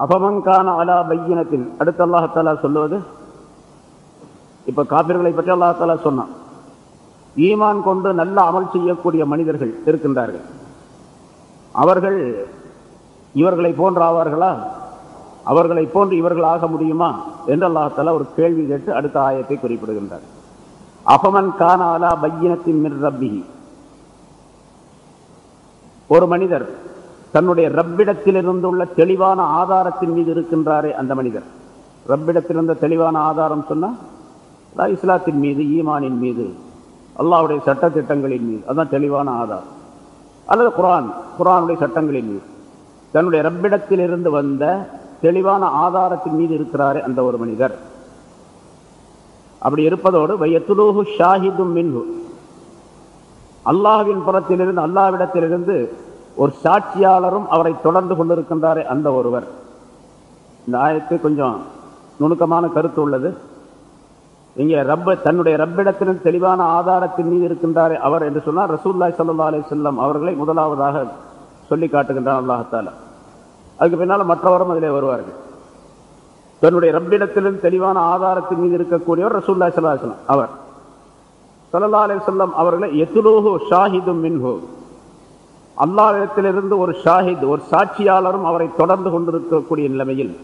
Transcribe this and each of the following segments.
அபமங்கான அலா பையினத்தின் அடுத்து அல்லாஹாலா சொல்லுவது இப்ப காபிர்களை பற்றி அல்லாஹாலா சொன்னான் ஈமான் கொண்டு நல்ல அமல் செய்யக்கூடிய மனிதர்கள் இருக்கின்றார்கள் அவர்கள் இவர்களை போன்ற ஆவார்களா அவர்களை போன்று இவர்கள் ஆக முடியுமா என்று அல்லாஹாலா ஒரு கேள்வி கேட்டு அடுத்த ஆயத்தை குறிப்பிடுகின்றார் அபமன் கான அலா பையினத்தின் மிர் ரப்பிஹி ஒரு மனிதர் தன்னுடைய ரப்பிடத்தில் உள்ள தெளிவான ஆதாரத்தின் மீது இருக்கின்றாரே அந்த மனிதர் ரப்பிடத்தில் இருந்த தெளிவான ஆதாரம் சொன்னா அதான் இஸ்லாத்தின் மீது ஈமானின் மீது அல்லாஹ்வுடைய சட்ட திட்டங்களின் மீது அதான் தெளிவான ஆதாரம் அல்லது குரான் குரானுடைய சட்டங்களின் மீது தன்னுடைய ரப்பிடத்தில் இருந்து வந்த தெளிவான ஆதாரத்தின் மீது இருக்கிறாரே அந்த ஒரு மனிதர் அப்படி இருப்பதோடு வயத்துலூஹு ஷாஹிதும் மின்ஹு அல்லாஹ்வின் புறத்திலிருந்து அல்லாவிடத்திலிருந்து ஒரு சாட்சியாளரும் அவரை தொடர்ந்து கொண்டிருக்கின்றாரே அந்த ஒருவர் இந்த ஆயத்து கொஞ்சம் நுணுக்கமான கருத்து உள்ளது இங்கே ரப்ப தன்னுடைய ரப்பிடத்திலிருந்து தெளிவான ஆதாரத்தின் மீது இருக்கின்றாரே அவர் என்று சொன்னால் ரசூல்லாய் சல்லா அலி செல்லம் அவர்களை முதலாவதாக சொல்லி காட்டுகின்றான் அல்லாஹத்தால அதுக்கு பின்னால் மற்றவரும் அதிலே வருவார்கள் தன்னுடைய ரப்பிடத்திலிருந்து தெளிவான ஆதாரத்தின் மீது இருக்கக்கூடியவர் ரசூல்லாய் சல்லா அலிஸ்லாம் அவர் சல்லா அலி செல்லம் அவர்களை எத்துலூஹு ஷாஹிதும் மின்ஹு அல்லாவிடத்திலிருந்து ஒரு ஷாஹித் ஒரு சாட்சியாளரும் அவரை தொடர்ந்து கொண்டிருக்கக்கூடிய நிலைமையில்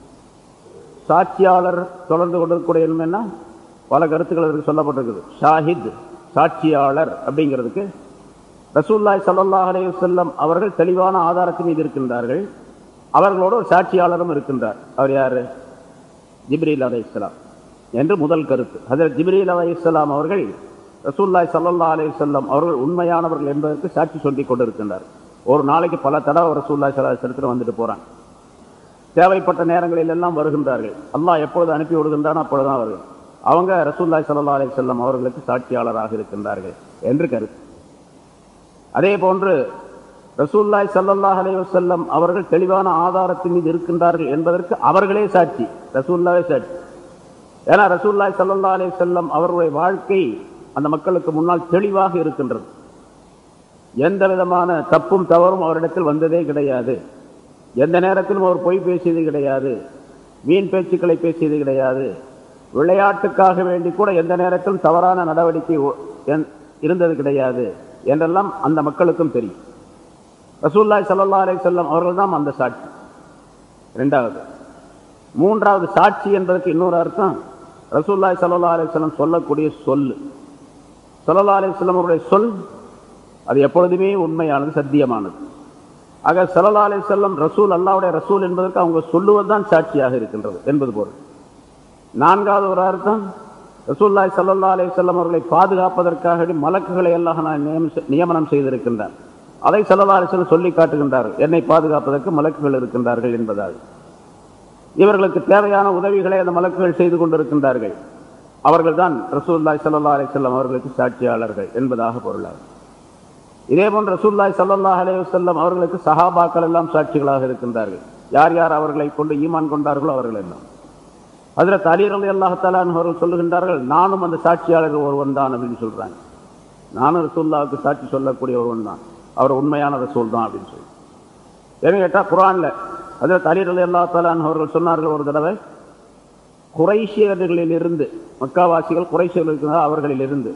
சாட்சியாளர் தொடர்ந்து கொண்டிருக்கக்கூடிய நிலைமைன்னா பல கருத்துக்கள் அதற்கு சொல்லப்பட்டிருக்குது ஷாஹித் சாட்சியாளர் அப்படிங்கிறதுக்கு ரசூல்லாய் சல்லாஹ் அலைய செல்லம் அவர்கள் தெளிவான ஆதாரத்தின் மீது இருக்கின்றார்கள் அவர்களோடு ஒரு சாட்சியாளரும் இருக்கின்றார் அவர் யாரு ஜிப்ரீல் அலை இஸ்லாம் என்று முதல் கருத்து அதில் ஜிப்ரீல் அலை இஸ்லாம் அவர்கள் ரசூல்லாய் சல்லா அலி சொல்லம் அவர்கள் உண்மையானவர்கள் என்பதற்கு சாட்சி சொல்லிக் கொண்டிருக்கின்றார் ஒரு நாளைக்கு பல தடவை ரசூல்லாய் சல்லா சரித்திரம் வந்துட்டு போறாங்க தேவைப்பட்ட நேரங்களில் எல்லாம் வருகின்றார்கள் அல்லாஹ் எப்பொழுது அனுப்பி விடுகின்றானோ அப்பொழுதுதான் அவர்கள் அவங்க ரசூல்லாய் சல்லா அலி செல்லம் அவர்களுக்கு சாட்சியாளராக இருக்கின்றார்கள் என்று கருத்து அதே போன்று ரசூல்லாய் சல்லல்லாஹ் அலைஹி வஸல்லம் அவர்கள் தெளிவான ஆதாரத்தின் மீது இருக்கின்றார்கள் என்பதற்கு அவர்களே சாட்சி ரசூல்லாவே சாட்சி ஏன்னா ரசூல்லாய் சல்லல்லாஹ் அலைஹி வஸல்லம் அவருடைய வாழ்க்கை அந்த மக்களுக்கு முன்னால் தெளிவாக இருக்கின்றது எந்த விதமான தப்பும் தவறும் அவரிடத்தில் வந்ததே கிடையாது எந்த நேரத்திலும் அவர் பொய் பேசியது கிடையாது வீண் பேச்சுக்களை பேசியது கிடையாது விளையாட்டுக்காக வேண்டி கூட எந்த நேரத்திலும் தவறான நடவடிக்கை இருந்தது கிடையாது என்றெல்லாம் அந்த மக்களுக்கும் தெரியும் ரசூல்லாய் சல்லா அலை செல்லம் அவர்கள் தான் அந்த சாட்சி ரெண்டாவது மூன்றாவது சாட்சி என்பதற்கு இன்னொரு அர்த்தம் ரசூல்லாய் சல்லா அலை செல்லம் சொல்லக்கூடிய சொல்லு சல்லா அலி அவருடைய சொல் அது எப்பொழுதுமே உண்மையானது சத்தியமானது ஆக சல்லா அலி செல்லம் ரசூல் அல்லாவுடைய ரசூல் என்பதற்கு அவங்க சொல்லுவதுதான் சாட்சியாக இருக்கின்றது என்பது போல் நான்காவது ஒரு அர்த்தம் ரசூல்லாய் சல்லா அலி செல்லம் அவர்களை பாதுகாப்பதற்காக மலக்குகளை எல்லாம் நான் நியமனம் செய்திருக்கின்றார் அதை சல்லா அலி செல்லம் சொல்லி காட்டுகின்றார்கள் என்னை பாதுகாப்பதற்கு மலக்குகள் இருக்கின்றார்கள் என்பதாக இவர்களுக்கு தேவையான உதவிகளை அந்த மலக்குகள் செய்து கொண்டிருக்கின்றார்கள் அவர்கள் தான் ரசூல்லாய் சல்லா அலி செல்லம் அவர்களுக்கு சாட்சியாளர்கள் என்பதாக பொருளாகும் இதே போன்று ரசூல்லாய் சல்லா அலி செல்லம் அவர்களுக்கு சஹாபாக்கள் எல்லாம் சாட்சிகளாக இருக்கின்றார்கள் யார் யார் அவர்களை கொண்டு ஈமான் கொண்டார்களோ அவர்கள் எல்லாம் அதில் தலீரலி அல்லாஹாலான் அவர்கள் சொல்லுகின்றார்கள் நானும் அந்த சாட்சியாளர் ஒருவன் தான் அப்படின்னு சொல்றாங்க நானும் ரசூல்லாவுக்கு சாட்சி சொல்லக்கூடிய ஒருவன் தான் அவர் உண்மையான ரசூல் தான் அப்படின்னு சொல்லி ஏன்னு கேட்டால் குரான்ல அதில் தலீரலி அல்லாஹாலான் அவர்கள் சொன்னார்கள் ஒரு தடவை குறைசியர்களிலிருந்து மக்காவாசிகள் குறைசியர்கள் அவர்களிலிருந்து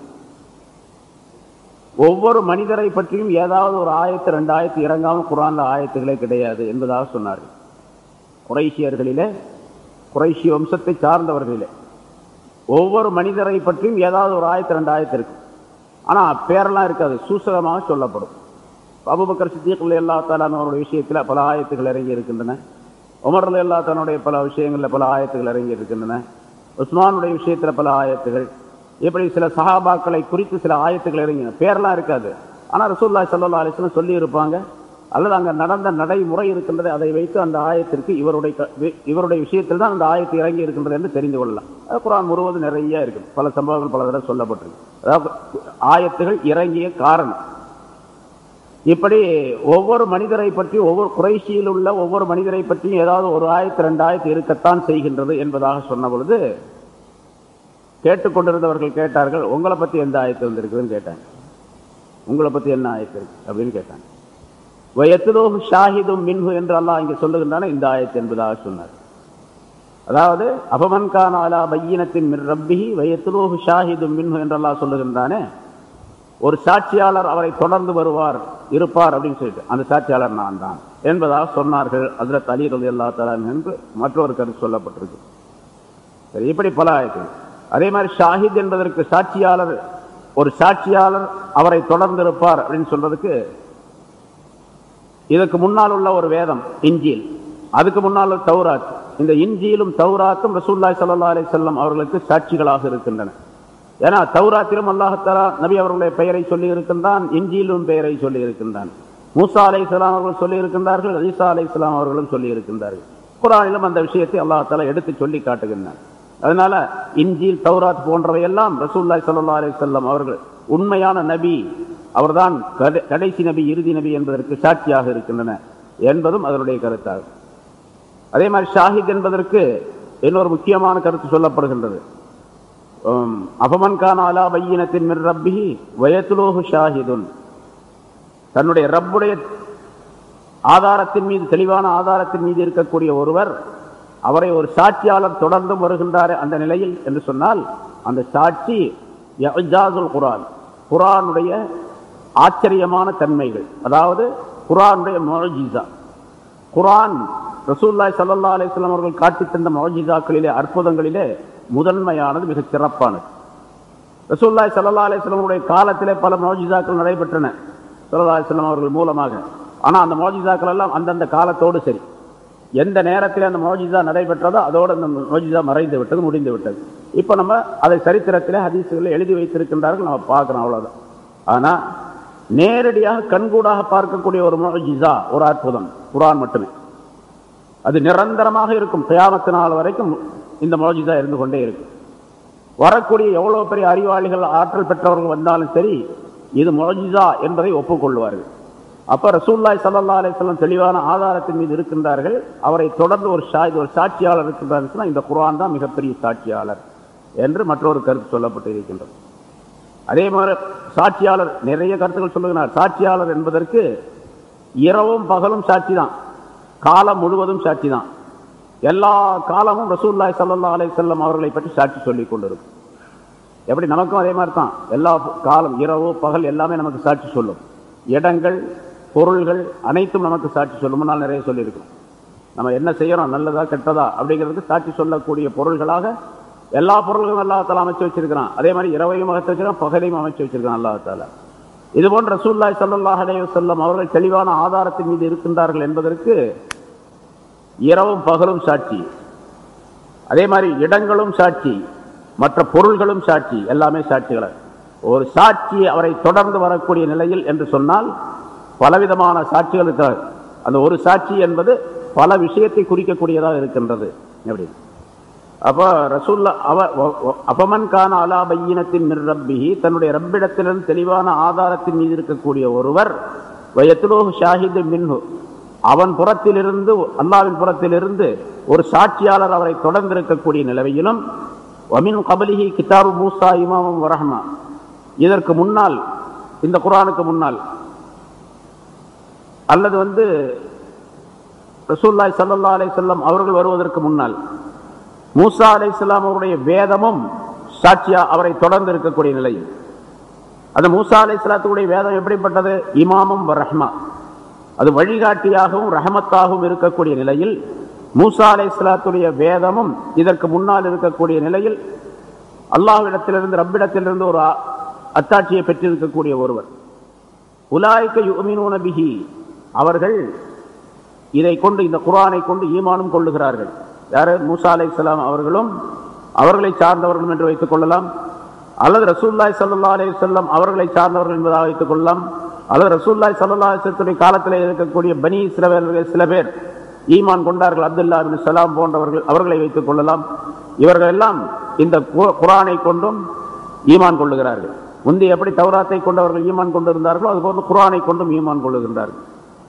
ஒவ்வொரு மனிதரை பற்றியும் ஏதாவது ஒரு ஆயத்து ரெண்டு ஆயத்து இறங்காமல் குரான்ல ஆயத்துகளே கிடையாது என்பதாக சொன்னார்கள் குறைசியர்களிலே குறைசி வம்சத்தை சார்ந்தவர்களிலே ஒவ்வொரு மனிதரை பற்றியும் ஏதாவது ஒரு ஆயத்து ரெண்டு ஆயத்து இருக்கு ஆனா பேரெல்லாம் இருக்காது சூசகமாக சொல்லப்படும் அபுபக்கர் சித்தியக்குள்ள எல்லா தாலானவருடைய விஷயத்தில் பல ஆயத்துகள் இறங்கி இருக்கின்றன உமர்ல எல்லா தன்னுடைய பல விஷயங்களில் பல ஆயத்துகள் இறங்கி இருக்கின்றன உஸ்மானுடைய விஷயத்தில் பல ஆயத்துகள் இப்படி சில சஹாபாக்களை குறித்து சில ஆயத்துகள் இறங்கின பேரெல்லாம் இருக்காது ஆனால் ரசூல்லா சல்லா அலிஸ்லாம் சொல்லி இருப்பாங்க அல்லது அங்கே நடந்த நடைமுறை இருக்கின்றது அதை வைத்து அந்த ஆயத்திற்கு இவருடைய இவருடைய விஷயத்தில் தான் அந்த ஆயத்து இறங்கி இருக்கின்றது என்று தெரிந்து கொள்ளலாம் அது குரான் முழுவதும் நிறைய இருக்கு பல சம்பவங்கள் பல தடவை சொல்லப்பட்டிருக்கு அதாவது ஆயத்துகள் இறங்கிய காரணம் இப்படி ஒவ்வொரு மனிதரை பற்றி ஒவ்வொரு குறைசியில் உள்ள ஒவ்வொரு மனிதரை பற்றியும் ஏதாவது ஒரு ஆயிரத்தி ரெண்டு ஆயிரத்தி இருக்கத்தான் செய்கின்றது என்பதாக சொன்ன பொழுது கேட்டுக்கொண்டிருந்தவர்கள் கேட்டார்கள் உங்களை பத்தி எந்த ஆயத்து வந்திருக்குதுன்னு கேட்டாங்க உங்களை பத்தி என்ன ஆயத்து இருக்கு அப்படின்னு கேட்டாங்க வயத்துலோகு ஷாஹிதும் மின்ஹு என்று அல்லாஹ் இங்கே சொல்லுகின்றான இந்த ஆயத்து என்பதாக சொன்னார் அதாவது அபமன்கான அலா பையினத்தின் மின் ரப்பிஹி வயத்துலோகு ஷாஹிதும் மின்ஹு என்று அல்லாஹ் சொல்லுகின்றானே ஒரு சாட்சியாளர் அவரை தொடர்ந்து வருவார் இருப்பார் அப்படின்னு சொல்லிட்டு அந்த சாட்சியாளர் நான் தான் என்பதாக சொன்னார்கள் அதில் அலி ரலி அல்லா தலான் என்று மற்றொரு கருத்து சொல்லப்பட்டிருக்கு சரி இப்படி பல ஆயத்து அதே மாதிரி ஷாஹித் என்பதற்கு சாட்சியாளர் ஒரு சாட்சியாளர் அவரை தொடர்ந்து இருப்பார் அப்படின்னு சொல்றதுக்கு இதற்கு முன்னால் உள்ள ஒரு வேதம் இஞ்சில் அதுக்கு முன்னால் உள்ள தௌராத் இந்த இஞ்சியிலும் தௌராத்தும் ரசூல்லாய் சல்லா அலி செல்லம் அவர்களுக்கு சாட்சிகளாக இருக்கின்றன ஏன்னா தௌராத்திலும் அல்லாஹத்தாலா நபி அவர்களுடைய பெயரை சொல்லி இருக்கின்றான் இஞ்சியிலும் பெயரை சொல்லி இருக்கின்றான் மூசா அலை இஸ்லாம் அவர்கள் சொல்லி இருக்கின்றார்கள் அலிசா அலை இஸ்லாம் அவர்களும் சொல்லி இருக்கின்றார்கள் குரானிலும் அந்த விஷயத்தை அல்லாஹாலா எடுத்து சொல்லி காட்டுகின்றான் அதனால இஞ்சில் தௌராத் போன்றவை எல்லாம் ரசூல்லாய் சல்லா அலி செல்லம் அவர்கள் உண்மையான நபி அவர்தான் கடைசி நபி இறுதி நபி என்பதற்கு சாட்சியாக இருக்கின்றன என்பதும் அதனுடைய கருத்தாகும் அதே மாதிரி ஷாஹித் என்பதற்கு இன்னொரு முக்கியமான கருத்து சொல்லப்படுகின்றது அபமன்கான அலா பையினத்தின் மிர் ரப்பிஹி வயத்துலோகு ஷாஹிதுன் தன்னுடைய ரப்புடைய ஆதாரத்தின் மீது தெளிவான ஆதாரத்தின் மீது இருக்கக்கூடிய ஒருவர் அவரை ஒரு சாட்சியாளர் தொடர்ந்தும் வருகின்றார் அந்த நிலையில் என்று சொன்னால் அந்த சாட்சி குரான் குரானுடைய ஆச்சரியமான தன்மைகள் அதாவது குரானுடைய மொழிஜா குரான் ரசூல்லாய் சல்லா அலிஸ்லாம் அவர்கள் காட்டி தந்த மொழிஜாக்களிலே அற்புதங்களிலே முதன்மையானது மிக சிறப்பானது ரசூல்லாய் சல்லா அலிஸ்லாமுடைய காலத்திலே பல மொழிஜாக்கள் நடைபெற்றன சல்லா அலிஸ்லாம் அவர்கள் மூலமாக ஆனால் அந்த மோஜிதாக்கள் எல்லாம் அந்தந்த காலத்தோடு சரி எந்த நேரத்தில் அந்த மோஜிதா நடைபெற்றதோ அதோடு அந்த மோஜிதா மறைந்து விட்டது முடிந்து விட்டது இப்போ நம்ம அதை சரித்திரத்தில் ஹதீசுகளில் எழுதி வைத்திருக்கின்றார்கள் நம்ம பார்க்குறோம் அவ்வளோதான் ஆனால் நேரடியாக கண்கூடாக பார்க்கக்கூடிய ஒரு மோஜிதா ஒரு அற்புதம் குரான் மட்டுமே அது நிரந்தரமாக இருக்கும் தியாமத்து நாள் வரைக்கும் இந்த மோஜிதா இருந்து கொண்டே இருக்கும் வரக்கூடிய எவ்வளோ பெரிய அறிவாளிகள் ஆற்றல் பெற்றவர்கள் வந்தாலும் சரி இது மோஜிதா என்பதை ஒப்புக்கொள்வார்கள் அப்ப ரசூல்லாய் சல்லா அலிஸ்லாம் தெளிவான ஆதாரத்தின் மீது இருக்கின்றார்கள் அவரை தொடர்ந்து ஒரு ஷா ஒரு சாட்சியாளர் இருக்கின்றார் இந்த குரான் தான் மிகப்பெரிய சாட்சியாளர் என்று மற்றொரு கருத்து சொல்லப்பட்டு இருக்கின்றது அதே மாதிரி சாட்சியாளர் நிறைய கருத்துக்கள் சொல்லுகிறார் சாட்சியாளர் என்பதற்கு இரவும் பகலும் சாட்சி தான் காலம் முழுவதும் சாட்சி தான் எல்லா காலமும் ரசூல்லாய் சல்லா அலை செல்லம் அவர்களை பற்றி சாட்சி சொல்லிக் கொண்டிருக்கும் எப்படி நமக்கும் அதே மாதிரி தான் எல்லா காலம் இரவு பகல் எல்லாமே நமக்கு சாட்சி சொல்லும் இடங்கள் பொருள்கள் அனைத்தும் நமக்கு சாட்சி சொல்லும் முன்னால் நிறைய சொல்லியிருக்கோம் நம்ம என்ன செய்யறோம் நல்லதா கெட்டதா அப்படிங்கிறதுக்கு சாட்சி சொல்லக்கூடிய பொருள்களாக எல்லா பொருள்களும் அல்லாஹால அமைச்சு வச்சிருக்கிறான் அதே மாதிரி இரவையும் அமைச்சு வச்சிருக்கான் பகலையும் அமைச்சு வச்சிருக்கான் அல்லாஹால இது போன்ற ரசூல்லாய் சல்லாஹ் அலைய செல்லம் அவர்கள் தெளிவான ஆதாரத்தின் மீது இருக்கின்றார்கள் என்பதற்கு இரவும் பகலும் சாட்சி அதே மாதிரி இடங்களும் சாட்சி மற்ற பொருள்களும் சாட்சி எல்லாமே சாட்சிகளை ஒரு சாட்சி அவரை தொடர்ந்து வரக்கூடிய நிலையில் என்று சொன்னால் பலவிதமான சாட்சிகள் இருக்கிறார் அந்த ஒரு சாட்சி என்பது பல விஷயத்தை குறிக்கக்கூடியதாக இருக்கின்றது எப்படி அப்போ ரசூல்லா அவ அபமன் கான அலா பையினத்தின் மிர் ரப்பிஹி தன்னுடைய ரப்பிடத்திலிருந்து தெளிவான ஆதாரத்தின் மீது இருக்கக்கூடிய ஒருவர் வயத்துலோகு ஷாஹிது மின்ஹு அவன் புறத்திலிருந்து அல்லாவின் புறத்திலிருந்து ஒரு சாட்சியாளர் அவரை தொடர்ந்து இருக்கக்கூடிய நிலவையிலும் வமின் கபலிஹி கிதாபு மூசா இமாமும் வரஹ்மா இதற்கு முன்னால் இந்த குரானுக்கு முன்னால் அல்லது வந்து ரசூல்லாய் சல்லா அலை செல்லம் அவர்கள் வருவதற்கு முன்னால் மூசா அலை செல்லாம் அவருடைய வேதமும் சாட்சியா அவரை தொடர்ந்து இருக்கக்கூடிய நிலையில் அந்த மூசா அலை சலாத்துடைய வேதம் எப்படிப்பட்டது இமாமும் ரஹ்மா அது வழிகாட்டியாகவும் ரஹமத்தாகவும் இருக்கக்கூடிய நிலையில் மூசா அலை சலாத்துடைய வேதமும் இதற்கு முன்னால் இருக்கக்கூடிய நிலையில் அல்லாஹ்விடத்திலிருந்து ரப்பிடத்திலிருந்து ஒரு அத்தாட்சியை பெற்றிருக்கக்கூடிய ஒருவர் உலாய்க்க யுமினூன பிஹி அவர்கள் இதை கொண்டு இந்த குரானை கொண்டு ஈமானும் கொள்ளுகிறார்கள் யாரு மூசா அலை இஸ்லாம் அவர்களும் அவர்களை சார்ந்தவர்களும் என்று வைத்துக் கொள்ளலாம் அல்லது ரசூல்லாய் சல்லா அலி செல்லம் அவர்களை சார்ந்தவர்கள் என்பதாக வைத்துக் கொள்ளலாம் அல்லது ரசூல்லாய் சல்லா அலிசத்துடைய காலத்தில் இருக்கக்கூடிய பனி இஸ்ரவேலர்கள் சில பேர் ஈமான் கொண்டார்கள் அப்துல்லா பின் சலாம் போன்றவர்கள் அவர்களை வைத்துக் கொள்ளலாம் இவர்கள் எல்லாம் இந்த குரானை கொண்டும் ஈமான் கொள்ளுகிறார்கள் முந்தி எப்படி தௌராத்தை கொண்டவர்கள் ஈமான் கொண்டிருந்தார்களோ அதுபோன்று குரானை கொண்டும் ஈமான் கொள்ளுகின்றார்கள்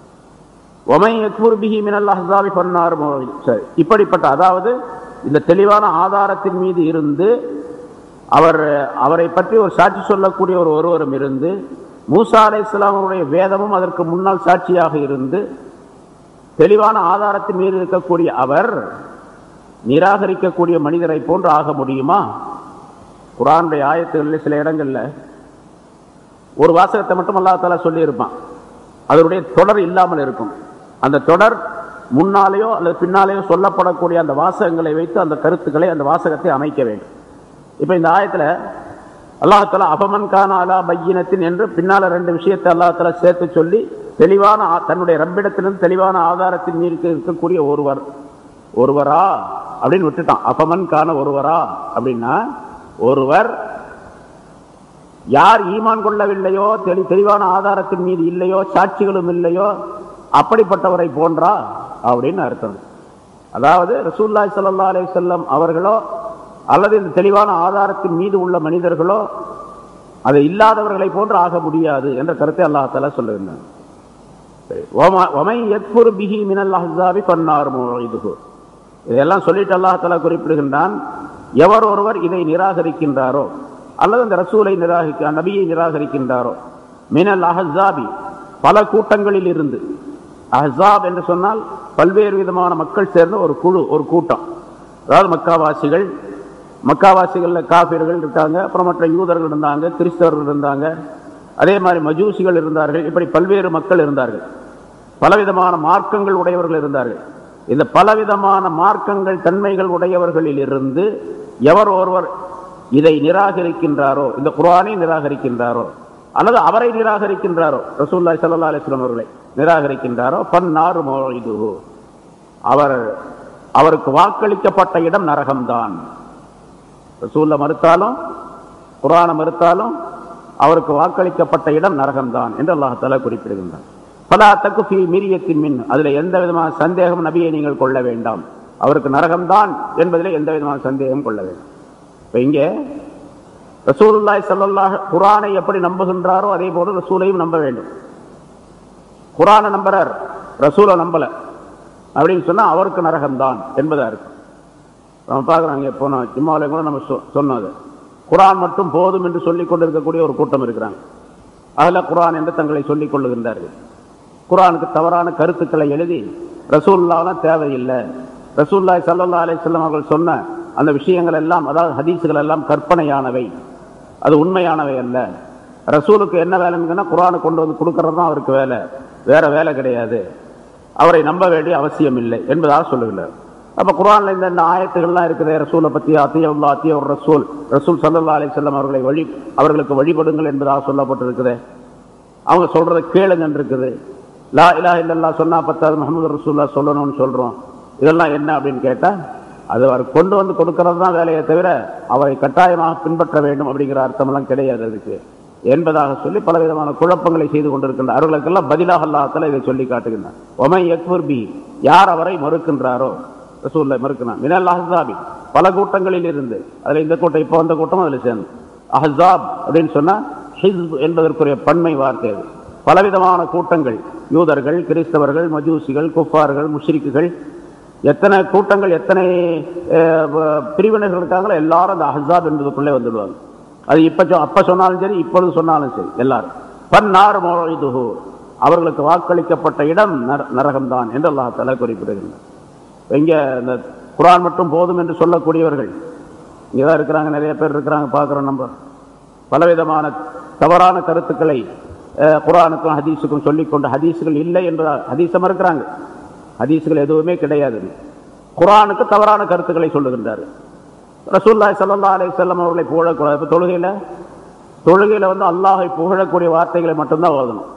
இப்படிப்பட்ட அதாவது இந்த தெளிவான ஆதாரத்தின் மீது இருந்து அவர் அவரை பற்றி ஒரு சாட்சி சொல்லக்கூடிய ஒரு ஒருவரும் இருந்து மூசா அலை இஸ்லாமுடைய வேதமும் அதற்கு முன்னால் சாட்சியாக இருந்து தெளிவான ஆதாரத்தின் மீது இருக்கக்கூடிய அவர் நிராகரிக்கக்கூடிய மனிதரை போன்று ஆக முடியுமா குரானுடைய ஆயத்துகளில் சில இடங்கள்ல ஒரு வாசகத்தை மட்டும் அல்லாஹால சொல்லி இருப்பான் அதனுடைய தொடர் இல்லாமல் இருக்கும் அந்த தொடர் முன்னாலேயோ அல்லது பின்னாலேயோ சொல்லப்படக்கூடிய அந்த வாசகங்களை வைத்து அந்த கருத்துக்களை அந்த வாசகத்தை அமைக்க வேண்டும் இப்போ இந்த ஆயத்தில் அல்லாஹால அபமன் கான அலா பையினத்தின் என்று பின்னால ரெண்டு விஷயத்தை அல்லாஹால சேர்த்து சொல்லி தெளிவான ஆ- தன்னுடைய ரப்பிடத்திலிருந்து தெளிவான ஆதாரத்தின் மீது இருக்கக்கூடிய ஒருவர் ஒருவரா அப்படின்னு விட்டுட்டான் அபமன் கான ஒருவரா அப்படின்னா ஒருவர் யார் ஈமான் கொள்ளவில்லையோ தெளி தெளிவான ஆதாரத்தின் மீது இல்லையோ சாட்சிகளும் இல்லையோ அப்படிப்பட்டவரை போன்றா அப்படின்னு அர்த்தம் அதாவது ரசூல்லாய் ஸல்லல்லாஹு அலைஹி வஸல்லம் அவர்களோ அல்லது இந்த தெளிவான ஆதாரத்தின் மீது உள்ள மனிதர்களோ அதை இல்லாதவர்களை போன்று ஆக முடியாது என்ற கருத்தை அல்லாஹால சொல்லுகின்றான் சரி. வம- வமை யக்ஃபுர் பிஹி மினல் அஹ்ஸாபி ஃபன்னார் முஇதுஹு. இதெல்லாம் சொல்லிட்டு அல்லாஹால குறிப்பிடுகின்றான் எவர் ஒருவர் இதை நிராகரிக்கின்றாரோ அல்லது அந்த ரசூலை நிராகரிக்க நபியை நிராகரிக்கின்றாரோ மினல் அஹ்ஸாபி பல கூட்டங்களில் இருந்து அஹ்ஸாப் என்று சொன்னால் பல்வேறு விதமான மக்கள் சேர்ந்த ஒரு குழு ஒரு கூட்டம் அதாவது மக்காவாசிகள் மக்காவாசிகளில் காபிர்கள் இருக்காங்க அப்புறம் மற்ற யூதர்கள் இருந்தாங்க கிறிஸ்தவர்கள் இருந்தாங்க அதே மாதிரி மஜூசிகள் இருந்தார்கள் இப்படி பல்வேறு மக்கள் இருந்தார்கள் பலவிதமான மார்க்கங்கள் உடையவர்கள் இருந்தார்கள் இந்த பலவிதமான மார்க்கங்கள் தன்மைகள் உடையவர்களில் இருந்து எவர் ஒருவர் இதை நிராகரிக்கின்றாரோ இந்த குர்ஆனை நிராகரிக்கின்றாரோ அல்லது அவரை நிராகரிக்கின்றாரோ ரசூல்லாய் ஸல்லல்லாஹு அலைஹி வஸல்லம் அவர்களை நிராகரிக்கின்றாரோ பன்னார் மௌஇதுஹு அவர் அவருக்கு வாக்களிக்கப்பட்ட இடம் நரகம்தான் ரசூல்ல மறுத்தாலும் குரானை மறுத்தாலும் அவருக்கு வாக்களிக்கப்பட்ட இடம் நரகம்தான் என்று அல்லாஹால குறிப்பிடுகின்றார் பல தக்கு ஃபீ மீரியத்தின் மின் அதில் எந்த விதமான சந்தேகம் நபியை நீங்கள் கொள்ள வேண்டாம் அவருக்கு நரகம்தான் என்பதில் எந்த விதமான சந்தேகம் கொள்ள வேண்டாம் இப்போ இங்கே ரசூலுல்லாய் ஸல்லல்லாஹு குரானை எப்படி நம்புகின்றாரோ அதே போல ரசூலையும் நம்ப வேண்டும் குரானை நம்புறார் ரசூலை நம்பல அப்படின்னு சொன்னா அவருக்கு நரகம்தான் என்பதா இருக்கும் நம்ம பார்க்குறாங்க போன ஜிம்மாவில் கூட நம்ம சொ- சொன்னோம் அது குரான் மட்டும் போதும் என்று சொல்லிக் கொண்டிருக்கக்கூடிய ஒரு கூட்டம் இருக்கிறாங்க அதில் குரான் என்று தங்களை சொல்லிக் கொள்ளுகின்றார்கள் குரானுக்கு தவறான கருத்துக்களை எழுதி ரசூல்லாலாம் தேவையில்லை ரசூல்லாய் சல்லல்லா அலைஹிஸ்ஸலாம் அவர்கள் சொன்ன அந்த விஷயங்கள் எல்லாம் அதாவது ஹதீஸுகள் எல்லாம் கற்பனையானவை அது உண்மையானவை அல்ல ரசூலுக்கு என்ன வேலைன்னு குரானை கொண்டு வந்து கொடுக்கறது தான் அவருக்கு வேலை வேற வேலை கிடையாது அவரை நம்ப வேண்டிய அவசியம் இல்லை என்பதாக சொல்லுகிறார் அப்ப குரான்ல இந்த இந்த ஆயத்துகள்லாம் இருக்குது ரசூலை பத்தி அத்தியவுல்லா அத்திய ஒரு ரசூல் ரசூல் சல்லல்லா அலைஹிஸ்ஸலாம் அவர்களை வழி அவர்களுக்கு வழிபடுங்கள் என்பதாக சொல்லப்பட்டிருக்குது அவங்க சொல்றதை கேளுங்கன்னு இருக்குது லா இலா இல்லல்லா சொன்னா பத்தாவது முகமது ரசூல்லா சொல்லணும்னு சொல்றோம் இதெல்லாம் என்ன அப்படின்னு கேட்டா அது அவர் கொண்டு வந்து கொடுக்கறது தான் வேலையை தவிர அவரை கட்டாயமாக பின்பற்ற வேண்டும் அப்படிங்கிற அர்த்தமெல்லாம் கிடையாது அதுக்கு என்பதாக சொல்லி பலவிதமான குழப்பங்களை செய்து கொண்டிருக்கின்ற அவர்களுக்கெல்லாம் பதிலாக அல்லாஹ்தால இதை சொல்லி காட்டுகின்றார் ஒமை யக்ஃபுர் பி யார் அவரை மறுக்கின்றாரோ ரசூல்ல மறுக்கிறான் மினல் அஹ்ஸாபி பல கூட்டங்களில் இருந்து அதுல இந்த கூட்டம் இப்போ வந்த கூட்டம் அதுல சேர்ந்து அஹ்ஸாப் அப்படின்னு சொன்னா ஹிஸ்ப் என்பதற்குரிய பன்மை வார்த்தை அது பலவிதமான கூட்டங்கள் யூதர்கள் கிறிஸ்தவர்கள் மஜூசிகள் குஃபார்கள் முஷ்ரிக்குகள் எத்தனை கூட்டங்கள் எத்தனை அஹ், வ- பிரிவினர்கள் இருக்காங்களோ எல்லாரும் அந்த அஹ்ஸாப் என்பதுக்குள்ளே வந்துடுவாங்க அது இப்ப சொ- அப்ப சொன்னாலும் சரி இப்பொழுது சொன்னாலும் சரி எல்லாரும் பன்னார் மொழிதுஹு அவர்களுக்கு வாக்களிக்கப்பட்ட இடம் நர- நரகம்தான் என்று அல்லாஹ் தலா குறிப்பிடுகின்றார் இங்க இந்த குரான் மட்டும் போதும் என்று சொல்லக்கூடியவர்கள் இங்கே தான் இருக்கிறாங்க நிறைய பேர் இருக்கிறாங்க பார்க்குறோம் நம்ம பலவிதமான தவறான கருத்துக்களை அஹ், குரானுக்கும் ஹதீஸுக்கும் சொல்லிக்கொண்டு ஹதீஸுகள் இல்லை என்பதால் ஹதீஸம் இருக்கிறாங்க ஹதீஸுகள் எதுவுமே கிடையாது குரானுக்கு தவறான கருத்துக்களை சொல்லுகின்றார் ரசூல்லாய் ஸல்லல்லாஹு அலைஹி வஸல்லம் அவர்களை புகழக்கூடாது இப்போ தொழுகையில் தொழுகையில் வந்து அல்லாஹை புகழக்கூடிய வார்த்தைகளை மட்டும்தான் ஓதணும்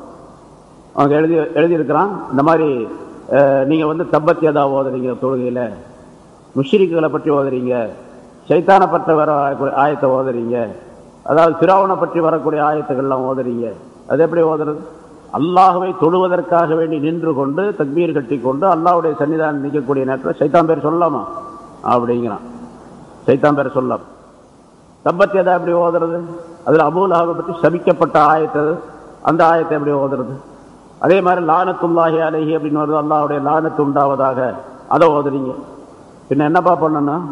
அவங்க எழுதி எழுதியிருக்கிறான் இந்த மாதிரி அஹ், நீங்க வந்து தப்பத்தியதா ஓதுறீங்க தொழுகையில முஷ்ரிக்குகளை பற்றி ஓதுறீங்க சைத்தானை பற்றி வர ஆயத்தை ஓதுறீங்க அதாவது பிராவனை பற்றி வரக்கூடிய ஆயத்துக்கள்லாம் ஓதுறீங்க அது எப்படி ஓதுறது அல்லாஹ்வை தொழுவதற்காக வேண்டி நின்று கொண்டு தக்பீர் கட்டி கொண்டு அல்லாஹ்வுடைய சன்னிதானம் நிற்கக்கூடிய நேரத்தில் சைத்தான் பேர் சொல்லலாமா அப்படிங்கிறான் சைத்தான் பேர் சொல்லலாம் தப்பத்தி எதை எப்படி ஓதுறது அதில் அபூலாவை பற்றி சபிக்கப்பட்ட ஆயத்து அந்த ஆயத்தை எப்படி ஓதுறது அதே மாதிரி லானத்துல்லாஹி அலைஹி அப்படின்னு வருது அல்லாஹ்வுடைய லானத்து உண்டாவதாக அதை ஓதுறீங்க பின்ன என்னப்பா பண்ணணும்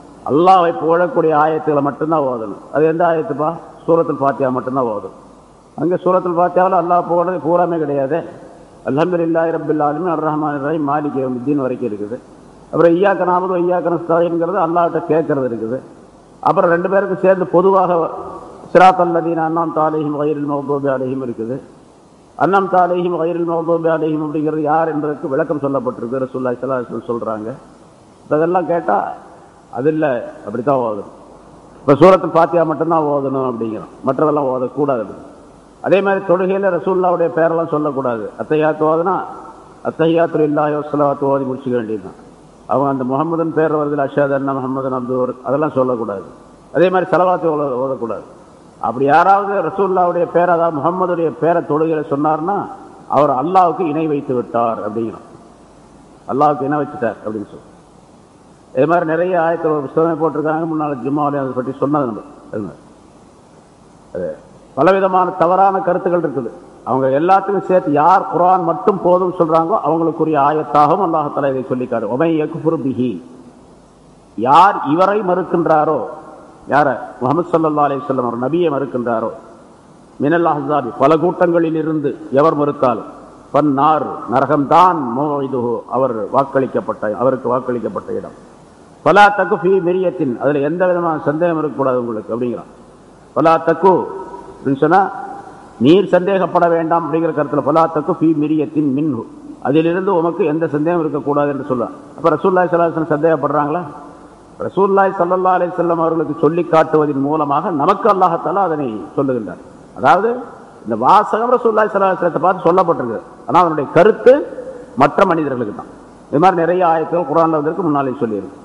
அல்லாஹ்வை புகழக்கூடிய ஆயத்துகளை மட்டும்தான் ஓதணும் அது எந்த ஆயத்துப்பா சூரத்தில் பாத்தியா மட்டும்தான் ஓதணும் அங்கே சூரத்தில் பார்த்தாலும் அல்லாஹ் போகிறது பூராமே கிடையாது அல்ஹம்துலில்லாஹி ரப்பில் ஆலமீன் அர் ரஹ்மான் ரஹீம் மாலிக் யௌமித்தீன் வரைக்கும் இருக்குது அப்புறம் ஐயாக்க நாமது ஐயாக்க நஸ்தாயின்ங்கிறது அல்லாஹ்கிட்ட கேட்கறது இருக்குது அப்புறம் ரெண்டு பேருக்கும் சேர்ந்து பொதுவாக சிராத் அல்லதீன் அண்ணாம் தாலேஹிம் வயிறில் மௌதூபி அலைஹிம் இருக்குது அண்ணாம் தாலேஹிம் வயிறில் மௌதூபி அலைஹிம் அப்படிங்கிறது யார் என்பதற்கு விளக்கம் சொல்லப்பட்டிருக்கு ரசூல்லாய் சலாஹ் சொல்கிறாங்க இதெல்லாம் கேட்டால் அது இல்லை அப்படித்தான் ஓதணும் இப்போ சூரத்தில் பாத்தியா மட்டும்தான் ஓதணும் அப்படிங்கிறோம் மற்றதெல்லாம் ஓதக்கூடாது அப்படி அதே மாதிரி தொழுகையில் ரசூல்லாவுடைய பேரெல்லாம் சொல்லக்கூடாது அத்தையாத்து ஓதுனா அத்தையாத்து இல்லாஹ் வசலாத்து ஓதி முடிச்சுக்க வேண்டியதுதான் அவங்க அந்த முகமதன் பேர் வருதில் அஷாத் அண்ணா முகமதன் அப்துவர் அதெல்லாம் சொல்லக்கூடாது அதே மாதிரி செலவாத்து ஓத ஓதக்கூடாது அப்படி யாராவது ரசூல்லாவுடைய பேர் அதாவது முகம்மதுடைய பேரை தொழுகையில் சொன்னார்னா அவர் அல்லாவுக்கு இணை வைத்து விட்டார் அப்படிங்கிறோம் அல்லாவுக்கு இணை வச்சுட்டார் அப்படின்னு சொல்லி இது மாதிரி நிறைய ஆயத்தில் ஒரு புத்தகமே போட்டிருக்காங்க முன்னால் ஜும்மாவிலே அதை பற்றி சொன்னது நம்ம அது மாதிரி. அது பலவிதமான தவறான கருத்துக்கள் இருக்குது அவங்க எல்லாத்துக்கும் சேர்த்து யார் குரான் மட்டும் போதும் சொல்றாங்களோ அவங்களுக்குரிய ஆயத்தாகவும் அல்லாஹால இதை சொல்லிக்காரு ஒமை யக்ஃபுர் பிஹி யார் இவரை மறுக்கின்றாரோ யார முகமது சல்லா அலிஸ்லாம் அவர் நபியை மறுக்கின்றாரோ மினல் அஹ்ஸாபி பல கூட்டங்களில் இருந்து எவர் மறுத்தாலும் பன்னார் நரகம்தான் மோஇதுஹு அவர் வாக்களிக்கப்பட்ட அவருக்கு வாக்களிக்கப்பட்ட இடம் பலா தக்கு ஃபி மிரியத்தின் அதுல எந்த விதமான சந்தேகம் இருக்கக்கூடாது உங்களுக்கு அப்படிங்கிறான் பலா தக்கு அப்படின்னு சொன்னா நீர் சந்தேகப்பட வேண்டாம் அப்படிங்கிற கருத்துல பலா தக்கு ஃபி மிரியத்தின் மின்ஹு அதிலிருந்து உமக்கு எந்த சந்தேகம் இருக்கக்கூடாது என்று சொல்றான் அப்ப ரசூல்லாய் சலாஹன் சந்தேகப்படுறாங்களா ரசூல்லாய் சல்லல்லா அலிசல்லம் அவர்களுக்கு சொல்லி காட்டுவதன் மூலமாக நமக்கு அல்லாஹத்தாலா அதனை சொல்லுகின்றார் அதாவது இந்த வாசகம் ரசூல்லாய் சலாஹத்தை பார்த்து சொல்லப்பட்டிருக்கு ஆனால் அதனுடைய கருத்து மற்ற மனிதர்களுக்கு தான் இது மாதிரி நிறைய ஆயத்துகள் குரான்ல வந்திருக்கு முன்னாலே சொல்லியிருக்கு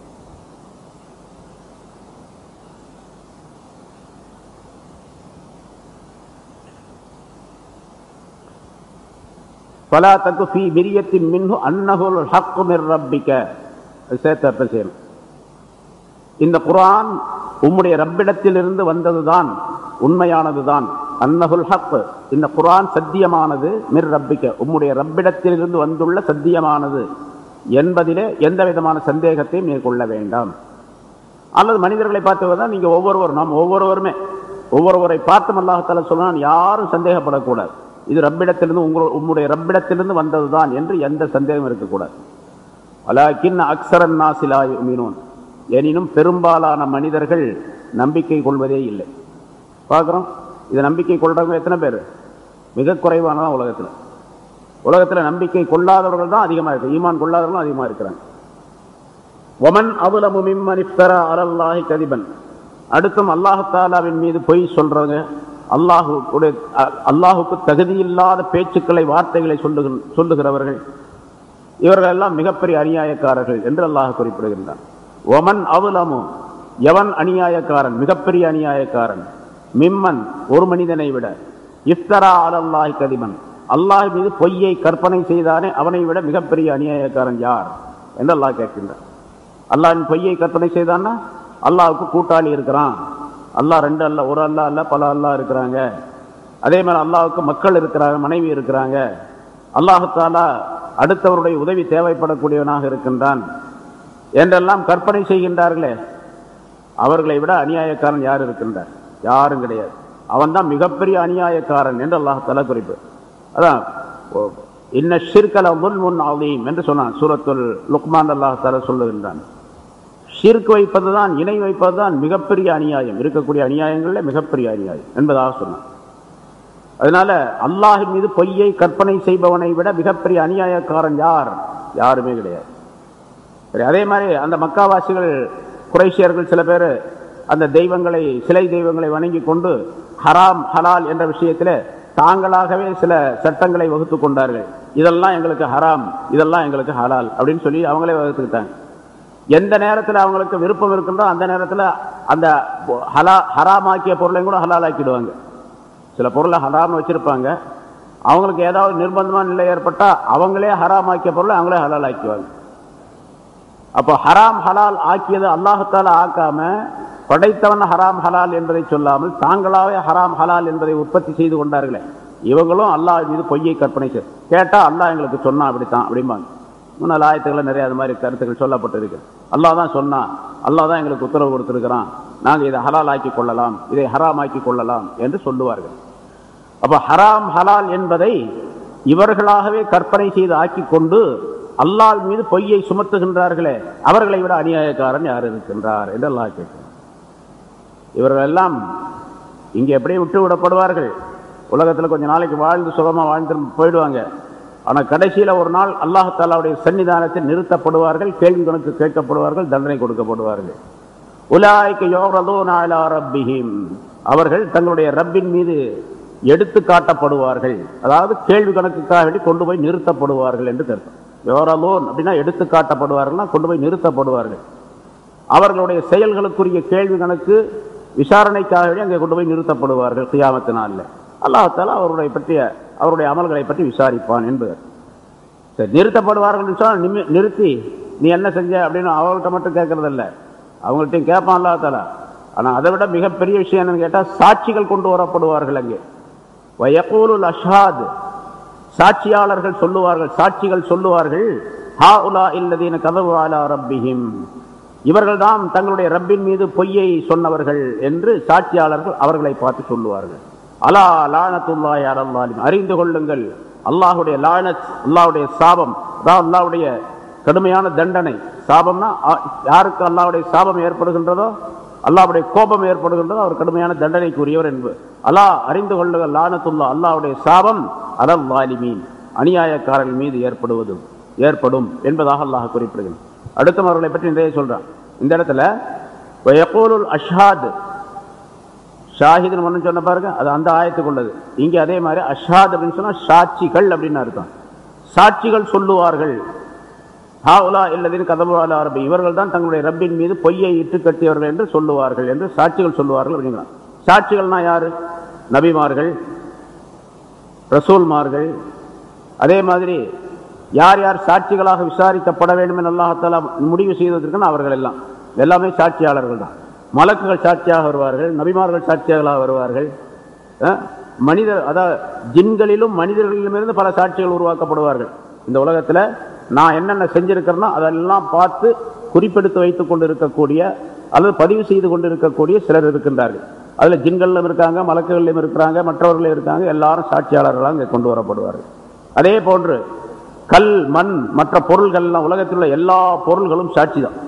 பலா தக்கு ஃபி மிரியத்தின் மின்ஹு அன்னஹுல் ஹக்கு மிர் ரப்பிக்க அது சேர்த்து அர்த்தம் செய்யணும் இந்த குர்ஆன் உம்முடைய ரப்பிடத்திலிருந்து வந்ததுதான் உண்மையானதுதான் அன்னஹுல் ஹக் இந்த குர்ஆன் சத்தியமானது மிர் ரப்பிக்க உம்முடைய ரப்பிடத்திலிருந்து வந்துள்ள சத்தியமானது என்பதிலே எந்த விதமான சந்தேகத்தையும் நீர் கொள்ள வேண்டாம் அல்லது மனிதர்களை பார்த்து நீங்க ஒவ்வொருவரும் நாம் ஒவ்வொருவருமே ஒவ்வொருவரை பார்த்தும் அல்லாஹால சொன்னால் யாரும் சந்தேகப்படக்கூடாது இது ரப்பிடத்திலிருந்து உங்கள் உம்முடைய ரப்பிடத்திலிருந்து வந்ததுதான் என்று எந்த சந்தேகம் இருக்கக்கூடாது அலாக்கின் அக்சரன் நாசிலா மீனோன் எனினும் பெரும்பாலான மனிதர்கள் நம்பிக்கை கொள்வதே இல்லை பார்க்குறோம் இதை நம்பிக்கை கொள்றவங்க எத்தனை பேர் மிக குறைவானதான் உலகத்தில் உலகத்தில் நம்பிக்கை கொள்ளாதவர்கள் தான் அதிகமாக இருக்கு ஈமான் கொள்ளாதவர்களும் அதிகமாக இருக்கிறாங்க ஒமன் அவுலமு மிம்மன் இஃப்தரா அலல்லாஹி கதிபன் அடுத்தும் அல்லாஹாலாவின் மீது பொய் சொல்றவங்க அல்லாஹுடைய அல்லாஹுக்கு தகுதியில்லாத பேச்சுக்களை வார்த்தைகளை சொல்லுகிற சொல்லுகிறவர்கள் இவர்கள் எல்லாம் மிகப்பெரிய அநியாயக்காரர்கள் என்று அல்லாஹ் குறிப்பிடுகின்றான் ஒமன் அவுலமு எவன் அநியாயக்காரன் மிகப்பெரிய அநியாயக்காரன் மிம்மன் ஒரு மனிதனை விட இஃப்தரா அலல்லாஹி கதிபன் அல்லாஹ் மீது பொய்யை கற்பனை செய்தானே அவனை விட மிகப்பெரிய அநியாயக்காரன் யார் என்று அல்லாஹ் கேட்கின்றான் அல்லாஹின் பொய்யை கற்பனை செய்தான்னா அல்லாஹுக்கு கூட்டாளி இருக்கிறான் அல்லாஹ் ரெண்டு அல்ல ஒரு அல்லா அல்ல பல அல்லா இருக்கிறாங்க அதே மாதிரி அல்லாஹுக்கு மக்கள் இருக்கிறாங்க மனைவி இருக்கிறாங்க அல்லாஹுத்தாலா அடுத்தவருடைய உதவி தேவைப்படக்கூடியவனாக இருக்கின்றான் என்றெல்லாம் கற்பனை செய்கின்றார்களே அவர்களை விட அநியாயக்காரன் யார் இருக்கின்றார் யாரும் கிடையாது அவன் தான் மிகப்பெரிய அநியாயக்காரன் என்று அல்லாஹால குறிப்பு அதான் இன்ன ஷிர்கல முன் முன் ஆலீம் என்று சொன்னான் சூரத்துல் லுக்மான் அல்லாஹால சொல்லுகின்றான் ஷிர்க் வைப்பதுதான் இணை வைப்பதுதான் மிகப்பெரிய அநியாயம் இருக்கக்கூடிய அநியாயங்களில் மிகப்பெரிய அநியாயம் என்பதாக சொன்னான் அதனால அல்லாஹின் மீது பொய்யை கற்பனை செய்பவனை விட மிகப்பெரிய அநியாயக்காரன் யார் யாருமே கிடையாது சரி அதே மாதிரி அந்த மக்காவாசிகள் குறைசியர்கள் சில பேர் அந்த தெய்வங்களை சிலை தெய்வங்களை வணங்கி கொண்டு ஹராம் ஹலால் என்ற விஷயத்தில் தாங்களாகவே சில சட்டங்களை வகுத்து கொண்டார்கள் இதெல்லாம் எங்களுக்கு ஹராம் இதெல்லாம் எங்களுக்கு ஹலால் அப்படின்னு சொல்லி அவங்களே வகுத்துக்கிட்டாங்க எந்த நேரத்தில் அவங்களுக்கு விருப்பம் இருக்கின்றோ அந்த நேரத்தில் அந்த ஹலா ஹராமாக்கிய பொருளையும் கூட ஹலால் ஆக்கிடுவாங்க சில பொருளை ஹராம்னு வச்சிருப்பாங்க அவங்களுக்கு ஏதாவது நிர்பந்தமான நிலை ஏற்பட்டால் அவங்களே ஹராமாக்கிய பொருளை அவங்களே ஹலால் ஆக்கிடுவாங்க அப்போ ஹராம் ஹலால் ஆக்கியது அல்லாஹத்தால ஆக்காம படைத்தவன் ஹராம் ஹலால் என்பதை சொல்லாமல் தாங்களாவே ஹராம் ஹலால் என்பதை உற்பத்தி செய்து கொண்டார்களே இவங்களும் அல்லாஹ் மீது பொய்யை கற்பனை செய்ய கேட்டா அல்லாஹ் எங்களுக்கு சொன்னா அப்படித்தான் அப்படிம்பாங்க முன்னால் ஆயத்துக்களை நிறைய அது மாதிரி கருத்துக்கள் சொல்லப்பட்டிருக்கு அல்லாஹ் தான் சொன்னான் அல்லாஹ் தான் எங்களுக்கு உத்தரவு கொடுத்திருக்கிறான் நாங்கள் இதை ஹலால் ஆக்கி கொள்ளலாம் இதை ஹராம் ஆக்கி கொள்ளலாம் என்று சொல்லுவார்கள் அப்ப ஹராம் ஹலால் என்பதை இவர்களாகவே கற்பனை செய்து ஆக்கி கொண்டு அல்லாஹ் மீது பொய்யை சுமத்துகின்றார்களே அவர்களை விட அநியாயக்காரன் யார் இருக்கின்றார் என்று அல்லாஹ் கேட்கிறார் இவர்கள் எல்லாம் இங்கே எப்படியே விட்டு விடப்படுவார்கள் உலகத்தில் கொஞ்ச நாளைக்கு வாழ்ந்து சுகமா வாழ்ந்து போயிடுவாங்க ஆனா கடைசியில ஒரு நாள் அல்லாஹாலாவுடைய சன்னிதானத்தில் நிறுத்தப்படுவார்கள் கேள்வி கணக்கு கேட்கப்படுவார்கள் தண்டனை கொடுக்கப்படுவார்கள் உலாய்க்கு யோரதோ நாளா ரப்பிஹிம் அவர்கள் தங்களுடைய ரப்பின் மீது எடுத்து காட்டப்படுவார்கள் அதாவது கேள்வி கணக்குக்காக வேண்டி கொண்டு போய் நிறுத்தப்படுவார்கள் என்று கருத்தம் யோரலோன் அப்படின்னா எடுத்து காட்டப்படுவார்கள்னா கொண்டு போய் நிறுத்தப்படுவார்கள் அவர்களுடைய செயல்களுக்குரிய கேள்வி கணக்கு விசாரணைக்காக வேண்டி அங்கே கொண்டு போய் நிறுத்தப்படுவார்கள் கியாமத்து நாளில் அல்லாஹால அவருடைய பற்றிய அவருடைய அமல்களை பற்றி விசாரிப்பான் என்பது சரி நிறுத்தப்படுவார்கள் சொன்னால் நிமி- நிறுத்தி நீ என்ன செஞ்ச அப்படின்னு அவங்கள்ட்ட மட்டும் கேட்கறதில்ல அவங்கள்ட்டையும் கேட்பான் அல்லாஹால ஆனா அதை விட மிகப்பெரிய விஷயம் என்னன்னு கேட்டா சாட்சிகள் கொண்டு வரப்படுவார்கள் அங்கே வயகூலுல் அஷாத் சாட்சியாளர்கள் சொல்லுவார்கள் சாட்சிகள் சொல்லுவார்கள் ஹா உலா இல்லதீன கதவு அலா ரப்பிஹிம் இவர்கள் தான் தங்களுடைய ரப்பின் மீது பொய்யை சொன்னவர்கள் என்று சாட்சியாளர்கள் அவர்களை பார்த்து சொல்லுவார்கள் அலா லானத்துல்லாஹி அலல்லாலிம் அறிந்து கொள்ளுங்கள் அல்லாஹ்வுடைய லானத் அல்லாஹ்வுடைய சாபம் அதான் அல்லாஹ்வுடைய கடுமையான தண்டனை சாபம்னா ஆ- யாருக்கு அல்லாஹ்வுடைய சாபம் ஏற்படுகின்றதோ அல்லாஹ்வுடைய கோபம் ஏற்படுகின்றதோ அவர் கடுமையான தண்டனைக்குரியவர் என்பது அல்லாஹ் அறிந்து கொள்ளுங்கள் லானத்துல்லா அல்லாஹ்வுடைய சாபம் அலல் வாலிமீன் அநியாயக்காரர்கள் மீது ஏற்படுவது ஏற்படும் என்பதாக அல்லாஹ் குறிப்பிடுகிறான் அடுத்த அவர்களை பற்றி நிறைய சொல்றான் இந்த இடத்துல வயகூலுல் அஷ்ஹாத் ஷாஹிதுன்னு ஒன்று சொன்ன பாருங்க அது அந்த ஆயத்துக்கு உள்ளது இங்கே அதே மாதிரி அஷாத் அப்படின்னு சொன்னா சாட்சிகள் அப்படின்னு அர்த்தம் சாட்சிகள் சொல்லுவார்கள் ஹாவுலா இல்லதின் கதவு அலா ரப்பி இவர்கள் தான் தங்களுடைய ரப்பின் மீது பொய்யை இட்டு கட்டியவர்கள் என்று சொல்லுவார்கள் என்று சாட்சிகள் சொல்லுவார்கள் அப்படிங்கிறான் சாட்சிகள்னா யாரு நபிமார்கள் ரசூல்மார்கள் அதே மாதிரி யார் யார் சாட்சிகளாக விசாரிக்கப்பட வேண்டும் என்று அல்லாஹாலா முடிவு செய்ததற்குன்னு அவர்கள் எல்லாம் எல்லாமே சாட்சியாளர்கள் தான் மலக்குகள் சாட்சியாக வருவார்கள் நபிமார்கள் சாட்சியாளர்களாக வருவார்கள் அஹ், மனிதர் அதாவது ஜின்களிலும் மனிதர்களிலுமிருந்து பல சாட்சிகள் உருவாக்கப்படுவார்கள் இந்த உலகத்தில் நான் என்னென்ன செஞ்சிருக்கிறேனோ அதெல்லாம் பார்த்து குறிப்பெடுத்து வைத்துக் கொண்டு இருக்கக்கூடிய அல்லது பதிவு செய்து கொண்டு இருக்கக்கூடிய சிலர் இருக்கின்றார்கள் அதில் ஜின்களிலும் இருக்காங்க மலக்குகளிலும் இருக்கிறாங்க மற்றவர்களும் இருக்காங்க எல்லாரும் சாட்சியாளர்களாக இங்கே கொண்டு வரப்படுவார்கள் அதே போன்று கல் மண் மற்ற பொருள்கள்லாம் உலகத்தில் உள்ள எல்லா பொருள்களும் சாட்சி தான்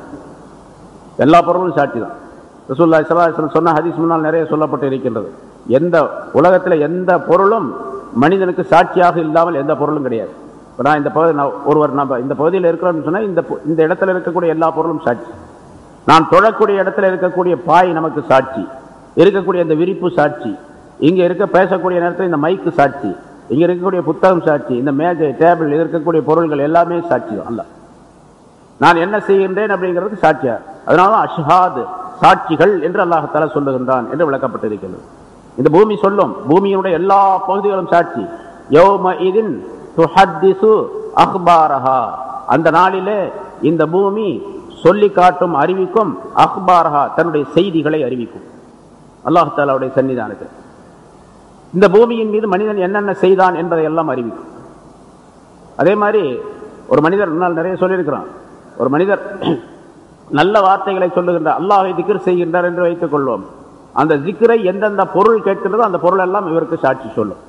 எல்லா பொருளும் சாட்சி தான் ரசூல்லாய் சலாஹம் சொன்ன ஹதீஸ் முன்னால் நிறைய சொல்லப்பட்டு இருக்கின்றது எந்த உலகத்தில் எந்த பொருளும் மனிதனுக்கு சாட்சியாக இல்லாமல் எந்த பொருளும் கிடையாது இப்போ நான் இந்த பகுதி நான் ஒருவர் நம்ம இந்த பகுதியில் இருக்கிறோம்னு சொன்னால் இந்த பொ- இந்த இடத்துல இருக்கக்கூடிய எல்லா பொருளும் சாட்சி நான் தொழக்கூடிய இடத்துல இருக்கக்கூடிய பாய் நமக்கு சாட்சி இருக்கக்கூடிய இந்த விரிப்பு சாட்சி இங்க இருக்க பேசக்கூடிய நேரத்தில் இந்த மைக்கு சாட்சி இங்க இருக்கக்கூடிய புத்தகம் சாட்சி இந்த மேஜை டேபிள் இருக்கக்கூடிய பொருள்கள் எல்லாமே சாட்சி தான் அல்ல நான் என்ன செய்கின்றேன் அப்படிங்கிறது சாட்சியா அதனால அஷ்ஹாத் சாட்சிகள் என்று அல்லாஹால சொல்லுகின்றான் என்று விளக்கப்பட்டிருக்கிறது இந்த பூமி சொல்லும் பூமியினுடைய எல்லா பகுதிகளும் சாட்சி யௌம இதின் துஹத்திசு அஹ்பாரஹா அந்த நாளிலே இந்த பூமி சொல்லி காட்டும் அறிவிக்கும் அஹ்பாரஹா தன்னுடைய செய்திகளை அறிவிக்கும் அல்லாஹாலாவுடைய சன்னிதானத்தில் இந்த பூமியின் மீது மனிதன் என்னென்ன செய்தான் என்பதை எல்லாம் அறிவிக்கும் அதே மாதிரி ஒரு மனிதர் முன்னால் நிறைய சொல்லியிருக்கிறான் ஒரு மனிதர் நல்ல வார்த்தைகளை சொல்லுகின்றார் அல்லாஹை திக்ர் செய்கின்றார் என்று வைத்துக் கொள்வோம் அந்த திக்ரை எந்தெந்த பொருள் கேட்கின்றதோ அந்த பொருள் எல்லாம் இவருக்கு சாட்சி சொல்லும்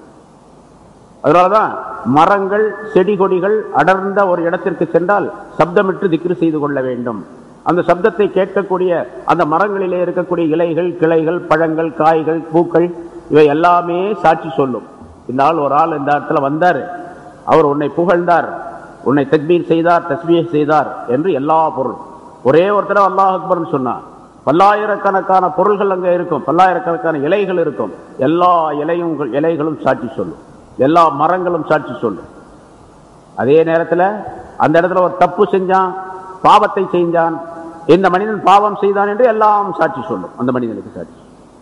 அதனாலதான் மரங்கள் செடி கொடிகள் அடர்ந்த ஒரு இடத்திற்கு சென்றால் சப்தமிட்டு திக்ரு செய்து கொள்ள வேண்டும் அந்த சப்தத்தை கேட்கக்கூடிய அந்த மரங்களிலே இருக்கக்கூடிய இலைகள் கிளைகள் பழங்கள் காய்கள் பூக்கள் இவை எல்லாமே சாட்சி சொல்லும் இந்த ஆள் ஒரு ஆள் இந்த இடத்துல வந்தார் அவர் உன்னை புகழ்ந்தார் உன்னை தக்பீர் செய்தார் தஸ்பீர் செய்தார் என்று எல்லா பொருள் ஒரே ஒரு தடவை அல்லாஹ் அக்பர்னு சொன்னார் பல்லாயிரக்கணக்கான பொருள்கள் அங்கே இருக்கும் பல்லாயிரக்கணக்கான இலைகள் இருக்கும் எல்லா இலையும் இலைகளும் சாட்சி சொல்லும் எல்லா மரங்களும் சாட்சி சொல்லும் அதே நேரத்தில் அந்த இடத்துல ஒரு தப்பு செஞ்சான் பாவத்தை செஞ்சான் இந்த மனிதன் பாவம் செய்தான் என்று எல்லாம் சாட்சி சொல்லும் அந்த மனிதனுக்கு சாட்சி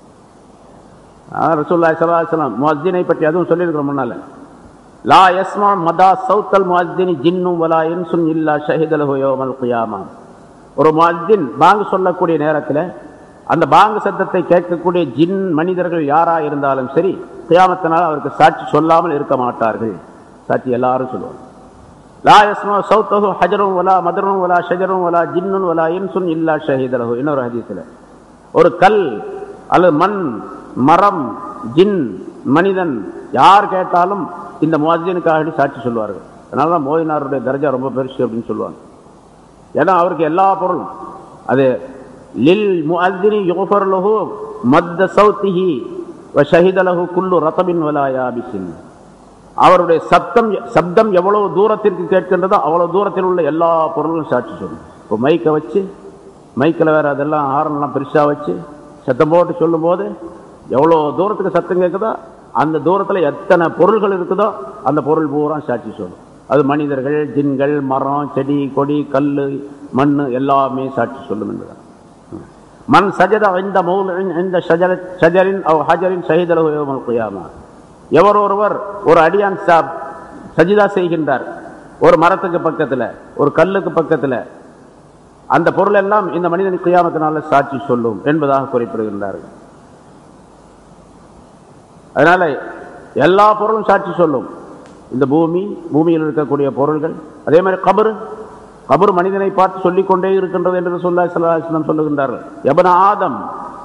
ரசூல்லா சலாஹலாம் முஅஸ்தினை பற்றி அதுவும் சொல்லியிருக்கிறோம் முன்னால லா யஸ்மா மதா சௌத்தல் முஅஸ்தினி ஜின்னும் வலா இன்சுன் இல்லா ஷஹிதலஹு யௌமல் கியாமா ஒரு முஅஸ்தின் பாங்கு சொல்லக்கூடிய நேரத்தில் அந்த பாங்கு சத்தத்தை கேட்கக்கூடிய ஜின் மனிதர்கள் யாரா இருந்தாலும் சரி கியாமத்தினால் அவருக்கு சாட்சி சொல்லாமல் இருக்க மாட்டார்கள் சாட்சி எல்லாரும் சொல்லுவாங்க லா யஸ்மா சௌத்தஹு ஹஜரும் வலா மதரும் வலா ஷஜரும் வலா ஜின்னுன் வலா இன்சுன் இல்லா ஷஹிதலஹு இன்னொரு ஹதீஸில் ஒரு கல் அல்லது மண் மரம் ஜின் மனிதன் யார் கேட்டாலும் இந்த முஅஜினுக்காக சாட்சி சொல்லுவார்கள் அதனால தான் மோதினாருடைய தர்ஜா ரொம்ப பெருசு அப்படின்னு சொல்லுவாங்க ஏன்னா அவருக்கு எல்லா பொருளும் அது லில் முஅஜினி யுஃபர் லஹு மத்த சௌத்திஹி வ ஷஹித லஹு குல்லு ரதபின் வலா யாபிசின் அவருடைய சத்தம் சப்தம் எவ்வளவு தூரத்திற்கு கேட்கின்றதோ அவ்வளவு தூரத்தில் உள்ள எல்லா பொருளும் சாட்சி சொல்லும் இப்போ மைக்கை வச்சு மைக்கில் வேற அதெல்லாம் ஹாரன்லாம் பெருசா வச்சு சத்தம் போட்டு சொல்லும்போது எவ்வளோ தூரத்துக்கு சத்தம் கேட்குதோ அந்த தூரத்தில் எத்தனை பொருள்கள் இருக்குதோ அந்த பொருள் பூரா சாட்சி சொல்லும் அது மனிதர்கள் ஜின்கள் மரம் செடி கொடி கல் மண் எல்லாமே சாட்சி சொல்லும் என்பதான் மண் சஜத இந்த மௌல் இந்த ஷஜர ஷஜரின் அவ் ஹஜரின் ஷஹீதலகு யௌமல் கியாமா எவர் ஒருவர் ஒரு அடியான் சாப் சஜிதா செய்கின்றார் ஒரு மரத்துக்கு பக்கத்துல ஒரு கல்லுக்கு பக்கத்துல அந்த பொருள் எல்லாம் இந்த மனிதன் கியாமத்தினால சாட்சி சொல்லும் என்பதாக குறிப்பிடுகின்றார்கள் அதனால எல்லா பொருளும் சாட்சி சொல்லும் இந்த பூமி பூமியில் இருக்கக்கூடிய பொருள்கள் அதே மாதிரி கபரு கபர் மனிதனை பார்த்து சொல்லிக் கொண்டே இருக்கின்றது என்று சொல்லா சல்லாஹம் சொல்லுகின்றார்கள் எபன ஆதம்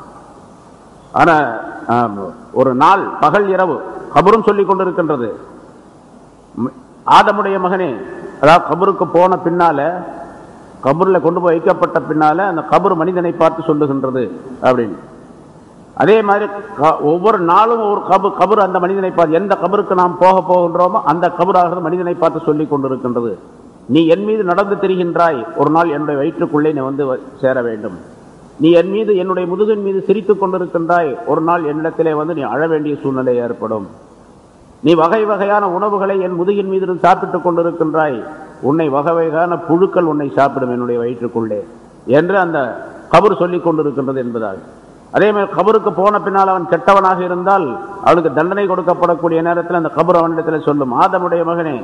ஆனா ஆம், ஒரு நாள் பகல் இரவு கபரும் சொல்லிக் கொண்டிருக்கின்றது ம், ஆதமுடைய மகனே அதாவது கபருக்கு போன பின்னால கபூர்ல கொண்டு போய் வைக்கப்பட்ட பின்னால அந்த கபர் மனிதனை பார்த்து சொல்லுகின்றது அப்படின்னு அதே மாதிரி க- ஒவ்வொரு நாளும் ஒரு கபு கபர் அந்த மனிதனை பார்த்து எந்த கபருக்கு நாம் போக போகின்றோமோ அந்த கபராக மனிதனை பார்த்து சொல்லிக் கொண்டிருக்கின்றது நீ என் மீது நடந்து திரிகின்றாய் ஒரு நாள் என்னுடைய வயிற்றுக்குள்ளே நீ வந்து வ- சேர வேண்டும் நீ என் மீது என்னுடைய முதுகின் மீது சிரித்துக் கொண்டிருக்கின்றாய் ஒரு நாள் என்னிடத்திலே வந்து நீ அழ வேண்டிய சூழ்நிலை ஏற்படும் நீ வகை வகையான உணவுகளை என் முதுகின் மீது இருந்து சாப்பிட்டுக் கொண்டிருக்கின்றாய் உன்னை வகை வகையான புழுக்கள் உன்னை சாப்பிடும் என்னுடைய வயிற்றுக்குள்ளே என்று அந்த கபர் சொல்லிக் கொண்டிருக்கின்றது என்பதாக அதே மாதிரி கபருக்கு போன பின்னால் அவன் கெட்டவனாக இருந்தால் அவனுக்கு தண்டனை கொடுக்கப்படக்கூடிய நேரத்தில் அந்த கபர் அவனிடத்தில் சொல்லும் ஆதமுடைய மகனே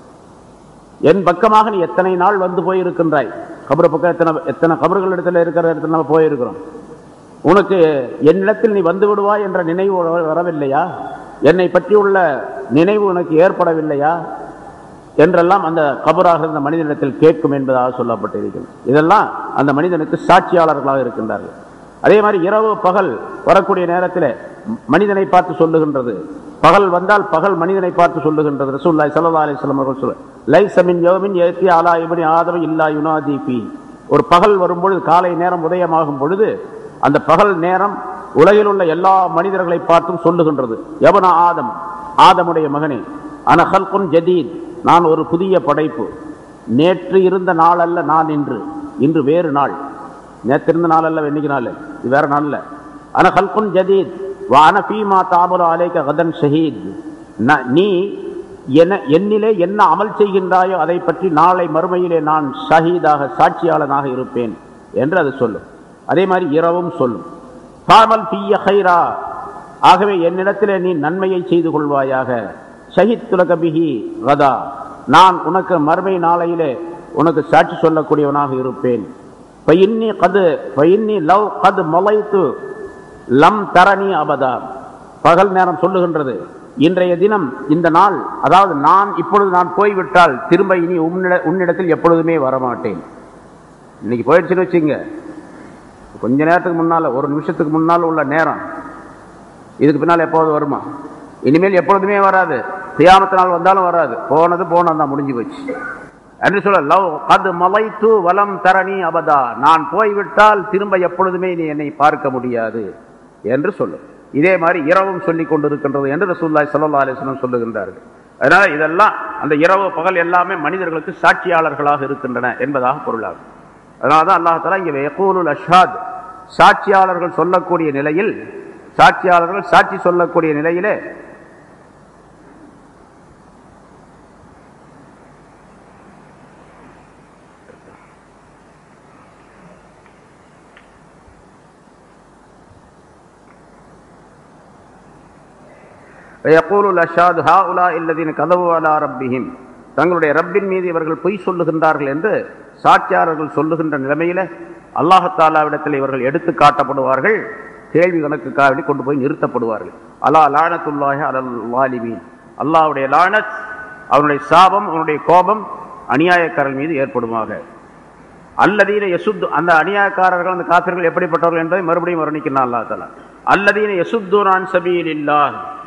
என் பக்கமாக நீ எத்தனை நாள் வந்து போயிருக்கின்றாய் கபர் பக்கம் எத்தனை எத்தனை கபர்கள் இடத்துல இருக்கிற இடத்துல நம்ம போயிருக்கிறோம் உனக்கு என்னிடத்தில் நீ வந்து விடுவாய் என்ற நினைவு வர- வரவில்லையா என்னை பற்றியுள்ள நினைவு உனக்கு ஏற்படவில்லையா என்றெல்லாம் அந்த கபராக இருந்த மனிதனிடத்தில் கேட்கும் என்பதாக சொல்லப்பட்டிருக்கிறது இதெல்லாம் அந்த மனிதனுக்கு சாட்சியாளர்களாக இருக்கின்றார்கள் அதே மாதிரி இரவு பகல் வரக்கூடிய நேரத்தில் மனிதனை பார்த்து சொல்லுகின்றது பகல் வந்தால் பகல் மனிதனை பார்த்து சொல்லுகின்றது ரசூல்லாய் சல்லா அலிஸ்லாம் அவர்கள் சொல்ல லைஸ மின் யௌமின் யத்தி அலா இப்னி ஆதம் இல்லா யுனாதி ஃபீ ஒரு பகல் வரும்பொழுது காலை நேரம் உதயமாகும் பொழுது அந்த பகல் நேரம் உலகில் உள்ள எல்லா மனிதர்களை பார்த்தும் சொல்லுகின்றது எவன ஆதம் ஆதமுடைய மகனே அன ஹல்குன் ஜதீத் நான் ஒரு புதிய படைப்பு நேற்று இருந்த நாள் அல்ல நான் இன்று இன்று வேறு நாள் நேற்று இருந்த நாள் அல்ல இன்னைக்கு நாள் இது வேற நாள் இல்ல அன ஹல்குன் ஜதீத் வான ஃபீமா தாபுல அலைக்க கதன் ஷஹீத் ந- நீ என்ன என்னிலே என்ன அமல் செய்கின்றாயோ அதை பற்றி நாளை மறுமையிலே நான் ஷஹீதாக சாட்சியாளனாக இருப்பேன் என்று அது சொல்லும் அதே மாதிரி இரவும் சொல்லும் தாமல் பிய ஹைரா ஆகவே என்னிடத்திலே நீ நன்மையை செய்து கொள்வாயாக ஷஹித் துலகபிஹி கதா நான் உனக்கு மறுமை நாளையிலே உனக்கு சாட்சி சொல்லக்கூடியவனாக இருப்பேன் பையின்னி கது பையின்னி லவ் கது மொலைத்து லம் தரணி அபதா பகல் நேரம் சொல்லுகின்றது இன்றைய தினம் இந்த நாள் அதாவது நான் இப்பொழுது நான் போய்விட்டால் திரும்ப இனி உன்னிட உன்னிடத்தில் எப்பொழுதுமே வரமாட்டேன் இன்னைக்கு போயிடுச்சுன்னு வச்சுங்க கொஞ்ச நேரத்துக்கு முன்னால ஒரு நிமிஷத்துக்கு முன்னால் உள்ள நேரம் இதுக்கு பின்னால் எப்போது வருமா இனிமேல் எப்பொழுதுமே வராது தியாமத்து நாள் வந்தாலும் வராது போனது போனது தான் முடிஞ்சு போச்சு என்று சொல்ல லவ் அது மலைத்து வலம் தரணி அபதா நான் போய்விட்டால் திரும்ப எப்பொழுதுமே நீ என்னை பார்க்க முடியாது என்று சொல்லு இதே மாதிரி இரவும் சொல்லிக் கொண்டிருக்கின்றது என்று ரசூல்லாய் சல்லா அலிஸ்லம் சொல்லுகின்றார்கள் அதனால இதெல்லாம் அந்த இரவு பகல் எல்லாமே மனிதர்களுக்கு சாட்சியாளர்களாக இருக்கின்றன என்பதாக பொருளாகும் அதனால தான் அல்லாஹாலா இங்கே யகூலுல் அஷாத் சாட்சியாளர்கள் சொல்லக்கூடிய நிலையில் சாட்சியாளர்கள் சாட்சி சொல்லக்கூடிய நிலையிலே ويقول الأشهاد هؤلاء الذين كذبوا على ربهم தங்களுடைய ரப்பின் மீது இவர்கள் பொய் சொல்லுகின்றார்கள் என்று சாட்சியாளர்கள் சொல்லுகின்ற நிலைமையில அல்லாஹத்தாலாவிடத்தில் இவர்கள் எடுத்து காட்டப்படுவார்கள் கேள்வி கணக்குக்காக கொண்டு போய் நிறுத்தப்படுவார்கள் அலா லானத்துல்லாஹி அலல் வாலிபீன் அல்லாஹ்வுடைய லானத் அவனுடைய சாபம் அவனுடைய கோபம் அநியாயக்காரர்கள் மீது ஏற்படுமாக அல்லதீன யசுத் அந்த அநியாயக்காரர்கள் அந்த காப்பிர்கள் எப்படிப்பட்டவர்கள் என்பதை மறுபடியும் வர்ணிக்கிறான் அல்லா தலா அல்லதீன யசுத்தூனான் சபீல் இல்லாஹ்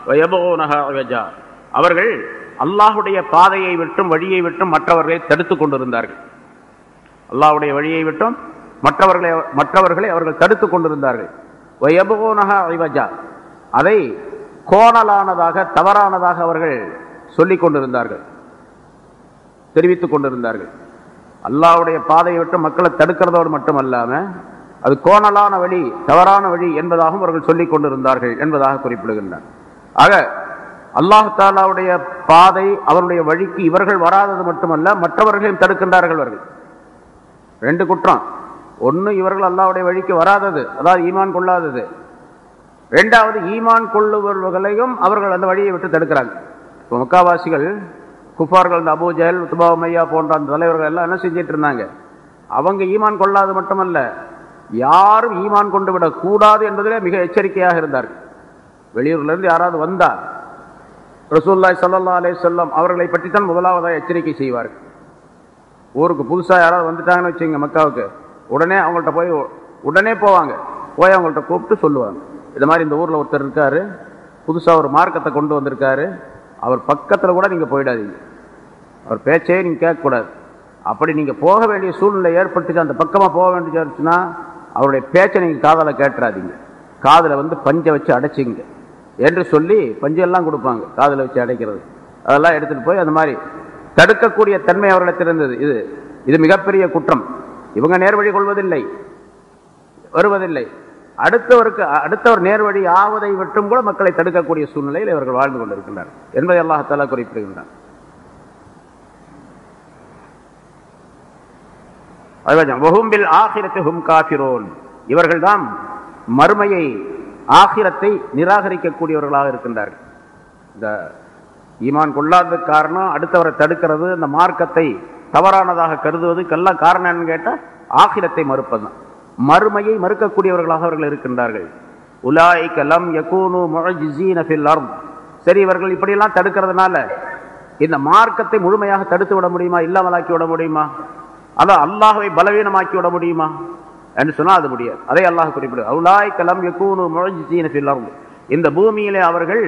வயபோனஹா இவஜா. அவர்கள் அல்லாஹுடைய பாதையை விட்டும் வழியை விட்டும் மற்றவர்களை தடுத்துக் கொண்டிருந்தார்கள் அல்லாஹ்வுடைய வழியை விட்டும் மற்றவர்களை மற்றவர்களை அவர்கள் தடுத்துக் கொண்டிருந்தார்கள் வயபோனஹா இவஜா. அதை கோணலானதாக தவறானதாக அவர்கள் சொல்லிக் கொண்டிருந்தார்கள் தெரிவித்துக் கொண்டிருந்தார்கள் அல்லாஹ்வுடைய பாதையை விட்டு மக்களை தடுக்கிறதோடு மட்டுமல்லாம அது கோணலான வழி தவறான வழி என்பதாகவும் அவர்கள் சொல்லிக் கொண்டிருந்தார்கள் என்பதாக குறிப்பிடுகின்றார் ஆக அல்லாஹ் தாலாவுடைய பாதை அவருடைய வழிக்கு இவர்கள் வராதது மட்டுமல்ல மற்றவர்களையும் தடுக்கின்றார்கள் அவர்கள் ரெண்டு குற்றம் ஒன்னு இவர்கள் அல்லாஹ்வுடைய வழிக்கு வராதது அதாவது ஈமான் கொள்ளாதது ரெண்டாவது ஈமான் கொள்ளுபவர்களையும் அவர்கள் அந்த வழியை விட்டு தடுக்கிறாங்க இப்போ மக்காவாசிகள் குஃபார்கள் இந்த அபூ ஜஹல் உத்பா மையா போன்ற அந்த தலைவர்கள் எல்லாம் என்ன செஞ்சிட்டு இருந்தாங்க அவங்க ஈமான் கொள்ளாது மட்டுமல்ல யாரும் ஈமான் கொண்டு விடக் கூடாது என்பதிலே மிக எச்சரிக்கையாக இருந்தார்கள் வெளியூர்ல இருந்து யாராவது வந்தால் ரசூல்லாய் சல்லா அலே சொல்லம் அவர்களை பற்றித்தான் முதலாவதாக எச்சரிக்கை செய்வார்கள் ஊருக்கு புதுசா யாராவது வந்துட்டாங்கன்னு வச்சுங்க மக்காவுக்கு உடனே அவங்கள்ட்ட போய் உடனே போவாங்க போய் அவங்கள்ட்ட கூப்பிட்டு சொல்லுவாங்க இது மாதிரி இந்த ஊர்ல ஒருத்தர் இருக்காரு புதுசா ஒரு மார்க்கத்தை கொண்டு வந்திருக்காரு அவர் பக்கத்துல கூட நீங்க போயிடாதீங்க அவர் பேச்சையே நீங்க கேட்கக்கூடாது அப்படி நீங்க போக வேண்டிய சூழ்நிலை ஏற்பட்டுச்சு அந்த பக்கமா போக வேண்டியதுன்னா அவருடைய பேச்சை நீங்க காதல கேட்டுறாதீங்க காதுல வந்து பஞ்சை வச்சு அடைச்சிங்க என்று சொல்லி பஞ்செல்லாம் கொடுப்பாங்க காதுல வச்சு அடைக்கிறது அதெல்லாம் எடுத்துட்டு போய் அந்த மாதிரி தடுக்கக்கூடிய தன்மை அவர்களிடத்தில் இருந்தது இது இது மிகப்பெரிய குற்றம் இவங்க நேர்வழி கொள்வதில்லை வருவதில்லை அடுத்தவருக்கு அடுத்தவர் நேர்வழி ஆவதை விட்டும் கூட மக்களை தடுக்கக்கூடிய சூழ்நிலையில் இவர்கள் வாழ்ந்து கொண்டிருக்கின்றனர் என்பதை அல்லாஹாலா குறிப்பிடுகின்றார் வஹும்பில் ஆகிரத்து ஹும் காபிரோன் இவர்கள்தான் மறுமையை ஆகிரத்தை நிராகரிக்கக்கூடியவர்களாக இருக்கின்றார்கள் இந்த ஈமான் கொள்ளாததுக்கு காரணம் அடுத்தவரை தடுக்கிறது அந்த மார்க்கத்தை தவறானதாக கருதுவதுக்கெல்லாம் காரணம் என்னன்னு கேட்டா ஆகிரத்தை மறுப்பதுதான் மறுமையை மறுக்கக்கூடியவர்களாக அவர்கள் இருக்கின்றார்கள் உலாய் கலம் யகூனு முழஜிசீன ஃபில் அர்த் சரி இவர்கள் இப்படியெல்லாம் தடுக்கிறதுனால இந்த மார்க்கத்தை முழுமையாக தடுத்து விட முடியுமா இல்லாமலாக்கி விட முடியுமா அதான் அல்லாஹவை பலவீனமாக்கி விட முடியுமா என்று சொன்னால் அது முடியாது அதே அல்லாஹ் குறிப்பிடு உலாய் கலம் யகூனு முழஜிசீன ஃபில் அர்த் இந்த பூமியிலே அவர்கள்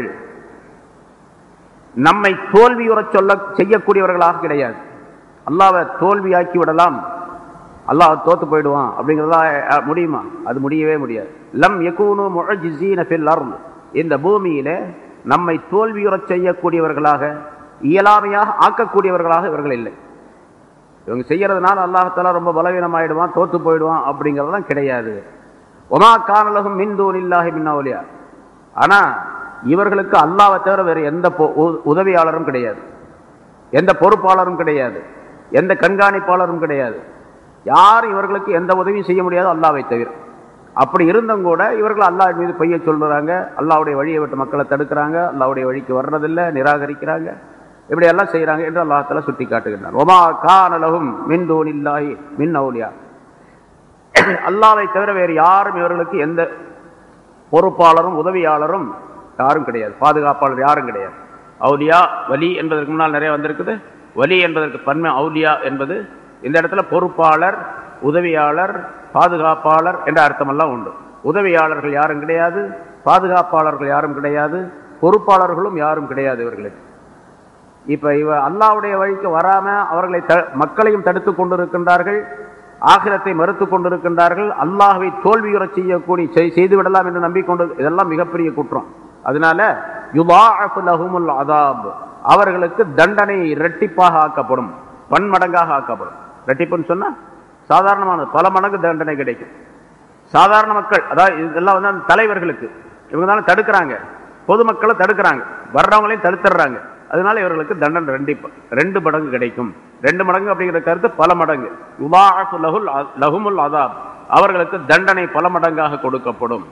நம்மை தோல்வியுறச் சொல்ல செய்யக்கூடியவர்களாக கிடையாது அல்லாவை தோல்வியாக்கி விடலாம் அல்லாஹ் தோத்து போயிடுவான் அப்படிங்கிறதா அஹ், முடியுமா அது முடியவே முடியாது லம் யகூனு முஅஜிஸீன ஃபில் அர்த் இந்த பூமியில நம்மை தோல்வியுறச் செய்யக்கூடியவர்களாக இயலாமையாக ஆக்கக்கூடியவர்களாக இவர்கள் இல்லை இவங்க செய்யறதுனால அல்லாஹால ரொம்ப பலவீனமாயிடுவான் தோத்து போயிடுவான் அப்படிங்கிறதெல்லாம் கிடையாது ஒமா கானலகும் மின்தூன் இல்லாஹி மின்னவலியா ஆனா இவர்களுக்கு அல்லாவை தவிர வேறு எந்த பொ- உ- உதவியாளரும் கிடையாது எந்த பொறுப்பாளரும் கிடையாது எந்த கண்காணிப்பாளரும் கிடையாது யாரும் இவர்களுக்கு எந்த உதவியும் செய்ய முடியாது அல்லாவை தவிர அப்படி இருந்தும் கூட இவர்கள் அல்லாஹ் மீது பொய்ய சொல்றாங்க அல்லாஹ்வுடைய வழியை விட்டு மக்களை தடுக்கிறாங்க அல்லாஹ்வுடைய வழிக்கு வர்றதில்லை நிராகரிக்கிறாங்க இப்படி எல்லாம் செய்யறாங்க என்று அல்லாஹால சுட்டி காட்டுகின்றார் ஒமா கானலகும் மின் தூணில்லாஹி மின் அவுலியா அல்லாவை தவிர வேறு யாரும் இவர்களுக்கு எந்த பொறுப்பாளரும் உதவியாளரும் யாரும் கிடையாது பாதுகாப்பாளர் யாரும் கிடையாது அவுலியா வலி என்பதற்கு முன்னால் நிறைய வந்திருக்குது வலி என்பதற்கு பன்மை அவுலியா என்பது இந்த இடத்துல பொறுப்பாளர் உதவியாளர் பாதுகாப்பாளர் என்ற அர்த்தமெல்லாம் உண்டு உதவியாளர்கள் யாரும் கிடையாது பாதுகாப்பாளர்கள் யாரும் கிடையாது பொறுப்பாளர்களும் யாரும் கிடையாது இவர்களுக்கு இப்ப இவ அல்லாவுடைய வழிக்கு வராம அவர்களை த- மக்களையும் தடுத்துக் கொண்டிருக்கின்றார்கள் ஆகிரத்தை மறுத்துக் கொண்டிருக்கின்றார்கள் அல்லாஹ்வை தோல்வியுறச் செய்யக்கூடிய செய்- செய்து விடலாம் என்று நம்பிக்கொண்டு இதெல்லாம் மிகப்பெரிய குற்றம் அதனால யுதாஅஃபு லஹுமுல் அதாப் அவர்களுக்கு தண்டனை இரட்டிப்பாக ஆக்கப்படும் பன்மடங்காக ஆக்கப்படும் இரட்டிப்புன்னு சொன்னா சாதாரணமானது பல மடங்கு தண்டனை கிடைக்கும் சாதாரண மக்கள் அதாவது இதெல்லாம் வந்து அந்த தலைவர்களுக்கு இவங்க தானே தடுக்கிறாங்க பொதுமக்களை தடுக்கிறாங்க வர்றவங்களையும் தடுத்துடுறாங்க அதனால இவர்களுக்கு தண்டனை ரெண்டு ரெண்டு மடங்கு கிடைக்கும் ரெண்டு மடங்கு அப்படிங்கிற கருத்து பல மடங்கு யுதாஅஃபு லஹுல் அ- லஹுமுல் அதாப் அவர்களுக்கு தண்டனை பல மடங்காக கொடுக்கப்படும்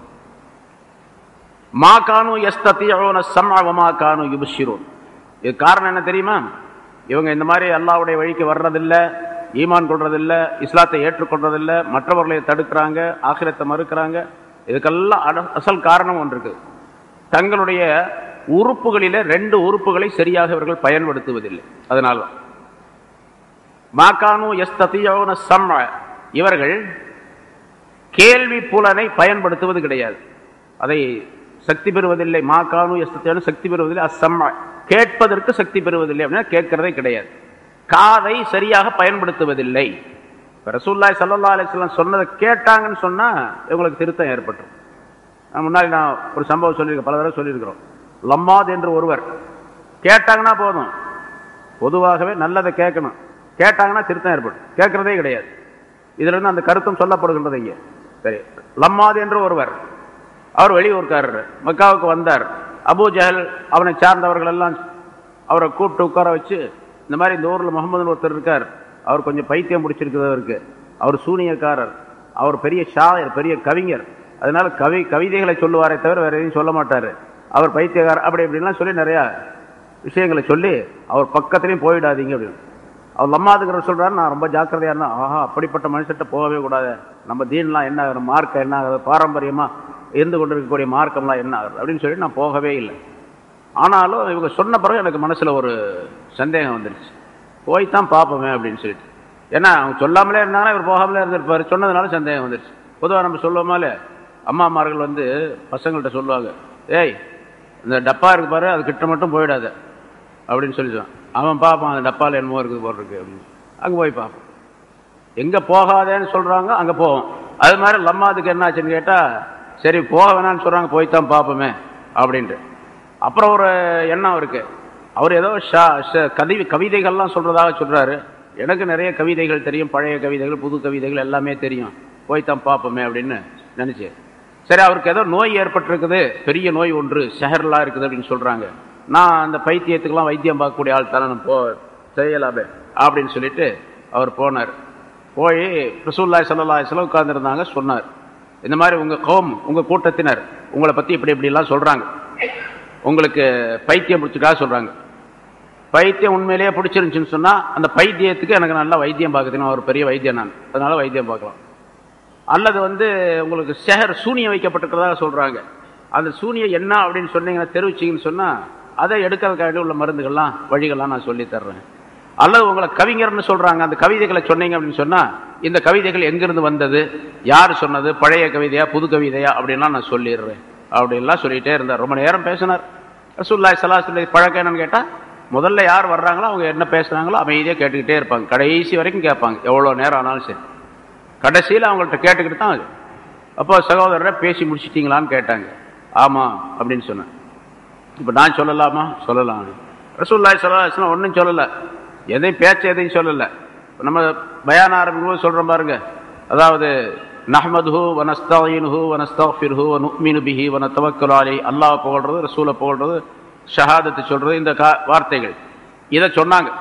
மா கானு யஸ்தத்தியூன ஸம்அ வ மா கானு யுபஷிரூன் இது காரணம் என்ன தெரியுமா இவங்க இந்த மாதிரி அல்லாஹ்வுடைய வழிக்கு வர்றதில்ல ஈமான் கொள்றதில்ல இஸ்லாத்தை ஏற்றுக்கொள்றதில்ல மற்றவர்களை தடுக்கிறாங்க ஆகிரத்தை மறுக்கிறாங்க இதுக்கெல்லாம் அட- அசல் காரணம் ஒன்று இருக்கு தங்களுடைய உறுப்புகளில ரெண்டு உறுப்புகளை சரியாக இவர்கள் பயன்படுத்துவதில்லை அதனால தான். மாகானு எஸ்தத்தியோன சம்ம இவர்கள் கேள்வி புலனை பயன்படுத்துவது கிடையாது அதை சக்தி பெறுவதில்லை மா கானு எஸ்தேனும் சக்தி பெறுவதில்லை அசம்ம கேட்பதற்கு சக்தி பெறுவதில்லை அப்படின்னா கேட்கறதே கிடையாது காதை சரியாக பயன்படுத்துவதில்லை இப்ப ரசூல்லாய் சல்லா அலிஸ்லாம் சொன்னதை கேட்டாங்கன்னு சொன்னா இவங்களுக்கு திருத்தம் ஏற்பட்டுரும் நான் முன்னாடி நான் ஒரு சம்பவம் சொல்லியிருக்கேன் பல தடவை சொல்லியிருக்கிறோம் லம்மாத் என்று ஒருவர் கேட்டாங்கன்னா போதும் பொதுவாகவே நல்லதை கேட்கணும் கேட்டாங்கன்னா திருத்தம் ஏற்படும் கேட்கறதே கிடையாது இதுல இருந்து அந்த கருத்தும் சொல்லப்படுகின்றது இங்கே சரி லம்மாத் என்று ஒருவர் அவர் வெளியூர்க்காரர் மக்காவுக்கு வந்தார் அபூ ஜஹல் அவனை சார்ந்தவர்கள் எல்லாம் அவரை கூப்பிட்டு உட்கார வச்சு இந்த மாதிரி இந்த ஊரில் முகமதுன்னு ஒருத்தர் இருக்கார் அவர் கொஞ்சம் பைத்தியம் பிடிச்சிருக்குது அவருக்கு அவர் சூனியக்காரர் அவர் பெரிய ஷாயர் பெரிய கவிஞர் அதனால கவி கவிதைகளை சொல்லுவாரே தவிர வேற எதையும் சொல்ல மாட்டார் அவர் பைத்தியக்காரர் அப்படி இப்படின்லாம் சொல்லி நிறையா விஷயங்களை சொல்லி அவர் பக்கத்துலேயும் போயிடாதீங்க அப்படின்னு அவர் லம்மாதுங்கிற சொல்றாரு நான் ரொம்ப ஜாக்கிரதையா இருந்தேன் ஆஹா அப்படிப்பட்ட மனுஷன்ட்ட போகவே கூடாது நம்ம தீன்லாம் என்ன ஆகுது மார்க்கம் என்ன ஆகுது பாரம்பரியமா இருந்து கொண்டிருக்கக்கூடிய மார்க்கம்லாம் என்ன ஆகுது அப்படின்னு சொல்லி நான் போகவே இல்லை ஆனாலும் இவங்க சொன்ன பிறகு எனக்கு மனசுல ஒரு சந்தேகம் வந்துருச்சு போய் தான் பார்ப்போமே அப்படின்னு சொல்லிட்டு ஏன்னா அவங்க சொல்லாமலே இருந்தாங்கன்னா இவர் போகாமலே இருந்திருப்பாரு சொன்னதுனால சந்தேகம் வந்துருச்சு பொதுவாக நம்ம சொல்லுவோமாலே அம்மாமார்கள் வந்து பசங்கள்கிட்ட சொல்லுவாங்க ஏய் இந்த டப்பா இருக்கு பாரு அது கிட்ட மட்டும் போயிடாத அப்படின்னு சொல்லி சொன்னான் அவன் பார்ப்பான் அந்த டப்பாவில் என்னமோ இருக்குது போல் இருக்கு அப்படின்னு அங்கே போய் பார்ப்போம் எங்கே போகாதேன்னு சொல்கிறாங்க அங்கே போவோம் அது மாதிரி லம்மாதுக்கு என்னாச்சுன்னு கேட்டால் சரி போக வேணாம்னு சொல்கிறாங்க போய் தான் பார்ப்போமே அப்படின்ட்டு அப்புறம் ஒரு எண்ணம் இருக்கு அவர் ஏதோ ஷா ஷ- கவி கவிதைகள்லாம் சொல்கிறதாக சொல்கிறாரு எனக்கு நிறைய கவிதைகள் தெரியும் பழைய கவிதைகள் புது கவிதைகள் எல்லாமே தெரியும் போய் தான் பார்ப்போமே அப்படின்னு நினச்சேன் சரி அவருக்கு ஏதோ நோய் ஏற்பட்டிருக்குது பெரிய நோய் ஒன்று ஷஹர்லாம் இருக்குது அப்படின்னு சொல்கிறாங்க நான் அந்த பைத்தியத்துக்கெல்லாம் வைத்தியம் பார்க்கக்கூடிய ஆள் தானே நான் போ செய்யலாமே அப்படின்னு சொல்லிட்டு அவர் போனார் போய் ரசூல்லாய் சல்லா சொல்ல உட்கார்ந்துருந்தாங்க சொன்னார் இந்த மாதிரி உங்கள் கோம் உங்கள் கூட்டத்தினர் உங்களை பற்றி இப்படி இப்படிலாம் சொல்கிறாங்க உங்களுக்கு பைத்தியம் பிடிச்சிட்டா சொல்கிறாங்க பைத்தியம் உண்மையிலேயே பிடிச்சிருந்துச்சுன்னு சொன்னால் அந்த பைத்தியத்துக்கு எனக்கு நல்லா வைத்தியம் பார்க்குறேன் ஒரு பெரிய வைத்தியம் நான் அதனால வைத்தியம் பார்க்கலாம் அல்லது வந்து உங்களுக்கு ஷஹர் சூனியம் வைக்கப்பட்டிருக்கிறதாக சொல்கிறாங்க அந்த சூனியம் என்ன அப்படின்னு சொன்னீங்கன்னா தெரிவிச்சிங்கன்னு சொன்னால் அதை எடுக்கிறதுக்காக உள்ள மருந்துகள்லாம் வழிகள்லாம் நான் சொல்லித் தர்றேன் அல்லது உங்களை கவிஞர்னு சொல்கிறாங்க அந்த கவிதைகளை சொன்னீங்க அப்படின்னு சொன்னால் இந்த கவிதைகள் எங்கிருந்து வந்தது யார் சொன்னது பழைய கவிதையா புது கவிதையா அப்படின்லாம் நான் சொல்லிடுறேன் அப்படின்லாம் சொல்லிகிட்டே இருந்தார் ரொம்ப நேரம் பேசினார் ரசூல்லாய் சலாஹ் பழக்கம் என்னன்னு கேட்டால் முதல்ல யார் வர்றாங்களோ அவங்க என்ன பேசுகிறாங்களோ அமைதியாக கேட்டுக்கிட்டே இருப்பாங்க கடைசி வரைக்கும் கேட்பாங்க எவ்வளோ நேரம் ஆனாலும் சரி கடைசியில் அவங்கள்ட்ட கேட்டுக்கிட்டு தான் அது அப்போ சகோதரரை பேசி முடிச்சிட்டீங்களான்னு கேட்டாங்க ஆமாம் அப்படின்னு சொன்னேன் இப்போ நான் சொல்லலாமா சொல்லலாம் ரசூல்லாய் சலாஹ் ஒன்றும் சொல்லலை எதையும் பேச்ச எதையும் சொல்லலை நம்ம பயான ஆரம்பிக்கும் சொல்கிறோம் பாருங்க அதாவது நஹ்மதுஹு வனஸ்தாயினுஹு வனஸ்தாஃபிர்ஹு வனுக்மினு பிஹி வனத்தவக்கல் அலி அல்லாஹ் புகழ்றது ரசூலை புகழ்றது ஷஹாதத்து சொல்றது இந்த கா வார்த்தைகள் இதை சொன்னாங்க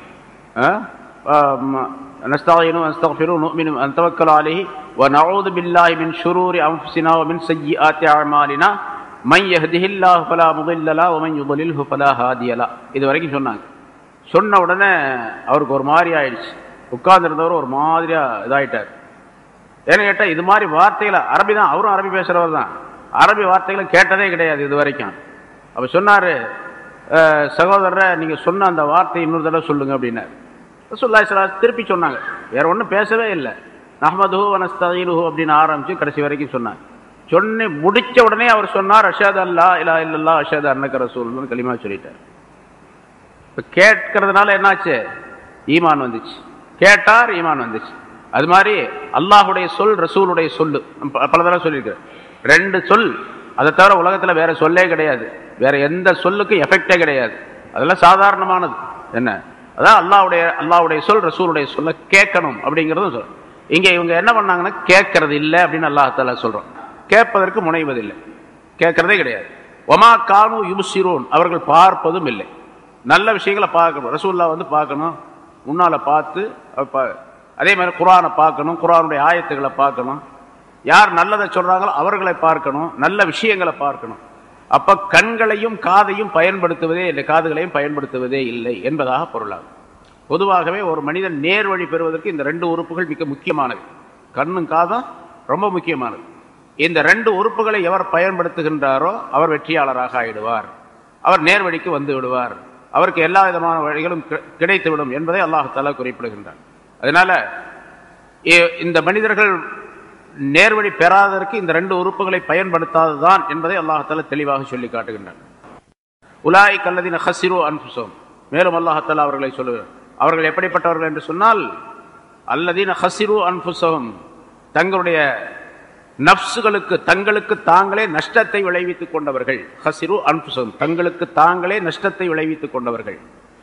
نستعين ونستغفر ونؤمن ونتوكل عليه ونعوذ بالله من شرور انفسنا ومن سيئات اعمالنا من يهده الله فلا مضل له ومن يضلله فلا هادي له இது வரைக்கும் சொன்னாங்க சொன்ன உடனே அவருக்கு ஒரு மாதிரி ஆயிடுச்சு உட்கார்ந்துருந்தவர் ஒரு மாதிரியா இதாயிட்டார் ஏன்னு கேட்டா இது மாதிரி வார்த்தைகளை அரபி தான் அவரும் அரபி பேசுறவர் தான் அரபி வார்த்தைகளை கேட்டதே கிடையாது இது வரைக்கும் அப்ப சொன்னாரு "அஹ், சகோதரரை நீங்க சொன்ன அந்த வார்த்தை இன்னொரு தடவை சொல்லுங்க அப்படின்னாரு ரசூலுல்லாஹி ஸல்லல்லாஹு அலைஹி வஸல்லம் திருப்பி சொன்னாங்க வேற ஒன்றும் பேசவே இல்லை நஹ்மதுஹு வனஸ்தஈனுஹு அப்படின்னு ஆரம்பிச்சு கடைசி வரைக்கும் சொன்னாங்க சொன்ன முடிச்ச உடனே அவர் சொன்னார் அஷஹது அல்லா இலா இல்லல்லா அஷஹது அன்னக ரசூல்னு களிமா சொல்லிட்டார் இப்ப கேட்கறதுனால என்னாச்சு ஈமான் வந்துச்சு கேட்டார் ஈமான் வந்துச்சு அது மாதிரி அல்லாஹுடைய சொல் ரசூலுடைய சொல்லு நம்ம ப- பல தடவை சொல்லியிருக்கிறேன் ரெண்டு சொல் அதை தவிர உலகத்துல வேற சொல்லே கிடையாது வேற எந்த சொல்லுக்கும் எஃபெக்டே கிடையாது அதெல்லாம் சாதாரணமானது என்ன அதான் அல்லாஹ்வுடைய அல்லாஹ்வுடைய சொல் ரசூலுடைய சொல்ல கேட்கணும் அப்படிங்கிறதும் சொல் இங்க இவங்க என்ன பண்ணாங்கன்னா கேட்கறது இல்லை அப்படின்னு அல்லாஹ் தாலா சொல்றோம் கேட்பதற்கு முனைவதில்லை கேட்கறதே கிடையாது ஒமா கானு யுபுசிரோன் அவர்கள் பார்ப்பதும் இல்லை நல்ல விஷயங்களை பார்க்கணும் ரசூல்லா வந்து பார்க்கணும் முன்னால பார்த்து அவர் பா- அதே மாதிரி குரானை பார்க்கணும் குரானுடைய ஆயத்துகளை பார்க்கணும் யார் நல்லதை சொல்றாங்களோ அவர்களை பார்க்கணும் நல்ல விஷயங்களை பார்க்கணும் அப்ப கண்களையும் காதையும் பயன்படுத்துவதே இல்லை காதுகளையும் பயன்படுத்துவதே இல்லை என்பதாக பொருளாகும் பொதுவாகவே ஒரு மனிதன் நேர் வழி பெறுவதற்கு இந்த ரெண்டு உறுப்புகள் மிக முக்கியமானது கண்ணும் காதும் ரொம்ப முக்கியமானது இந்த ரெண்டு உறுப்புகளை எவர் பயன்படுத்துகின்றாரோ அவர் வெற்றியாளராக ஆயிடுவார் அவர் நேர்வழிக்கு வந்து விடுவார் அவருக்கு எல்லா விதமான வழிகளும் கி- கிடைத்துவிடும் என்பதை அல்லாஹாலா குறிப்பிடுகின்றார் அதனால இ- இந்த மனிதர்கள் நேர்வழி பெறாததற்கு இந்த ரெண்டு உறுப்புகளை பயன்படுத்தாததுதான் என்பதை அல்லாஹால தெளிவாக சொல்லி காட்டுகின்றான் உலாய் கல்லதின ஹசிரோ அன்புசோம் மேலும் அல்லாஹால அவர்களை சொல்லுகிறார் அவர்கள் எப்படிப்பட்டவர்கள் என்று சொன்னால் அல்லதீன ஹசிரு அன்புசோம் தங்களுடைய நப்சுகளுக்கு தங்களுக்கு தாங்களே நஷ்டத்தை விளைவித்துக் கொண்டவர்கள் ஹசிரு அன்புசோம் தங்களுக்கு தாங்களே நஷ்டத்தை விளைவித்துக் கொண்டவர்கள்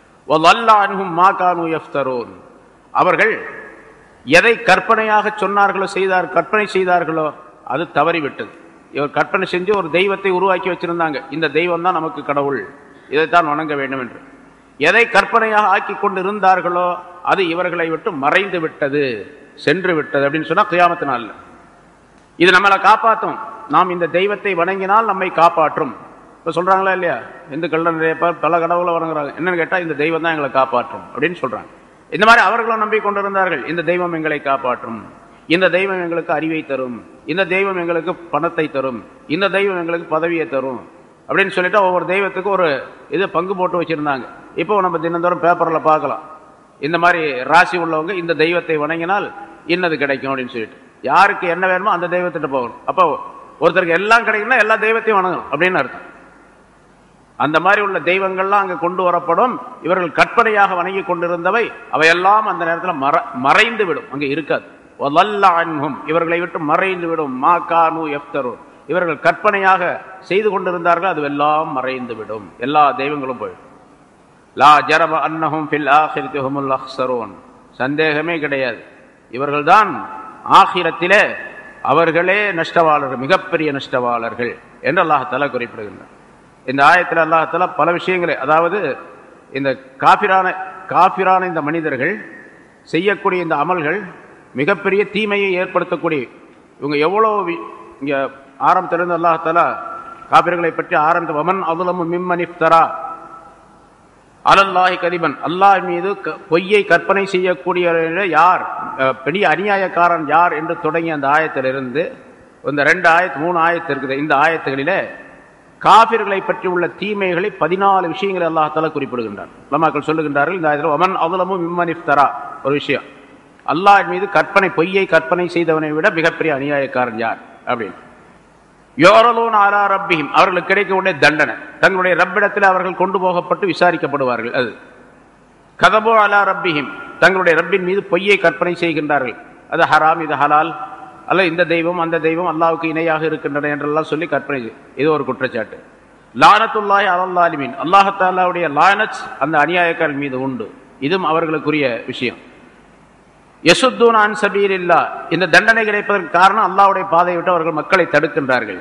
அவர்கள் எதை கற்பனையாக சொன்னார்களோ செய்தார் கற்பனை செய்தார்களோ அது தவறிவிட்டது இவர் கற்பனை செஞ்சு ஒரு தெய்வத்தை உருவாக்கி வச்சிருந்தாங்க இந்த தெய்வம் தான் நமக்கு கடவுள் இதைத்தான் வணங்க வேண்டும் என்று எதை கற்பனையாக ஆக்கி கொண்டு இருந்தார்களோ அது இவர்களை விட்டு மறைந்து விட்டது சென்று விட்டது அப்படின்னு சொன்னா கியாமத்தினால இது நம்மளை காப்பாற்றும் நாம் இந்த தெய்வத்தை வணங்கினால் நம்மை காப்பாற்றும் இப்ப சொல்றாங்களா இல்லையா இந்துக்கள் நிறைய பேர் பல கடவுளை வணங்குறாங்க என்னன்னு கேட்டா இந்த தெய்வம் தான் எங்களை காப்பாற்றும் அப்படின்னு சொல்றாங்க இந்த மாதிரி அவர்களும் நம்பி கொண்டிருந்தார்கள் இந்த தெய்வம் எங்களை காப்பாற்றும் இந்த தெய்வம் எங்களுக்கு அறிவை தரும் இந்த தெய்வம் எங்களுக்கு பணத்தை தரும் இந்த தெய்வம் எங்களுக்கு பதவியை தரும் அப்படின்னு சொல்லிட்டு ஒவ்வொரு தெய்வத்துக்கு ஒரு இது பங்கு போட்டு வச்சிருந்தாங்க இப்போ நம்ம தினந்தோறும் பேப்பர்ல பார்க்கலாம் இந்த மாதிரி ராசி உள்ளவங்க இந்த தெய்வத்தை வணங்கினால் இன்னது கிடைக்கும் அப்படின்னு சொல்லிட்டு யாருக்கு என்ன வேணுமோ அந்த தெய்வத்திட்ட போகணும் அப்போ ஒருத்தருக்கு எல்லாம் கிடைக்கும்னா எல்லா தெய்வத்தையும் வணங்கணும் அப்படின்னு அர்த்தம் அந்த மாதிரி உள்ள தெய்வங்கள்லாம் அங்க கொண்டு வரப்படும் இவர்கள் கற்பனையாக வணங்கி கொண்டிருந்தவை அவையெல்லாம் அந்த நேரத்தில் மற மறைந்து விடும் அங்க இருக்காது இவர்களை விட்டு மறைந்து விடும் மா கானு எஃப்தரு இவர்கள் கற்பனையாக செய்து கொண்டிருந்தார்கள் அது எல்லாம் மறைந்து விடும் எல்லா தெய்வங்களும் போயிடும் லா ஜரப அன்னஹும் ஃபில் ஆஹிரத்தி ஹுமுல் அஹ்சரோன் சந்தேகமே கிடையாது இவர்கள்தான் ஆகிரத்திலே அவர்களே நஷ்டவாளர்கள் மிகப்பெரிய நஷ்டவாளர்கள் என்று அல்லாஹால குறிப்பிடுகின்றார் இந்த ஆயத்தில் அல்லாஹால பல விஷயங்களை அதாவது இந்த காபிரான காபிரான இந்த மனிதர்கள் செய்யக்கூடிய இந்த அமல்கள் மிகப்பெரிய தீமையை ஏற்படுத்தக்கூடிய இவங்க எவ்வளோ இங்க ஆரம்பத்திலிருந்து அல்லாஹால காபிர்களை பற்றி ஆரம்ப வமன் அதுலமு மிம்மனிஃப்தரா அலல்லாஹி கதிபன் அல்லாஹ் மீது பொய்யை கற்பனை செய்யக்கூடிய யார் பெரிய அநியாயக்காரன் யார் என்று தொடங்கிய அந்த ஆயத்திலிருந்து இந்த ரெண்டு ஆயத்து மூணு ஆயத்து இருக்குது இந்த ஆயத்துகளிலே காபிர்களை பற்றி உள்ள தீமைகளை பதினாலு விஷயங்களை அல்லாஹால குறிப்பிடுகின்றார் லமாக்கள் சொல்லுகின்றார்கள் இந்த ஆயத்தில் ஒமன் அதுலமும் மிம்மனிஃப்தரா ஒரு விஷயம் அல்லாஹ் மீது கற்பனை பொய்யை கற்பனை செய்தவனை விட மிகப்பெரிய அநியாயக்காரன் யார் அப்படின்னு யோரலோன் ஆலா ரப்பியும் அவர்களுக்கு கிடைக்கக்கூடிய தண்டனை தங்களுடைய ரப்பிடத்தில் அவர்கள் கொண்டு போகப்பட்டு விசாரிக்கப்படுவார்கள் அது கதபோ அலா ரப்பிஹிம் தங்களுடைய ரப்பின் மீது பொய்யை கற்பனை செய்கின்றார்கள் அது ஹராம் இது ஹலால் அல்ல இந்த தெய்வம் அந்த தெய்வம் அல்லாவுக்கு இணையாக இருக்கின்றன என்றெல்லாம் சொல்லி கற்பனை இது ஒரு குற்றச்சாட்டு லானத்துல்லாய் அலல்லாலிமீன் அல்லாஹாலாவுடைய லானத் அந்த அநியாயக்காரன் மீது உண்டு இதுவும் அவர்களுக்குரிய விஷயம் யசுத்தூன் சபீர் இல்லா இந்த தண்டனை கிடைப்பதற்கு காரணம் அல்லாவுடைய பாதையை விட்டு அவர்கள் மக்களை தடுக்கின்றார்கள்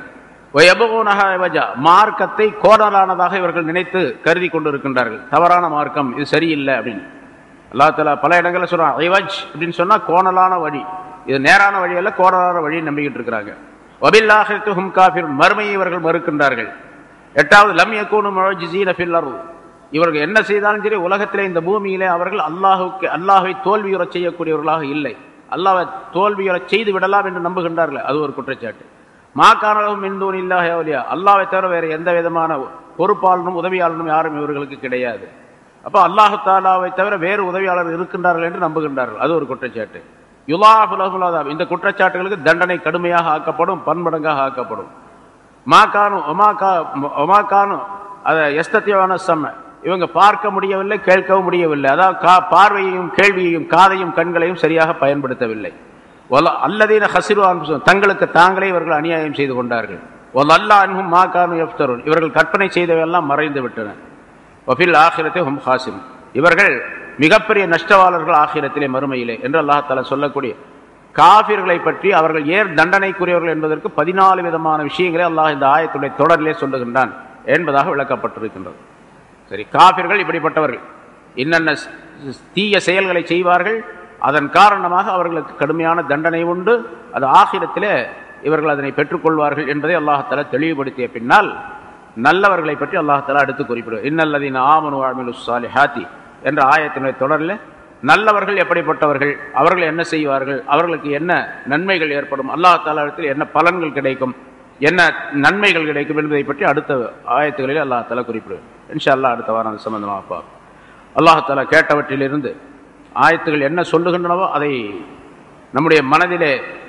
மார்க்கத்தை கோணலானதாக இவர்கள் நினைத்து கருதி கொண்டிருக்கின்றார்கள் தவறான மார்க்கம் இது சரியில்லை அப்படின்னு அல்லா தலா பல இடங்களில் சொல்றான் ஐவஜ் அப்படின்னு சொன்னா கோணலான வழி இது நேரான வழி அல்ல கோணலான வழி நம்பிக்கிட்டு இருக்கிறாங்க வபில்லாஹிற்கு ஹும் காஃபிர் மறுமையை இவர்கள் மறுக்கின்றார்கள் எட்டாவது லம் யக்கூனு முழஜிசீன ஃபில் அருள் இவர்கள் என்ன செய்தாலும் சரி உலகத்திலே இந்த பூமியிலே அவர்கள் அல்லாஹுக்கு அல்லாஹை தோல்வியுற செய்யக்கூடியவர்களாக இல்லை அல்லாஹை தோல்வியுற செய்து விடலாம் என்று நம்புகின்றார்கள் அது ஒரு குற்றச்சாட்டு மாக்கானளவும் மின்தூன் இல்லாஹியா அல்லாவை தவிர வேறு எந்த விதமான பொறுப்பாளனும் உதவியாளனும் யாரும் இவர்களுக்கு கிடையாது அப்போ அல்லாஹு தாலாவை தவிர வேறு உதவியாளர் இருக்கின்றார்கள் என்று நம்புகின்றார்கள் அது ஒரு குற்றச்சாட்டு யுலாஹுலாதாம் இந்த குற்றச்சாட்டுகளுக்கு தண்டனை கடுமையாக ஆக்கப்படும் பன்மடங்காக ஆக்கப்படும் மாக்கானு ஒமாக்கா ஒமாக்கானு அதை எஸ்தத்தியவான செம்ம இவங்க பார்க்க முடியவில்லை கேட்கவும் முடியவில்லை அதாவது கா பார்வையையும் கேள்வியையும் காதையும் கண்களையும் சரியாக பயன்படுத்தவில்லை ஒல அல்லதீன ஹசிரு தங்களுக்கு தாங்களே இவர்கள் அநியாயம் செய்து கொண்டார்கள் ஒல் அல்லா அன்ஹும் மா கானு எஃப்தருன் இவர்கள் கற்பனை செய்தவையெல்லாம் மறைந்து விட்டன வஃபில் ஆகிரத்தை ஹும் ஹாசிம் இவர்கள் மிகப்பெரிய நஷ்டவாளர்கள் ஆகிரத்திலே மறுமையிலே என்று அல்லாஹால சொல்லக்கூடிய காபிர்களை பற்றி அவர்கள் ஏன் தண்டனைக்குரியவர்கள் என்பதற்கு பதினாலு விதமான விஷயங்களை அல்லாஹ் இந்த ஆயத்துடைய தொடரிலே சொல்லுகின்றான் என்பதாக விளக்கப்பட்டிருக்கின்றது சரி காபிர்கள் இப்படிப்பட்டவர்கள் என்னென்ன தீய செயல்களை செய்வார்கள் அதன் காரணமாக அவர்களுக்கு கடுமையான தண்டனை உண்டு அது ஆகிரத்திலே இவர்கள் அதனை பெற்றுக்கொள்வார்கள் என்பதை அல்லாஹால தெளிவுபடுத்திய பின்னால் நல்லவர்களை பற்றி அல்லாஹால அடுத்து குறிப்பிடுவார் இன்னல்லதீன் ஆமனு அமிலு சாலிஹாத்தி என்ற ஆயத்தினுடைய தொடரில் நல்லவர்கள் எப்படிப்பட்டவர்கள் அவர்கள் என்ன செய்வார்கள் அவர்களுக்கு என்ன நன்மைகள் ஏற்படும் அல்லாஹாலத்தில் என்ன பலன்கள் கிடைக்கும் என்ன நன்மைகள் கிடைக்கும் என்பதை பற்றி அடுத்த ஆயத்துகளில் அல்லாஹால குறிப்பிடுவார் இன்ஷா அல்லா அடுத்த வாரம் அது சம்பந்தமாக பார்ப்போம் அல்லாஹால கேட்டவற்றிலிருந்து ஆயத்துகள் என்ன சொல்லுகின்றனவோ அதை நம்முடைய மனதிலே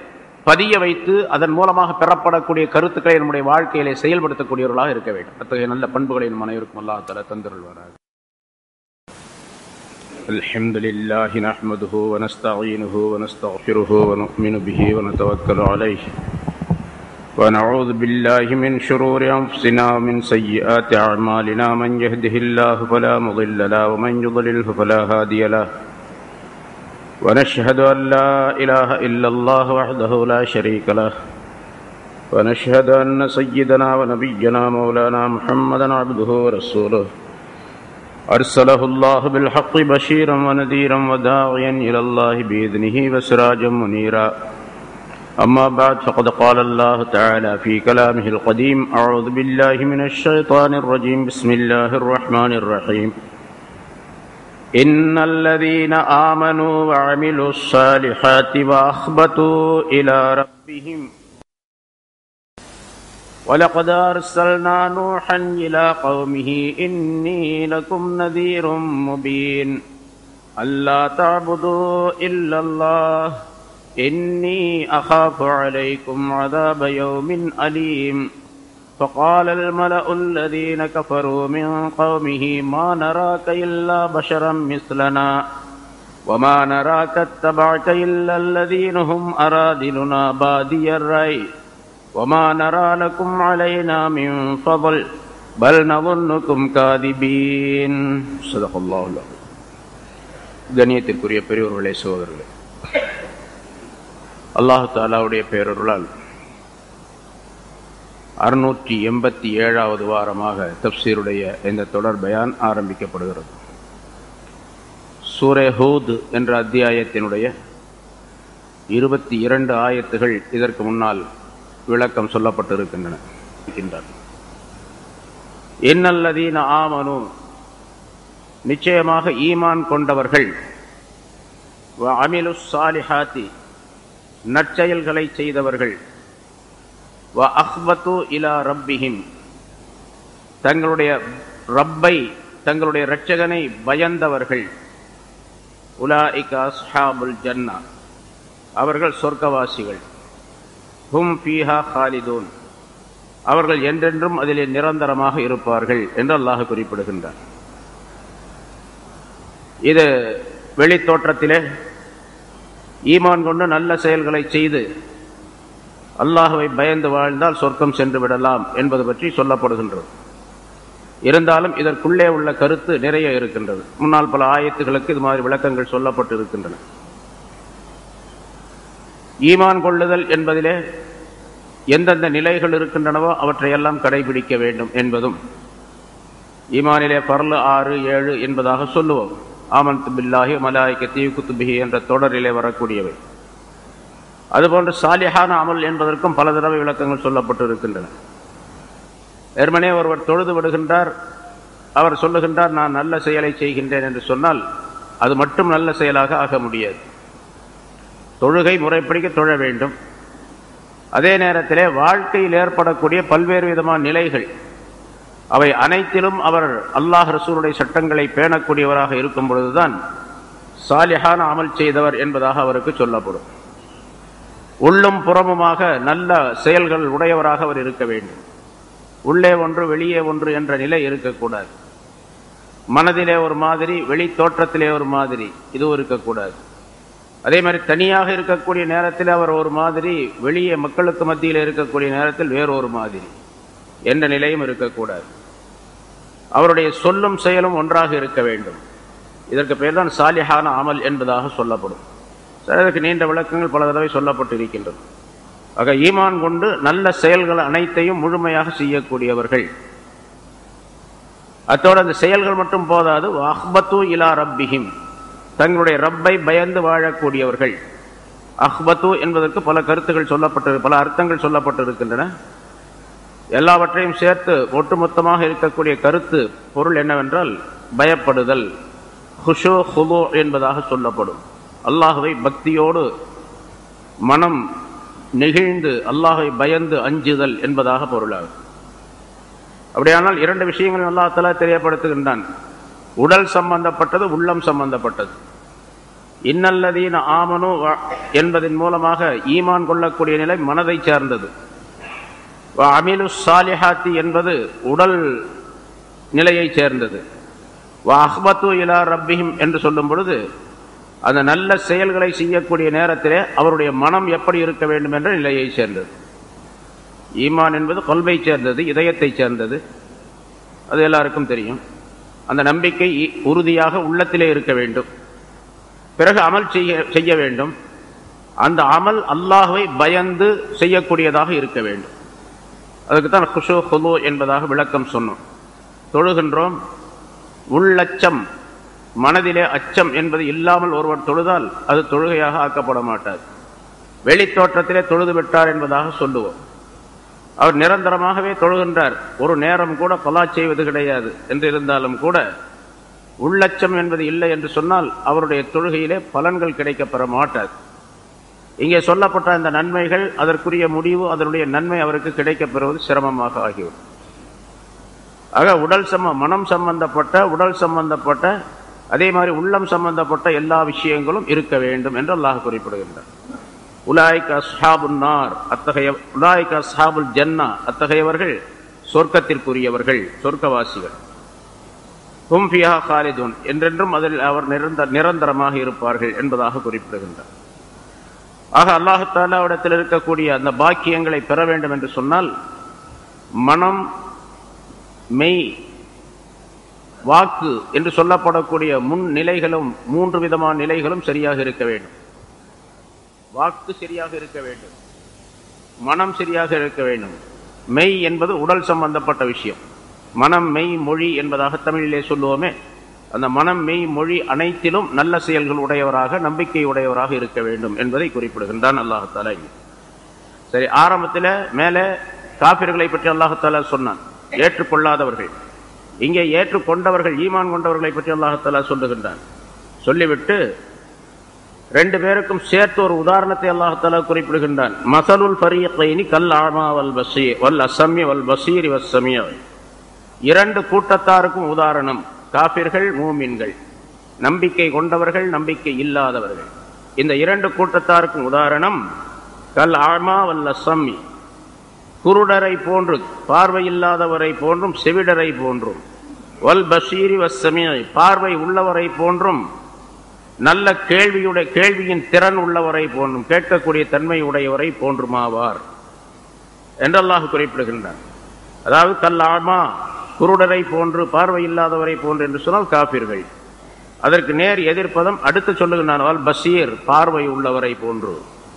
பதிய வைத்து அதன் மூலமாக பெறப்படக்கூடிய கருத்துக்களை நம்முடைய வாழ்க்கையிலே செயல்படுத்தக்கூடியவர்களாக இருக்க வேண்டும் அத்தகைய நல்ல பண்புகளை நம் அனைவருக்கும் அல்லா தலா தந்தருள்வாராக الحمد لله نحمده ونستعينه ونستغفره ونؤمن به ونتوكل عليه ونعوذ بالله من شرور أنفسنا ومن سيئات أعمالنا من يهده الله فلا مضل له ومن يضلله فلا هادي له ونشهد أن لا إله إلا الله وحده لا شريك له ونشهد أن سيدنا ونبينا مولانا محمدا عبده ورسوله أرسله الله بالحق بشيرا ونذيرا وداعيا إلى الله بإذنه وسراجا منيرا أما بعد فقد قال الله تعالى في كلامه القديم أعوذ بالله من الشيطان الرجيم بسم الله الرحمن الرحيم إن الذين آمنوا وعملوا الصالحات وأخبتوا إلى ربهم ولقد أرسلنا نوحا إلى قومه إني لكم نذير مبين ألا تعبدوا إلا الله إني أخاف عليكم عذاب يوم أليم فقال الملأ الذين كفروا من قومه ما نراك إلا بشرا مثلنا وما نراك اتبعك إلا الذين هم أرادلنا بادي الرأي وما نرى لكم علينا من فضل بل نظنكم كاذبين صدق الله العظيم கண்ணியத்திற்குரிய பெரியவர்களே சோதரர்களே அல்லாஹு தாலாவுடைய பேரருளால் அறுநூற்றி எண்பத்தி ஏழாவது வாரமாக தப்சீருடைய இந்த தொடர் பயான் ஆரம்பிக்கப்படுகிறது சூரே ஹூத் என்ற அத்தியாயத்தினுடைய இருபத்தி இரண்டு ஆயத்துகள் இதற்கு முன்னால் விளக்கம் சொல்லப்பட்டிருக்கின்றன என்னல்லதீன ஆமனு நிச்சயமாக ஈமான் கொண்டவர்கள் அமிலு சாலிஹாத்தி நற்செயல்களை செய்தவர்கள் வ அஹ்பத்து இலா ரப்பிஹிம் தங்களுடைய ரப்பை தங்களுடைய இரட்சகனை பயந்தவர்கள் உலாஇகா அஸ்ஹாபுல் ஜன்னா அவர்கள் சொர்க்கவாசிகள் ஹும் பீஹா ஹாலிதூன் அவர்கள் என்றென்றும் அதிலே நிரந்தரமாக இருப்பார்கள் என்று அல்லாஹ் குறிப்பிடுகின்றார் இது வெளித்தோற்றத்திலே ஈமான் கொண்டு நல்ல செயல்களை செய்து அல்லாஹுவை பயந்து வாழ்ந்தால் சொர்க்கம் சென்று விடலாம் என்பது பற்றி சொல்லப்படுகின்றது இருந்தாலும் இதற்குள்ளே உள்ள கருத்து நிறைய இருக்கின்றது முன்னால் பல ஆயத்துகளுக்கு இது மாதிரி விளக்கங்கள் சொல்லப்பட்டு இருக்கின்றன ஈமான் கொள்ளுதல் என்பதிலே எந்தெந்த நிலைகள் இருக்கின்றனவோ அவற்றையெல்லாம் கடைபிடிக்க வேண்டும் என்பதும் ஈமானிலே பரலு ஆறு ஏழு என்பதாக சொல்லுவோம் ஆமந்த் பில்லாஹி மலாய்க்கு தீவு குத்துபிஹி என்ற தொடரிலே வரக்கூடியவை அதுபோன்று சாலிஹான அமல் என்பதற்கும் பல தடவை விளக்கங்கள் சொல்லப்பட்டு இருக்கின்றன வெறுமனே ஒருவர் தொழுது விடுகின்றார் அவர் சொல்லுகின்றார் நான் நல்ல செயலை செய்கின்றேன் என்று சொன்னால் அது மட்டும் நல்ல செயலாக ஆக முடியாது தொழுகை முறைப்படிக்க தொழ வேண்டும் அதே நேரத்திலே வாழ்க்கையில் ஏற்படக்கூடிய பல்வேறு விதமான நிலைகள் அவை அனைத்திலும் அவர் அல்லாஹ் ரசூருடைய சட்டங்களை பேணக்கூடியவராக இருக்கும் பொழுதுதான் சாலிஹான அமல் செய்தவர் என்பதாக அவருக்கு சொல்லப்படும் உள்ளும் புறமுமாக நல்ல செயல்கள் உடையவராக அவர் இருக்க வேண்டும் உள்ளே ஒன்று வெளியே ஒன்று என்ற நிலை இருக்கக்கூடாது மனதிலே ஒரு மாதிரி வெளி தோற்றத்திலே ஒரு மாதிரி இதுவும் இருக்கக்கூடாது அதே மாதிரி தனியாக இருக்கக்கூடிய நேரத்தில் அவர் ஒரு மாதிரி வெளியே மக்களுக்கு மத்தியில் இருக்கக்கூடிய நேரத்தில் வேறொரு மாதிரி என்ற நிலையும் இருக்கக்கூடாது அவருடைய சொல்லும் செயலும் ஒன்றாக இருக்க வேண்டும் இதற்கு பேர் தான் சாலிஹான அமல் என்பதாக சொல்லப்படும் அதற்கு நீண்ட விளக்கங்கள் பல தடவை சொல்லப்பட்டு இருக்கின்றது ஆக ஈமான் கொண்டு நல்ல செயல்கள் அனைத்தையும் முழுமையாக செய்யக்கூடியவர்கள் அத்தோடு அந்த செயல்கள் மட்டும் போதாது அஹ்பத்து இலா ரப்பிஹிம் தங்களுடைய ரப்பை பயந்து வாழக்கூடியவர்கள் அஹ்பத்து என்பதற்கு பல கருத்துகள் சொல்லப்பட்டு பல அர்த்தங்கள் சொல்லப்பட்டு இருக்கின்றன எல்லாவற்றையும் சேர்த்து ஒட்டுமொத்தமாக இருக்கக்கூடிய கருத்து பொருள் என்னவென்றால் பயப்படுதல் ஹுஷோ ஹுலோ என்பதாக சொல்லப்படும் அல்லாஹுவை பக்தியோடு மனம் நெகிழ்ந்து அல்லாஹை பயந்து அஞ்சுதல் என்பதாக பொருளாகும் அப்படியானால் இரண்டு விஷயங்களும் அல்லாஹ் தலா தெரியப்படுத்துகின்றான் உடல் சம்பந்தப்பட்டது உள்ளம் சம்பந்தப்பட்டது இன்னல்லதீன ஆமனு வ- என்பதன் மூலமாக ஈமான் கொள்ளக்கூடிய நிலை மனதை சார்ந்தது வ அமிலு சாலிஹாத்தி என்பது உடல் நிலையைச் சேர்ந்தது வ அஹ்மத்து இலா ரப்பிஹிம் என்று சொல்லும் பொழுது அந்த நல்ல செயல்களை செய்யக்கூடிய நேரத்திலே அவருடைய மனம் எப்படி இருக்க வேண்டும் என்ற நிலையைச் சேர்ந்தது ஈமான் என்பது கொல்வை சேர்ந்தது இதயத்தைச் சேர்ந்தது அது எல்லாருக்கும் தெரியும் அந்த நம்பிக்கை இ- உறுதியாக உள்ளத்திலே இருக்க வேண்டும் பிறகு அமல் செய்ய செய்ய வேண்டும் அந்த அமல் அல்லாஹ்வை பயந்து செய்யக்கூடியதாக இருக்க வேண்டும் அதுக்கு தான் குஷு குலு என்பதாக விளக்கம் சொன்னோம் தொழுகின்றோம் உள்ளச்சம் மனதிலே அச்சம் என்பது இல்லாமல் ஒருவர் தொழுதால் அது தொழுகையாக ஆக்கப்பட மாட்டார் வெளித்தோற்றத்திலே தொழுது விட்டார் என்பதாக சொல்லுவோம் அவர் நிரந்தரமாகவே தொழுகின்றார் ஒரு நேரம் கூட பலா செய்வது கிடையாது என்று இருந்தாலும் கூட உள்ளச்சம் என்பது இல்லை என்று சொன்னால் அவருடைய தொழுகையிலே பலன்கள் கிடைக்கப்பெற மாட்டார் இங்கே சொல்லப்பட்ட அந்த நன்மைகள் அதற்குரிய முடிவு அதனுடைய நன்மை அவருக்கு கிடைக்கப்பெறுவது சிரமமாக ஆகிவிடும் ஆக உடல் சம்ம மனம் சம்பந்தப்பட்ட உடல் சம்பந்தப்பட்ட அதே மாதிரி உள்ளம் சம்பந்தப்பட்ட எல்லா விஷயங்களும் இருக்க வேண்டும் என்று அல்லாஹ் குறிப்பிடுகின்றார் உலாய்க் அஸ்ஹாபுன் நார் அத்தகைய உலாய்க் அஸ்ஹாபுல் ஜன்னா அத்தகையவர்கள் சொர்க்கத்திற்குரியவர்கள் சொர்க்கவாசிகள் ஹும் ஃபியா காலிதுன் என்றென்றும் அதில் அவர் நிரந்தர நிரந்தரமாக இருப்பார்கள் என்பதாக குறிப்பிடுகின்றார் ஆக அல்லாஹாலாவிடத்தில் இருக்கக்கூடிய அந்த பாக்கியங்களை பெற வேண்டும் என்று சொன்னால் மனம் மெய் வாக்கு என்று சொல்லப்படக்கூடிய முன் நிலைகளும் மூன்று விதமான நிலைகளும் சரியாக இருக்க வேண்டும் வாக்கு சரியாக இருக்க வேண்டும் மனம் சரியாக இருக்க வேண்டும் மெய் என்பது உடல் சம்பந்தப்பட்ட விஷயம் மனம் மெய் மொழி என்பதாக தமிழிலே சொல்லுவோமே அந்த மனம் மெய் மொழி அனைத்திலும் நல்ல செயல்கள் உடையவராக நம்பிக்கை உடையவராக இருக்க வேண்டும் என்பதை குறிப்பிடுகின்றான் அல்லாஹாலா இங்கே சரி ஆரம்பத்தில் மேலே காபிர்களை பற்றி அல்லாஹாலா சொன்னான் ஏற்றுக்கொள்ளாதவர்கள் இங்கே ஏற்றுக்கொண்டவர்கள் ஈமான் கொண்டவர்களை பற்றி அல்லாஹாலா சொல்லுகின்றான் சொல்லிவிட்டு ரெண்டு பேருக்கும் சேர்த்து ஒரு உதாரணத்தை அல்லாஹாலா குறிப்பிடுகின்றான் மசலுல் ஃபரியத்தைனி கல் ஆமா வல் பசீ வல் அசம்ய வல் பசீரி வஸ் சமிய இரண்டு கூட்டத்தாருக்கும் உதாரணம் காபிர்கள் மூமின்கள் நம்பிக்கை கொண்டவர்கள் நம்பிக்கை இல்லாதவர்கள் இந்த இரண்டு கூட்டத்தாருக்கும் உதாரணம் கல் ஆமா வல் அசம்மி குருடரை போன்று பார்வையில்லாதவரை போன்றும் செவிடரை போன்றும் வல் பஷீரி வசமியை பார்வை உள்ளவரை போன்றும் நல்ல கேள்வியுடைய கேள்வியின் திறன் உள்ளவரை போன்றும் கேட்கக்கூடிய தன்மை உடையவரை போன்றுமாவார் என்று அல்லாஹ் குறிப்பிடுகின்றார் அதாவது கல்லாமா குருடரை போன்று பார்வை இல்லாதவரை போன்று என்று சொன்னால் காப்பீர்கள் அதற்கு நேர் எதிர்ப்பதம் அடுத்து சொல்லுகின்றான் அல் பஷீர் பார்வை உள்ளவரை போன்று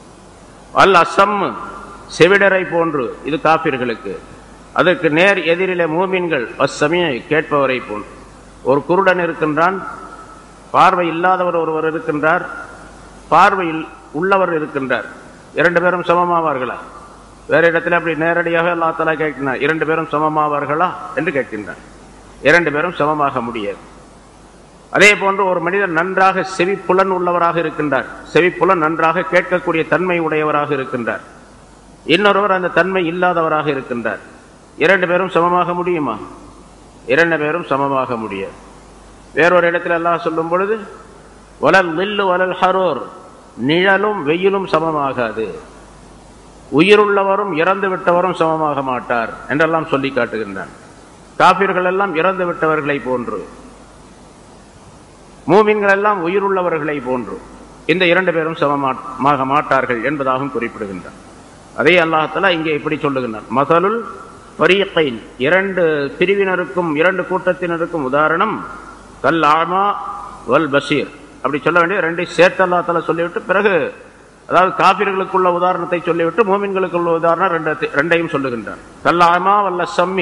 அல் அசம் செவிடரை போன்று இது காப்பீர்களுக்கு அதற்கு நேர் எதிரிலே மூமின்கள் அசமியை கேட்பவரை போன்று ஒரு குருடன் இருக்கின்றான் பார்வை இல்லாதவர் ஒருவர் இருக்கின்றார் பார்வையில் உள்ளவர் இருக்கின்றார் இரண்டு பேரும் சமமாவார்களா வேற இடத்துல அப்படி நேரடியாக அல்லா தலா கேட்கிறார் இரண்டு பேரும் சமமாவார்களா என்று கேட்கின்றார் இரண்டு பேரும் சமமாக முடியாது அதே போன்று ஒரு மனிதர் நன்றாக செவிப்புலன் உள்ளவராக இருக்கின்றார் செவிப்புலன் நன்றாக கேட்கக்கூடிய தன்மை உடையவராக இருக்கின்றார் இன்னொருவர் அந்த தன்மை இல்லாதவராக இருக்கின்றார் இரண்டு பேரும் சமமாக முடியுமா இரண்டு பேரும் சமமாக முடியாது வேறொரு இடத்துல எல்லாம் சொல்லும் பொழுது வலல் நில்லு வலல் ஹரோர் நிழலும் வெயிலும் சமமாகாது உயிருள்ளவரும் இறந்து விட்டவரும் சமமாக மாட்டார் என்றெல்லாம் சொல்லி காட்டுகின்றான் காப்பீர்கள் எல்லாம் இறந்து விட்டவர்களை போன்று மூமின்கள் எல்லாம் உயிருள்ளவர்களை போன்று இந்த இரண்டு பேரும் சமமாக மாட்டார்கள் என்பதாகவும் குறிப்பிடுகின்றான் அதே அல்லாஹால இங்கே இப்படி சொல்லுகின்றான் மசலுல் பரியக்கைன் இரண்டு பிரிவினருக்கும் இரண்டு கூட்டத்தினருக்கும் உதாரணம் கல் ஆமா வல் பஷீர் அப்படி சொல்ல வேண்டிய ரெண்டை சேர்த்து அல்லாத்தால சொல்லிவிட்டு பிறகு அதாவது காபிர்களுக்குள்ள உதாரணத்தை சொல்லிவிட்டு மோமின்களுக்குள்ள உதாரணம் ரெண்டு ரெண்டையும் சொல்லுகின்றான் கல் ஆமா வல்ல சம்மி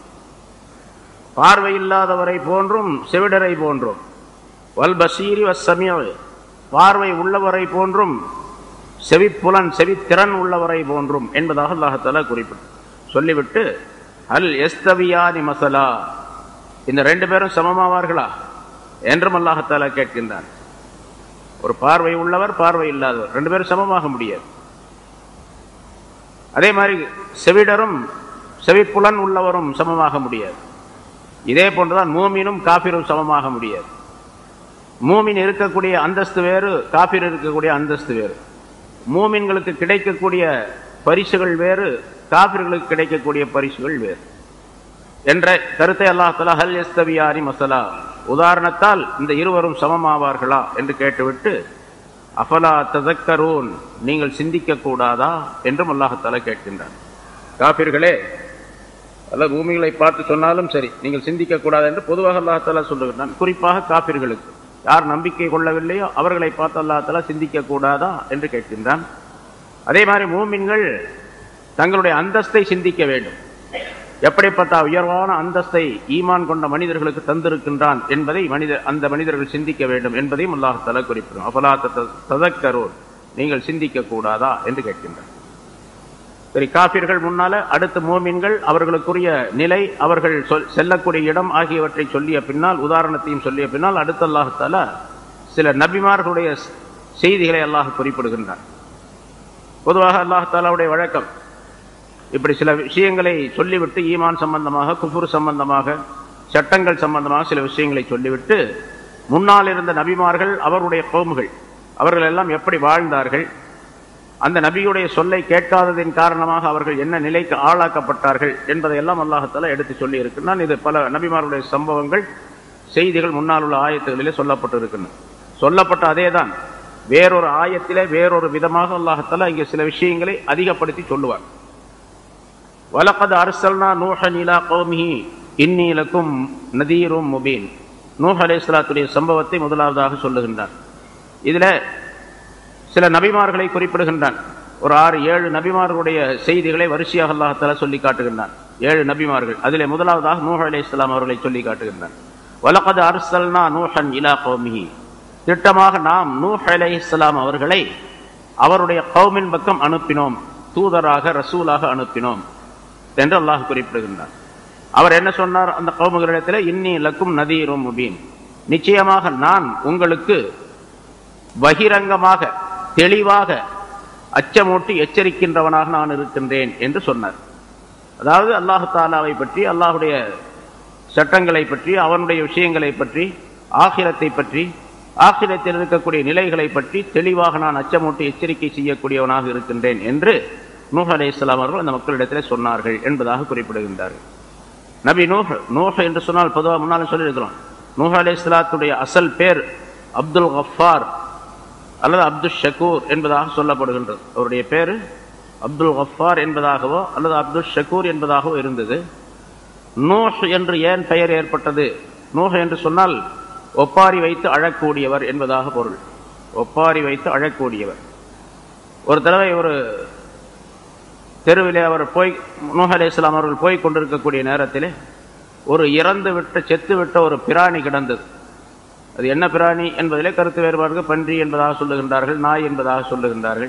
பார்வை இல்லாதவரை போன்றும் செவிடரை போன்றும் வல் பஷீரி வசமிய பார்வை உள்ளவரை போன்றும் செவிப்புலன் செவித்திறன் உள்ளவரை போன்றும் என்பதாக அல்லாஹால குறிப்பிட்டு சொல்லிவிட்டு அல் எஸ்தவியானி மசலா இந்த ரெண்டு பேரும் சமமாவார்களா என்றும் அல்லாஹால கேட்கின்றான் ஒரு பார்வை உள்ளவர் பார்வை இல்லாதவர் ரெண்டு பேரும் சமமாக முடியாது அதே மாதிரி செவிடரும் செவிப்புலன் உள்ளவரும் சமமாக முடியாது இதே போன்றுதான் மூமினும் காபிரும் சமமாக முடியாது மூமின் இருக்கக்கூடிய அந்தஸ்து வேறு காபிர் இருக்கக்கூடிய அந்தஸ்து வேறு மூமின்களுக்கு கிடைக்கக்கூடிய பரிசுகள் வேறு காபிர்களுக்கு கிடைக்கக்கூடிய பரிசுகள் வேறு என்ற கருத்தை அல்லாஹலா ஹல் எஸ்தவியாரி மசலா உதாரணத்தால் இந்த இருவரும் சமமாவார்களா என்று கேட்டுவிட்டு அஃபலா ததக்கரூன் நீங்கள் சிந்திக்க கூடாதா என்றும் அல்லாஹத்தாலா கேட்கின்றார் காபிர்களே அல்ல பூமிகளை பார்த்து சொன்னாலும் சரி நீங்கள் சிந்திக்க கூடாது என்று பொதுவாக அல்லாஹாலா சொல்லுகிறான் குறிப்பாக காபிர்களுக்கு யார் நம்பிக்கை கொள்ளவில்லையோ அவர்களை பார்த்து அல்லாஹாலா சிந்திக்க கூடாதா என்று கேட்கின்றான் அதே மாதிரி மூமின்கள் தங்களுடைய அந்தஸ்தை சிந்திக்க வேண்டும் எப்படிப்பட்ட உயர்வான அந்தஸ்தை ஈமான் கொண்ட மனிதர்களுக்கு தந்திருக்கின்றான் என்பதை மனித அந்த மனிதர்கள் சிந்திக்க வேண்டும் என்பதையும் அல்லாஹால குறிப்பிடும் அபலா ததக்கரோர் நீங்கள் சிந்திக்க கூடாதா என்று கேட்கின்றார் சரி காபிர்கள் முன்னால அடுத்த மோமின்கள் அவர்களுக்குரிய நிலை அவர்கள் சொல் செல்லக்கூடிய இடம் ஆகியவற்றை சொல்லிய பின்னால் உதாரணத்தையும் சொல்லிய பின்னால் அடுத்த அல்லாஹால சில நபிமார்களுடைய செய்திகளை அல்லாஹ் குறிப்பிடுகின்றார் பொதுவாக அல்லாஹாலாவுடைய வழக்கம் இப்படி சில விஷயங்களை சொல்லிவிட்டு ஈமான் சம்பந்தமாக குஃபுர் சம்பந்தமாக சட்டங்கள் சம்பந்தமாக சில விஷயங்களை சொல்லிவிட்டு முன்னால் இருந்த நபிமார்கள் அவருடைய கோமுகள் அவர்கள் எல்லாம் எப்படி வாழ்ந்தார்கள் அந்த நபியுடைய சொல்லை கேட்காததின் காரணமாக அவர்கள் என்ன நிலைக்கு ஆளாக்கப்பட்டார்கள் என்பதையெல்லாம் அல்லாஹத்தால எடுத்து சொல்லி இருக்கின்றான் இது பல நபிமாருடைய சம்பவங்கள் செய்திகள் முன்னால் உள்ள ஆயத்துகளிலே சொல்லப்பட்டு இருக்கின்றன சொல்லப்பட்ட அதே தான் வேறொரு ஆயத்திலே வேறொரு விதமாக அல்லாஹத்தால இங்கே சில விஷயங்களை அதிகப்படுத்தி சொல்லுவார் வலக்கது அரசல்னா நூஹன் இலா கௌமிஹி இன்னீலக்கும் நதீரும் முபீன் நூஹ் அலே இஸ்லாத்துடைய சம்பவத்தை முதலாவதாக சொல்லுகின்றார் இதுல சில நபிமார்களை குறிப்பிடுகின்றான் ஒரு ஆறு ஏழு நபிமார்களுடைய செய்திகளை வரிசையாக அல்லாஹால சொல்லி காட்டுகின்றான் ஏழு நபிமார்கள் அதிலே முதலாவதாக நூஹ் அலே இஸ்லாம் அவர்களை சொல்லி காட்டுகின்றான் வலக்கது அரசல்னா நூஹன் இலா கௌமிஹி திட்டமாக நாம் நூஹ் அலே இஸ்லாம் அவர்களை அவருடைய கௌமின் பக்கம் அனுப்பினோம் தூதராக ரசூலாக அனுப்பினோம் என்று அல்லாஹ் குறிப்பிடுகின்றார் அவர் என்ன சொன்னார் அந்த கௌமுகளிடத்தில் இன்னி லக்கும் நதீரும் முபீன் நிச்சயமாக நான் உங்களுக்கு பகிரங்கமாக தெளிவாக அச்சமூட்டி எச்சரிக்கின்றவனாக நான் இருக்கின்றேன் என்று சொன்னார் அதாவது அல்லாஹு தாலாவை பற்றி அல்லாஹுடைய சட்டங்களை பற்றி அவனுடைய விஷயங்களை பற்றி ஆகிரத்தை பற்றி ஆகிரத்தில் இருக்கக்கூடிய நிலைகளை பற்றி தெளிவாக நான் அச்சமூட்டி எச்சரிக்கை செய்யக்கூடியவனாக இருக்கின்றேன் என்று நூஹ் அலே இஸ்லாம் அவர்கள் அந்த மக்களிடத்தில் சொன்னார்கள் என்பதாக குறிப்பிடுகின்றார்கள் நபி நூஹ் நூஹ் என்று சொன்னால் பொதுவாக முன்னாலும் சொல்லியிருக்கிறோம் நூஹ் அலே இஸ்லாத்துடைய அசல் பேர் அப்துல் கஃபார் அல்லது அப்துல் ஷக்கூர் என்பதாக சொல்லப்படுகின்றது அவருடைய பேர் அப்துல் கஃபார் என்பதாகவோ அல்லது அப்துல் ஷக்கூர் என்பதாகவோ இருந்தது நூஹ் என்று ஏன் பெயர் ஏற்பட்டது நூஹ் என்று சொன்னால் ஒப்பாரி வைத்து அழக்கூடியவர் என்பதாக பொருள் ஒப்பாரி வைத்து அழக்கூடியவர் ஒரு தடவை ஒரு தெருவிலே அவர் போய் நூஹ் அலி இஸ்லாம் அவர்கள் போய் கொண்டிருக்கக்கூடிய நேரத்தில் ஒரு இறந்து விட்ட செத்து விட்ட ஒரு பிராணி கிடந்தது அது என்ன பிராணி என்பதிலே கருத்து வேறுபாடுகள் பன்றி என்பதாக சொல்லுகின்றார்கள் நாய் என்பதாக சொல்லுகின்றார்கள்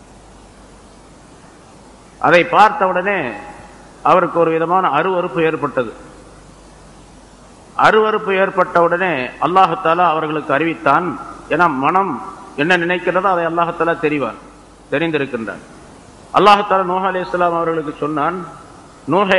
அதை பார்த்தவுடனே அவருக்கு ஒரு விதமான அருவறுப்பு ஏற்பட்டது அருவறுப்பு ஏற்பட்டவுடனே அல்லாஹத்தாலா அவர்களுக்கு அறிவித்தான் ஏன்னா மனம் என்ன நினைக்கிறதோ அதை அல்லாஹத்தாலா தெரிவார் தெரிந்திருக்கின்றான் அல்லாஹால நூஹா அலி இஸ்லாம் அவர்களுக்கு சொன்னான் நூஹே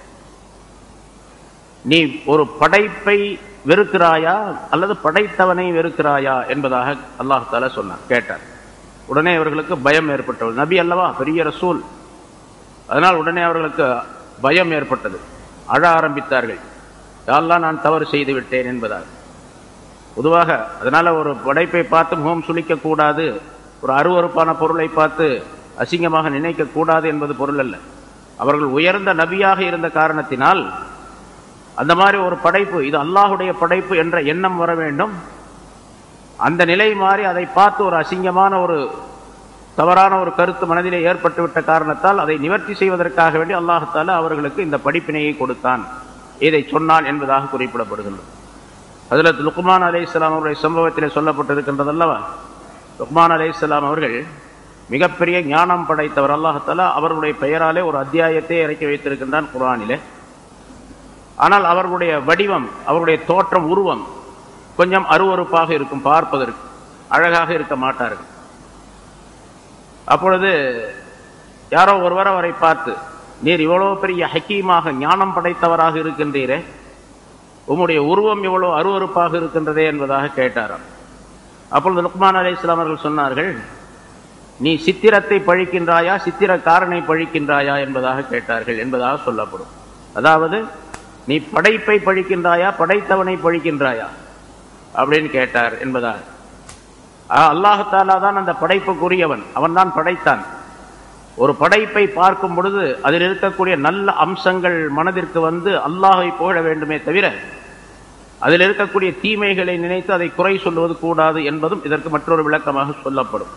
நீ ஒரு படைப்பை வெறுக்கிறாயா அல்லது படைத்தவனை வெறுக்கிறாயா என்பதாக அல்லாஹால சொன்னான் கேட்டார் உடனே அவர்களுக்கு பயம் ஏற்பட்டது நபி அல்லவா பெரிய ரசூல் அதனால் உடனே அவர்களுக்கு பயம் ஏற்பட்டது அழ ஆரம்பித்தார்கள் யாரெல்லாம் நான் தவறு செய்து விட்டேன் என்பதாக பொதுவாக அதனால ஒரு படைப்பை பார்த்து முகம் சுளிக்க கூடாது ஒரு அருவறுப்பான பொருளை பார்த்து அசிங்கமாக நினைக்க கூடாது என்பது பொருள் அல்ல அவர்கள் உயர்ந்த நபியாக இருந்த காரணத்தினால் அந்த மாதிரி ஒரு படைப்பு இது அல்லாஹுடைய படைப்பு என்ற எண்ணம் வர வேண்டும் அந்த நிலை மாறி அதை பார்த்து ஒரு அசிங்கமான ஒரு தவறான ஒரு கருத்து மனதிலே ஏற்பட்டு விட்ட காரணத்தால் அதை நிவர்த்தி செய்வதற்காக வேண்டி அல்லாஹால அவர்களுக்கு இந்த படிப்பினையை கொடுத்தான் இதை சொன்னான் என்பதாக குறிப்பிடப்படுகின்றது அதில் லுக்மான் அலை இஸ்லாம் அவருடைய சம்பவத்திலே சொல்லப்பட்டிருக்கின்றது அல்லவா லுக்மான் அலை இஸ்லாம் அவர்கள் மிகப்பெரிய ஞானம் படைத்தவர் அல்லாஹால அவர்களுடைய பெயராலே ஒரு அத்தியாயத்தை இறக்கி வைத்திருக்கின்றான் குரானிலே ஆனால் அவர்களுடைய வடிவம் அவருடைய தோற்றம் உருவம் கொஞ்சம் அருவறுப்பாக இருக்கும் பார்ப்பதற்கு அழகாக இருக்க மாட்டார்கள் அப்பொழுது யாரோ ஒருவர் அவரை பார்த்து நீர் இவ்வளவு பெரிய ஹக்கீமாக ஞானம் படைத்தவராக இருக்கின்றீரே உம்முடைய உருவம் எவ்வளவு அருவருப்பாக இருக்கின்றதே என்பதாக கேட்டாராம் அப்பொழுது லுக்மான் அலி இஸ்லாம் அவர்கள் சொன்னார்கள் நீ சித்திரத்தை பழிக்கின்றாயா சித்திரக்காரனை பழிக்கின்றாயா என்பதாக கேட்டார்கள் என்பதாக சொல்லப்படும் அதாவது நீ படைப்பை பழிக்கின்றாயா படைத்தவனை பழிக்கின்றாயா அப்படின்னு கேட்டார் என்பதாக அல்லாஹாலா தான் அந்த படைப்புக்குரியவன் அவன் தான் படைத்தான் ஒரு படைப்பை பார்க்கும் பொழுது அதில் இருக்கக்கூடிய நல்ல அம்சங்கள் மனதிற்கு வந்து அல்லாஹை புகழ வேண்டுமே தவிர அதில் இருக்கக்கூடிய தீமைகளை நினைத்து அதை குறை சொல்லுவது கூடாது என்பதும் இதற்கு மற்றொரு விளக்கமாக சொல்லப்படும்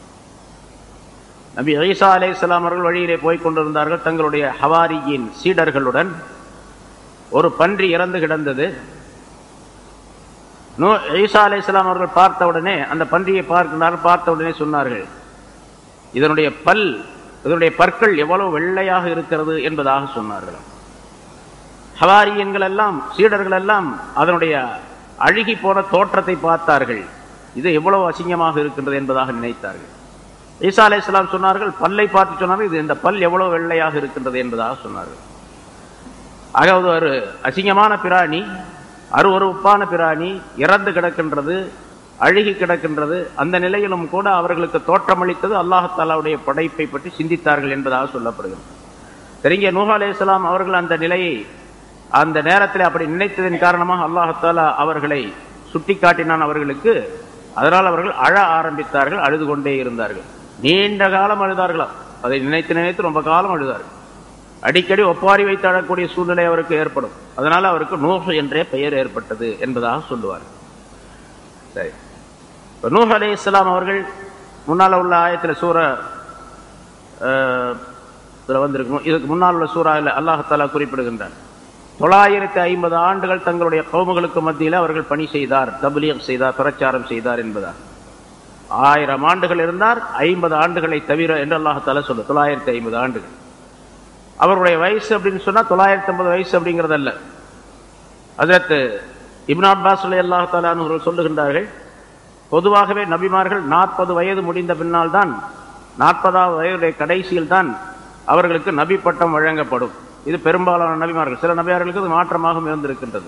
நபி ஐசா அலே இஸ்லாம் அவர்கள் வழியிலே போய் கொண்டிருந்தார்கள் தங்களுடைய ஹவாரியின் சீடர்களுடன் ஒரு பன்றி இறந்து கிடந்தது நோ ஈசா அலை இஸ்லாம் அவர்கள் பார்த்த உடனே அந்த பன்றியை பார்க்கிறார்கள் பார்த்த உடனே சொன்னார்கள் இதனுடைய பல் இதனுடைய பற்கள் எவ்வளவு வெள்ளையாக இருக்கிறது என்பதாக சொன்னார்கள் ஹவாரியன்கள் எல்லாம் சீடர்கள் எல்லாம் அதனுடைய அழுகி போன தோற்றத்தை பார்த்தார்கள் இது எவ்வளவு அசிங்கமாக இருக்கின்றது என்பதாக நினைத்தார்கள் ஈசா அலை இஸ்லாம் சொன்னார்கள் பல்லை பார்த்து சொன்னார்கள் இது இந்த பல் எவ்வளவு வெள்ளையாக இருக்கின்றது என்பதாக சொன்னார்கள் அதாவது ஒரு அசிங்கமான பிராணி அருவறுப்பான பிராணி இறந்து கிடக்கின்றது அழுகி கிடக்கின்றது அந்த நிலையிலும் கூட அவர்களுக்கு தோற்றமளித்தது அல்லாஹாலாவுடைய படைப்பை பற்றி சிந்தித்தார்கள் என்பதாக சொல்லப்படுகிறது சரிங்க நூஹா அலே இஸ்லாம் அவர்கள் அந்த நிலையை அந்த நேரத்தில் அப்படி நினைத்ததன் காரணமாக அல்லாஹாலா அவர்களை சுட்டி காட்டினான் அவர்களுக்கு அதனால் அவர்கள் அழ ஆரம்பித்தார்கள் அழுது கொண்டே இருந்தார்கள் நீண்ட காலம் அழுதார்களாம் அதை நினைத்து நினைத்து ரொம்ப காலம் அழுதார்கள் அடிக்கடி ஒப்பாரி வைத்து அழக்கூடிய சூழ்நிலை அவருக்கு ஏற்படும் அதனால அவருக்கு நூஹ் என்றே பெயர் ஏற்பட்டது என்பதாக சொல்லுவார் சரி நூஹ் அலி இஸ்லாம் அவர்கள் முன்னால் உள்ள ஆயத்தில் சூற வந்திருக்கணும் இதுக்கு முன்னால் உள்ள சூறாவில் அல்லாஹாலா குறிப்பிடுகின்றார் தொள்ளாயிரத்தி ஐம்பது ஆண்டுகள் தங்களுடைய கவுமுகளுக்கு மத்தியில் அவர்கள் பணி செய்தார் தபிலியம் செய்தார் பிரச்சாரம் செய்தார் என்பதார் ஆயிரம் ஆண்டுகள் இருந்தார் ஐம்பது ஆண்டுகளை தவிர என்று அல்லாஹால சொல்லு தொள்ளாயிரத்தி ஐம்பது ஆண்டுகள் அவருடைய வயசு அப்படின்னு சொன்னா தொள்ளாயிரத்தி ஐம்பது வயசு அப்படிங்கிறதல்ல அதற்கு இப்னா அப்பாஸ் அலி அல்லா அவர்கள் சொல்லுகின்றார்கள் பொதுவாகவே நபிமார்கள் நாற்பது வயது முடிந்த பின்னால் தான் நாற்பதாவது வயதுடைய கடைசியில் தான் அவர்களுக்கு நபி பட்டம் வழங்கப்படும் இது பெரும்பாலான நபிமார்கள் சில நபியார்களுக்கு இது மாற்றமாக இருந்திருக்கின்றது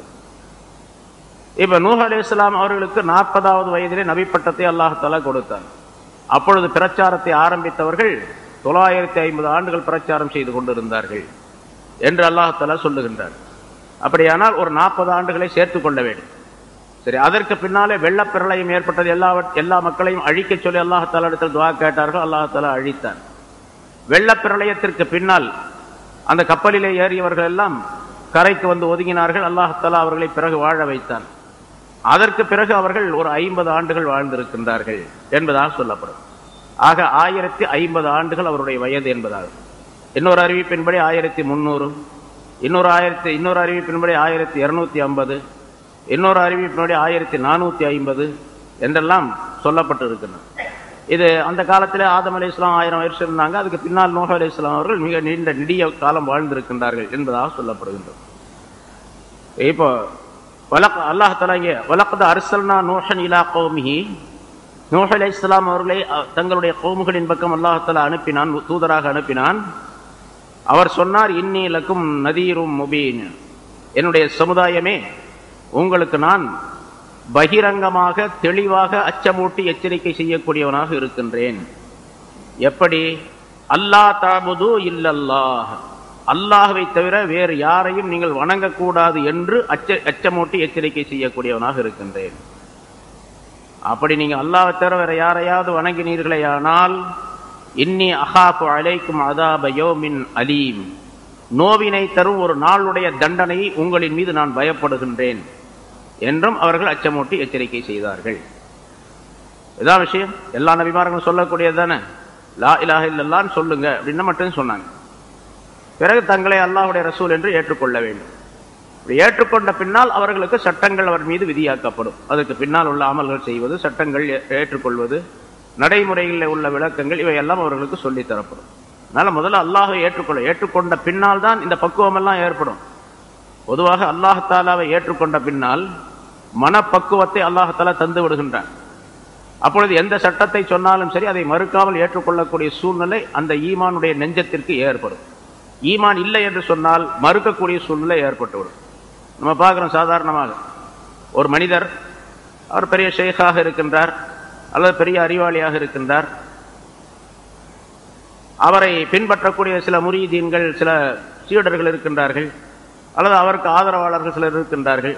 இப்ப நூஹ் அலி இஸ்லாம் அவர்களுக்கு நாற்பதாவது வயதிலே நபி பட்டத்தை அல்லாஹாலா கொடுத்தார் அப்பொழுது பிரச்சாரத்தை ஆரம்பித்தவர்கள் தொள்ளாயிரத்தி ஐம்பது ஆண்டுகள் பிரச்சாரம் செய்து கொண்டிருந்தார்கள் என்று அல்லாஹாலா சொல்லுகின்றார் அப்படியானால் ஒரு நாற்பது ஆண்டுகளை சேர்த்துக் கொள்ள வேண்டும் சரி அதற்கு பின்னாலே வெள்ளப்பிரளயம் ஏற்பட்டது எல்லா எல்லா மக்களையும் அழிக்க சொல்லி அல்லாஹாலா இடத்தில் துவா கேட்டார்கள் அல்லாஹாலா அழித்தார் வெள்ளப்பிரளயத்திற்கு பின்னால் அந்த கப்பலிலே ஏறியவர்கள் எல்லாம் கரைக்கு வந்து ஒதுங்கினார்கள் அல்லாஹாலா அவர்களை பிறகு வாழ வைத்தான் அதற்கு பிறகு அவர்கள் ஒரு ஐம்பது ஆண்டுகள் வாழ்ந்திருக்கின்றார்கள் என்பதாக சொல்லப்படும் ஆக ஆயிரத்தி ஐம்பது ஆண்டுகள் அவருடைய வயது என்பதாக இன்னொரு அறிவிப்பின்படி ஆயிரத்தி முந்நூறு இன்னொரு ஆயிரத்தி இன்னொரு அறிவிப்பின்படி ஆயிரத்தி இருநூத்தி ஐம்பது இன்னொரு அறிவிப்பின்படி ஆயிரத்தி நானூத்தி ஐம்பது என்றெல்லாம் சொல்லப்பட்டு இருக்கின்றன இது அந்த காலத்தில் ஆதம் அலி இஸ்லாம் ஆயிரம் வருஷம் இருந்தாங்க அதுக்கு பின்னால் நோஹ் அலி இஸ்லாம் அவர்கள் மிக நீண்ட நெடிய காலம் வாழ்ந்திருக்கின்றார்கள் என்பதாக சொல்லப்படுகின்றது இப்போ வலக் அல்லாஹலா இங்கே வலக்கத அரசல்னா நோஹன் இலா கௌமிஹி நூஹ் அலி இஸ்லாம் அவர்களை தங்களுடைய கோமுகளின் பக்கம் அல்லாஹாலா அனுப்பினான் தூதராக அனுப்பினான் அவர் சொன்னார் இன்னிலக்கும் நதீரும் முபீன் என்னுடைய சமுதாயமே உங்களுக்கு நான் பகிரங்கமாக தெளிவாக அச்சமூட்டி எச்சரிக்கை செய்யக்கூடியவனாக இருக்கின்றேன் எப்படி அல்லா தாபுது இல்லல்லாஹ் அல்லாஹவை தவிர வேறு யாரையும் நீங்கள் வணங்கக்கூடாது என்று அச்ச அச்சமூட்டி எச்சரிக்கை செய்யக்கூடியவனாக இருக்கின்றேன் அப்படி நீங்க அல்லாஹ் தவிர வேற யாரையாவது வணங்கினீர்களே ஆனால் இன்னி அஹாஃபு அலைக்கும் அதாபயோ மின் அலீம் நோவினை தரும் ஒரு நாளுடைய தண்டனையை உங்களின் மீது நான் பயப்படுகின்றேன் என்றும் அவர்கள் அச்சமூட்டி எச்சரிக்கை செய்தார்கள் இதான் விஷயம் எல்லா நபிமார்களும் சொல்லக்கூடியது தானே லா இலாஹ இல்லல்லான்னு சொல்லுங்க அப்படின்னு மட்டும் சொன்னாங்க பிறகு தங்களை அல்லாஹுடைய ரசூல் என்று ஏற்றுக்கொள்ள வேண்டும் ஏற்றுக்கொண்ட பின்னால் அவர்களுக்கு சட்டங்கள் அவர் மீது விதியாக்கப்படும் அதுக்கு பின்னால் உள்ள அமல்கள் செய்வது சட்டங்கள் ஏற்றுக்கொள்வது நடைமுறைகளில் உள்ள விளக்கங்கள் இவையெல்லாம் அவர்களுக்கு சொல்லித் தரப்படும் அதனால முதல்ல அல்லாஹை ஏற்றுக்கொள்ள ஏற்றுக்கொண்ட பின்னால் தான் இந்த பக்குவம் எல்லாம் ஏற்படும் பொதுவாக அல்லாஹாலாவை ஏற்றுக்கொண்ட பின்னால் மனப்பக்குவத்தை அல்லாஹாலா தந்து விடுகின்றான் அப்பொழுது எந்த சட்டத்தை சொன்னாலும் சரி அதை மறுக்காமல் ஏற்றுக்கொள்ளக்கூடிய சூழ்நிலை அந்த ஈமானுடைய நெஞ்சத்திற்கு ஏற்படும் ஈமான் இல்லை என்று சொன்னால் மறுக்கக்கூடிய சூழ்நிலை ஏற்பட்டுவிடும் நம்ம பார்க்குறோம் சாதாரணமாக ஒரு மனிதர் அவர் பெரிய ஷேக்காக இருக்கின்றார் அல்லது பெரிய அறிவாளியாக இருக்கின்றார் அவரை பின்பற்றக்கூடிய சில முரீதீன்கள் சில சீடர்கள் இருக்கின்றார்கள் அல்லது அவருக்கு ஆதரவாளர்கள் சிலர் இருக்கின்றார்கள்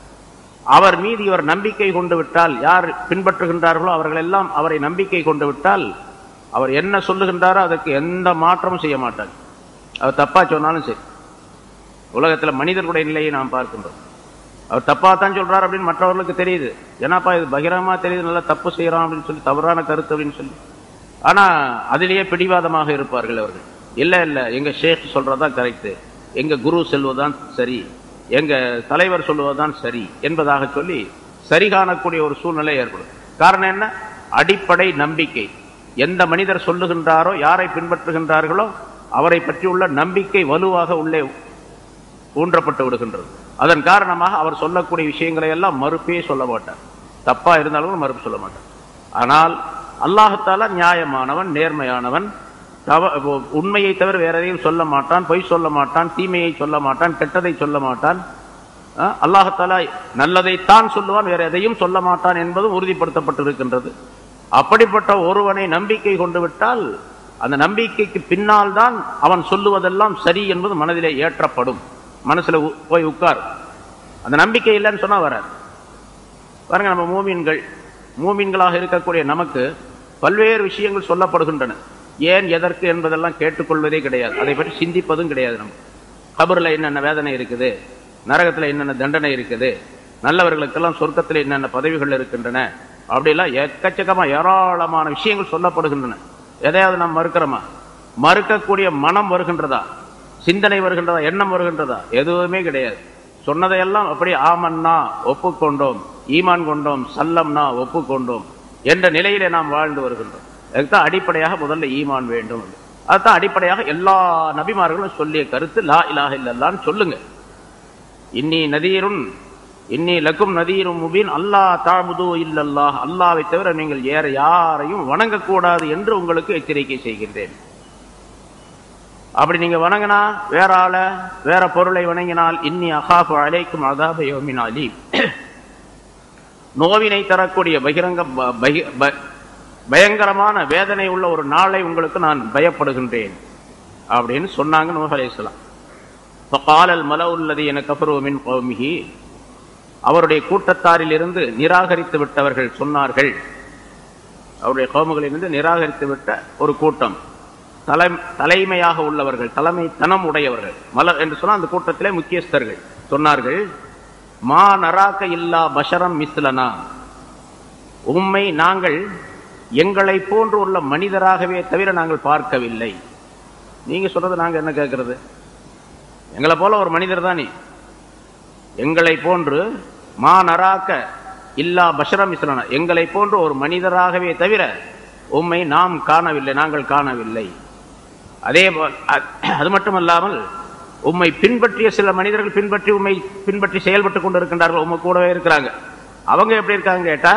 அவர் மீது இவர் நம்பிக்கை கொண்டு விட்டால் யார் பின்பற்றுகின்றார்களோ அவர்கள் எல்லாம் அவரை நம்பிக்கை கொண்டு விட்டால் அவர் என்ன சொல்லுகின்றாரோ அதற்கு எந்த மாற்றமும் செய்ய மாட்டார் அவர் தப்பா சொன்னாலும் சரி உலகத்தில் மனிதர்களுடைய நிலையை நாம் பார்க்கின்றோம் அவர் தப்பா தான் சொல்றார் அப்படின்னு மற்றவர்களுக்கு தெரியுது ஏன்னாப்பா இது பகிரமா தெரியுது நல்லா தப்பு செய்யறான் அப்படின்னு சொல்லி தவறான கருத்து அப்படின்னு சொல்லி ஆனா அதிலேயே பிடிவாதமாக இருப்பார்கள் அவர்கள் இல்ல இல்ல எங்க ஷேக் சொல்றதுதான் கரெக்ட் எங்க குரு செல்வதுதான் சரி எங்க தலைவர் சொல்லுவதுதான் சரி என்பதாக சொல்லி சரி காணக்கூடிய ஒரு சூழ்நிலை ஏற்படும் காரணம் என்ன அடிப்படை நம்பிக்கை எந்த மனிதர் சொல்லுகின்றாரோ யாரை பின்பற்றுகின்றார்களோ அவரை பற்றியுள்ள நம்பிக்கை வலுவாக உள்ளே ஊன்றப்பட்டு விடுகின்றது அதன் காரணமாக அவர் சொல்லக்கூடிய விஷயங்களை எல்லாம் மறுப்பே சொல்ல மாட்டார் தப்பா இருந்தாலும் மறுப்பு சொல்ல மாட்டார் ஆனால் அல்லாஹத்தால நியாயமானவன் நேர்மையானவன் தவ உண்மையை தவிர வேற எதையும் சொல்ல மாட்டான் பொய் சொல்ல மாட்டான் தீமையை சொல்ல மாட்டான் கெட்டதை சொல்ல மாட்டான் அஹ், அல்லாஹத்தாலா நல்லதைத்தான் சொல்லுவான் வேற எதையும் சொல்ல மாட்டான் என்பதும் உறுதிப்படுத்தப்பட்டு இருக்கின்றது அப்படிப்பட்ட ஒருவனை நம்பிக்கை கொண்டு விட்டால் அந்த நம்பிக்கைக்கு பின்னால் தான் அவன் சொல்லுவதெல்லாம் சரி என்பது மனதிலே ஏற்றப்படும் மனசுல உ- போய் உட்கார் அந்த நம்பிக்கை இல்லைன்னு சொன்னா வராது பாருங்க நம்ம மூமீன்கள் மூமீன்களாக இருக்கக்கூடிய நமக்கு பல்வேறு விஷயங்கள் சொல்லப்படுகின்றன ஏன் எதற்கு என்பதெல்லாம் கேட்டுக்கொள்வதே கிடையாது அதை பற்றி சிந்திப்பதும் கிடையாது நம்ம கபரில் என்னென்ன வேதனை இருக்குது நரகத்தில் என்னென்ன தண்டனை இருக்குது நல்லவர்களுக்கெல்லாம் சொர்க்கத்தில் என்னென்ன பதவிகள் இருக்கின்றன அப்படிலாம் எக்கச்சக்கமா ஏராளமான விஷயங்கள் சொல்லப்படுகின்றன எதையாவது நாம் மறுக்கிறோமா மறுக்கக்கூடிய மனம் வருகின்றதா சிந்தனை வருகின்றதா எண்ணம் வருகின்றதா எதுவுமே கிடையாது சொன்னதையெல்லாம் அப்படியே ஆமன்னா ஒப்புக்கொண்டோம் ஈமான் கொண்டோம் சல்லம்னா ஒப்புக்கொண்டோம் என்ற நிலையிலே நாம் வாழ்ந்து வருகின்றோம் அதுதான் அடிப்படையாக முதல்ல ஈமான் வேண்டும் அதுதான் அடிப்படையாக எல்லா நபிமார்களும் சொல்லிய கருத்து லா இலாஹ இல்லல்லான்னு சொல்லுங்க இன்னி நதீருன் இன்னி லக்கும் நதீரும் முபீன் அல்லாஹ் தாபுது இல்லல்லாஹ் அல்லாவை தவிர நீங்கள் ஏற யாரையும் வணங்கக்கூடாது என்று உங்களுக்கு எச்சரிக்கை செய்கின்றேன் அப்படி நீங்க வணங்கினா வேற ஆள வேற பொருளை வணங்கினால் இன்னி அகாஃபு அலைக்கும் அதாப யோமின் அலீம் நோவினை தரக்கூடிய பகிரங்க ப- பகி- ப- பயங்கரமான வேதனை உள்ள ஒரு நாளை உங்களுக்கு நான் பயப்படுகின்றேன் அப்படின்னு சொன்னாங்க நூஹ் அலைஹிஸ்ஸலாம் فقال الملأ الذين كفروا من قومه அவருடைய கூட்டத்தாரில் இருந்து நிராகரித்து விட்டவர்கள் சொன்னார்கள் அவருடைய கோமுகளிலிருந்து நிராகரித்து விட்ட ஒரு கூட்டம் தலை தலைமையாக உள்ளவர்கள் தலைமைத்தனம் உடையவர்கள் மல என்று சொன்னால் அந்த கூட்டத்திலே முக்கியஸ்தர்கள் சொன்னார்கள் மா நராக்க இல்லா பஷரம் மிஸ்லனா உம்மை நாங்கள் எங்களை போன்று உள்ள மனிதராகவே தவிர நாங்கள் பார்க்கவில்லை நீங்க சொல்றது நாங்க என்ன கேட்கறது எங்களை போல ஒரு மனிதர் தானே எங்களை போன்று மா நராக்க இல்லா பஷரம் மிஸ்லனா எங்களை போன்று ஒரு மனிதராகவே தவிர உம்மை நாம் காணவில்லை நாங்கள் காணவில்லை அதே போல் அ- அது மட்டுமல்லாமல் உம்மை பின்பற்றிய சில மனிதர்கள் பின்பற்றி உம்மை பின்பற்றி செயல்பட்டு கொண்டிருக்கின்றார்கள் உம்மை கூடவே இருக்கிறாங்க அவங்க எப்படி இருக்காங்க கேட்டா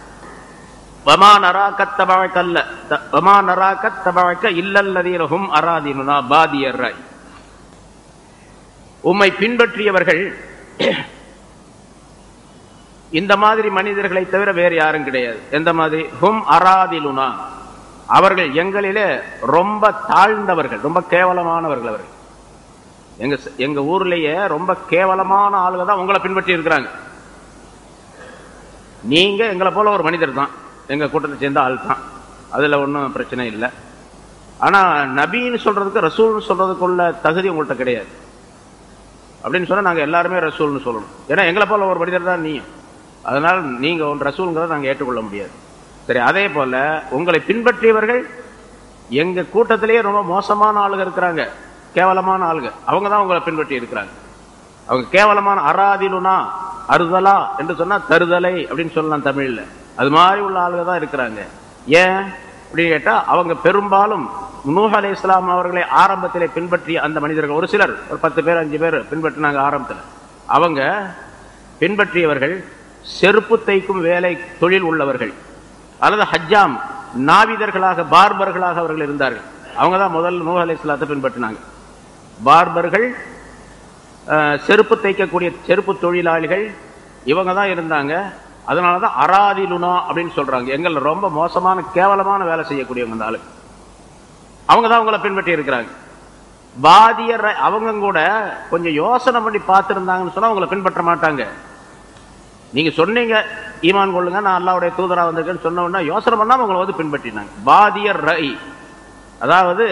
வமா நராக்கத் தபழக்க அல்ல த- வமா நராக்கத் தபழக்க இல்லல்லதீரஹும் அராதீனுனா பாதியர்ராய் உம்மை பின்பற்றியவர்கள் இந்த மாதிரி மனிதர்களை தவிர வேறு யாரும் கிடையாது எந்த மாதிரி ஹும் அராதிலுனா அவர்கள் எங்களிலே ரொம்ப தாழ்ந்தவர்கள் ரொம்ப கேவலமானவர்கள் அவர்கள் எங்க ச- எங்க ஊர்லயே ரொம்ப கேவலமான ஆளுங்க தான் உங்களை பின்பற்றி இருக்கிறாங்க நீங்க எங்களை போல ஒரு மனிதர் தான் எங்க கூட்டத்தை சேர்ந்த ஆள் தான் அதுல ஒன்றும் பிரச்சனை இல்லை ஆனா நபின்னு சொல்றதுக்கு ரசூல்னு சொல்றதுக்குள்ள தகுதி உங்கள்கிட்ட கிடையாது அப்படின்னு சொன்னா நாங்க எல்லாருமே ரசூல்னு சொல்லணும் ஏன்னா எங்களை போல ஒரு மனிதர் தான் நீயும் அதனால் நீங்க ஒன்று ரசூலுங்கிறத நாங்க ஏற்றுக்கொள்ள முடியாது சரி அதே போல உங்களை பின்பற்றியவர்கள் எங்க கூட்டத்திலேயே ரொம்ப மோசமான ஆளுங்க இருக்கிறாங்க கேவலமான ஆளுங்க அவங்க தான் உங்களை பின்பற்றி இருக்கிறாங்க அவங்க கேவலமான அராதிலுனா அறுதலா என்று சொன்னா தருதலை அப்படின்னு சொல்லலாம் தமிழ்ல அது மாதிரி உள்ள ஆளுங்க தான் இருக்கிறாங்க ஏன் அப்படின்னு கேட்டா அவங்க பெரும்பாலும் நூஹ் அலை இஸ்லாம் அவர்களை ஆரம்பத்திலே பின்பற்றிய அந்த மனிதர்கள் ஒரு சிலர் ஒரு பத்து பேர் அஞ்சு பேர் பின்பற்றினாங்க ஆரம்பத்தில் அவங்க பின்பற்றியவர்கள் செருப்பு தைக்கும் வேலை தொழில் உள்ளவர்கள் அல்லது ஹஜ்ஜாம் நாவிதர்களாக பார்பர்களாக அவர்கள் இருந்தார்கள் அவங்க தான் முதல் நூஹ் அலை இஸ்லாத்தை பின்பற்றினாங்க பார்பர்கள் அஹ், செருப்பு தைக்கக்கூடிய செருப்பு தொழிலாளிகள் இவங்க தான் இருந்தாங்க அதனால தான் அராதிலுனா அப்படின்னு சொல்றாங்க எங்களை ரொம்ப மோசமான கேவலமான வேலை செய்யக்கூடியவங்க இந்த ஆளு அவங்க தான் அவங்கள பின்பற்றி இருக்கிறாங்க பாதியர் அவங்க கூட கொஞ்சம் யோசனை பண்ணி பார்த்துருந்தாங்கன்னு சொன்னா அவங்கள பின்பற்ற மாட்டாங்க நீங்க சொன்னீங்க ஈமான் கொள்ளுங்க நான் அல்லாவுடைய தூதரா வந்திருக்கேன்னு சொன்ன உடனே யோசனை பண்ணாம உங்களை வந்து பின்பற்றினாங்க பாதியர் ரை அதாவது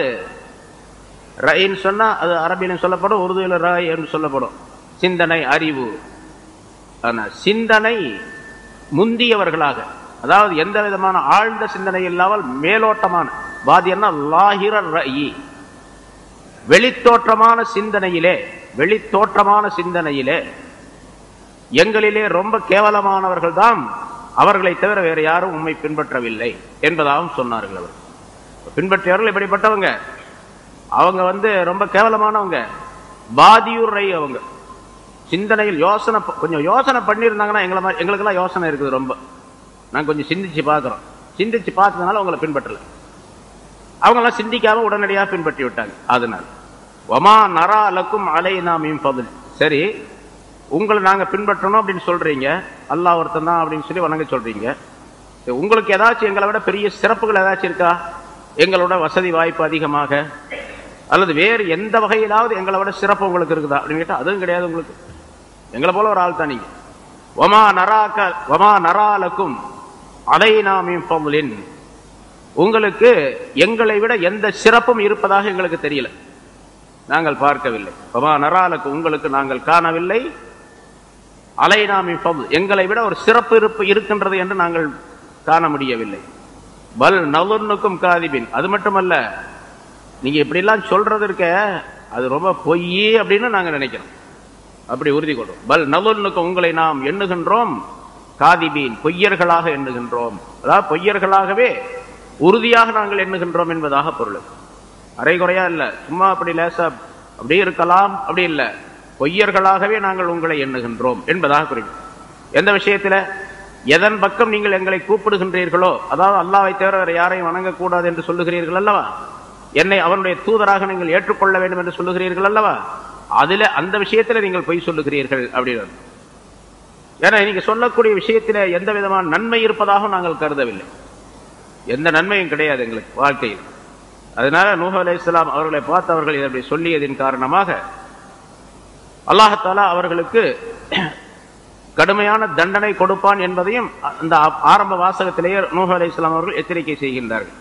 ரைன்னு சொன்னா அது அரபியிலும் சொல்லப்படும் உருதுல ராய் என்று சொல்லப்படும் சிந்தனை அறிவு ஆனா சிந்தனை முந்தியவர்களாக அதாவது எந்த விதமான ஆழ்ந்த சிந்தனை இல்லாமல் மேலோட்டமான பாதியர்னா லாஹிர ரயி வெளித்தோற்றமான சிந்தனையிலே வெளித்தோற்றமான சிந்தனையிலே எங்களிலே ரொம்ப கேவலமானவர்கள் தான் அவர்களை தவிர வேற யாரும் உண்மை பின்பற்றவில்லை என்பதாகவும் சொன்னார்கள் அவர் பின்பற்றியவர்கள் எப்படிப்பட்டவங்க அவங்க வந்து ரொம்ப கேவலமானவங்க பாதியுரை அவங்க சிந்தனையில் யோசனை ப- கொஞ்சம் யோசனை பண்ணியிருந்தாங்கன்னா எங்களை மாதிரி எங்களுக்கெல்லாம் யோசனை இருக்குது ரொம்ப நாங்க கொஞ்சம் சிந்திச்சு பார்க்குறோம் சிந்திச்சு பார்த்ததுனால அவங்கள பின்பற்றல அவங்கெல்லாம் சிந்திக்காம உடனடியாக பின்பற்றி விட்டாங்க அதனால் ஒமா நரா லக்கும் அலை நாம் பதில் சரி உங்களை நாங்க பின்பற்றணும் அப்படின்னு சொல்றீங்க அல்லாஹ் ஒருத்தன் தான் அப்படின்னு சொல்லி வணங்க சொல்றீங்க சரி, உங்களுக்கு ஏதாச்சும் எங்களை விட பெரிய சிறப்புகள் ஏதாச்சும் இருக்கா எங்களோட வசதி வாய்ப்பு அதிகமாக அல்லது வேறு எந்த வகையிலாவது எங்களை விட சிறப்பு உங்களுக்கு இருக்குதா அப்படின்னு கேட்டா அதுவும் கிடையாது உங்களுக்கு எங்களை போல ஒரு ஆள் தான் நீங்க ஒமா நராக்க ஒமா நராலக்கும் அலை நாமின் பவுலின் உங்களுக்கு எங்களை விட எந்த சிறப்பும் இருப்பதாக எங்களுக்கு தெரியல நாங்கள் பார்க்கவில்லை ஒமா நராலக்கு உங்களுக்கு நாங்கள் காணவில்லை அலைநாமி பவுல் எங்களை விட ஒரு சிறப்பு இருப்பு இருக்கின்றது என்று நாங்கள் காண முடியவில்லை பல் நலுன்னுக்கும் காதிபின் அது மட்டுமல்ல நீங்க இப்படிலாம் சொல்றது இருக்க அது ரொம்ப பொய் அப்படின்னு நாங்க நினைக்கிறோம் அப்படி உறுதி கொள்றோம் பல் நலுன்னுக்கும் உங்களை நாம் எண்ணுகின்றோம் காதிபீன் பொய்யர்களாக எண்ணுகின்றோம் அதாவது பொய்யர்களாகவே உறுதியாக நாங்கள் எண்ணுகின்றோம் என்பதாக பொருள் அரைகுறையா இல்ல சும்மா அப்படி லேசா அப்படி இருக்கலாம் அப்படி இல்ல பொய்யர்களாகவே நாங்கள் உங்களை எண்ணுகின்றோம் என்பதாக குறிக்கும் எந்த விஷயத்துல எதன் பக்கம் நீங்கள் எங்களை கூப்பிடுகின்றீர்களோ அதாவது அல்லாவை தவிர வேற யாரையும் வணங்கக்கூடாது என்று சொல்லுகிறீர்கள் அல்லவா என்னை அவனுடைய தூதராக நீங்கள் ஏற்றுக்கொள்ள வேண்டும் என்று சொல்லுகிறீர்கள் அல்லவா அதுல அந்த விஷயத்துல நீங்கள் பொய் சொல்லுகிறீர்கள் அப்படின்னு ஏன்னா நீங்க சொல்லக்கூடிய விஷயத்துல எந்த விதமான நன்மை இருப்பதாக நாங்கள் கருதவில்லை எந்த நன்மையும் கிடையாது எங்களுக்கு வாழ்க்கையில் அதனால நூஹ் அலைஹிஸ்ஸலாம் அவர்களை பார்த்து அவர்கள் இதை அப்படி சொல்லியதின் காரணமாக அல்லாஹத்தாலா அவர்களுக்கு கடுமையான தண்டனை கொடுப்பான் என்பதையும் அந்த ஆ- ஆரம்ப வாசகத்திலேயே நூஹ் அலைஹிஸ்ஸலாம் அவர்கள் எச்சரிக்கை செய்கின்றார்கள்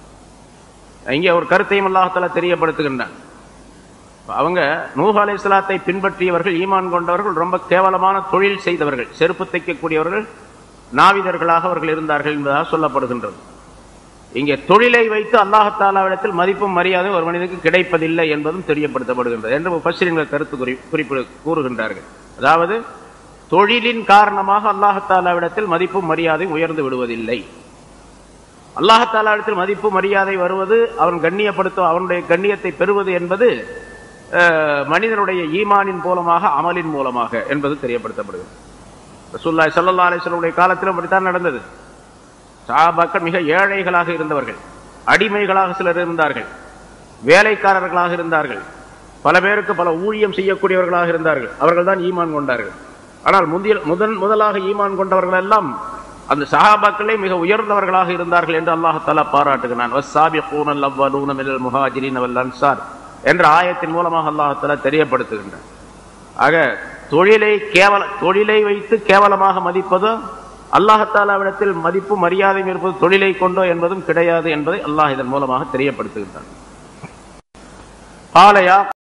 இங்கே ஒரு கருத்தையும் அல்லாஹத்தாலா தெரியப்படுத்துகின்றான் அவங்க நூஹ் அலைஹிஸ்ஸலாத்தை பின்பற்றியவர்கள் ஈமான் கொண்டவர்கள் ரொம்ப கேவலமான தொழில் செய்தவர்கள் செருப்பு தைக்கக்கூடியவர்கள் நாவிதர்களாக அவர்கள் இருந்தார்கள் என்பதாக சொல்லப்படுகின்றது இங்கே தொழிலை வைத்து அல்லாஹத்தாலாவிடத்தில் மதிப்பும் மரியாதையும் ஒரு மனிதனுக்கு கிடைப்பதில்லை என்பதும் தெரியப்படுத்தப்படுகின்றது என்று முஃபஸ்ஸிரின்கள் கருத்து குறி குறிப்பிடு கூறுகின்றார்கள் அதாவது தொழிலின் காரணமாக அல்லாஹத்தாலாவிடத்தில் மதிப்பும் மரியாதையும் உயர்ந்து விடுவதில்லை அல்லாஹத்தாலாவிடத்தில் மதிப்பு மரியாதை வருவது அவன் கண்ணியப்படுத்த அவனுடைய கண்ணியத்தை பெறுவது என்பது அஹ், மனிதனுடைய ஈமானின் மூலமாக அமலின் மூலமாக என்பது தெரியப்படுத்தப்படுகிறது ரசூலுல்லாஹி ஸல்லல்லாஹு அலைஹி வஸல்லம் காலத்திலும் அப்படித்தான் நடந்தது சஹாபாக்கள் மிக ஏழைகளாக இருந்தவர்கள் அடிமைகளாக சிலர் இருந்தார்கள் வேலைக்காரர்களாக இருந்தார்கள் பல பேருக்கு பல ஊழியம் செய்யக்கூடியவர்களாக இருந்தார்கள் அவர்கள் தான் ஈமான் கொண்டார்கள் ஆனால் முந்திய முதன் முதலாக ஈமான் கொண்டவர்கள் எல்லாம் அந்த சஹாபாக்களே மிக உயர்ந்தவர்களாக இருந்தார்கள் என்று அல்லாஹ் தலா பாராட்டுகிறான் வஸ்ஸாபிகூன அவ்வலூன மினல் முஹாஜிரின் வல் அன்சார் என்ற ஆயத்தின் மூலமாக அல்லாஹ் தலா தெரியப்படுத்துகின்றான் ஆக தொழிலை கேவல தொழிலை வைத்து கேவலமாக மதிப்பது அல்லாஹத்தாலாவிடத்தில் மதிப்பு மரியாதையும் இருப்பது தொழிலை கொண்டோ என்பதும் கிடையாது என்பதை அல்லாஹ் இதன் மூலமாக தெரியப்படுத்துகின்றான் ஆலயா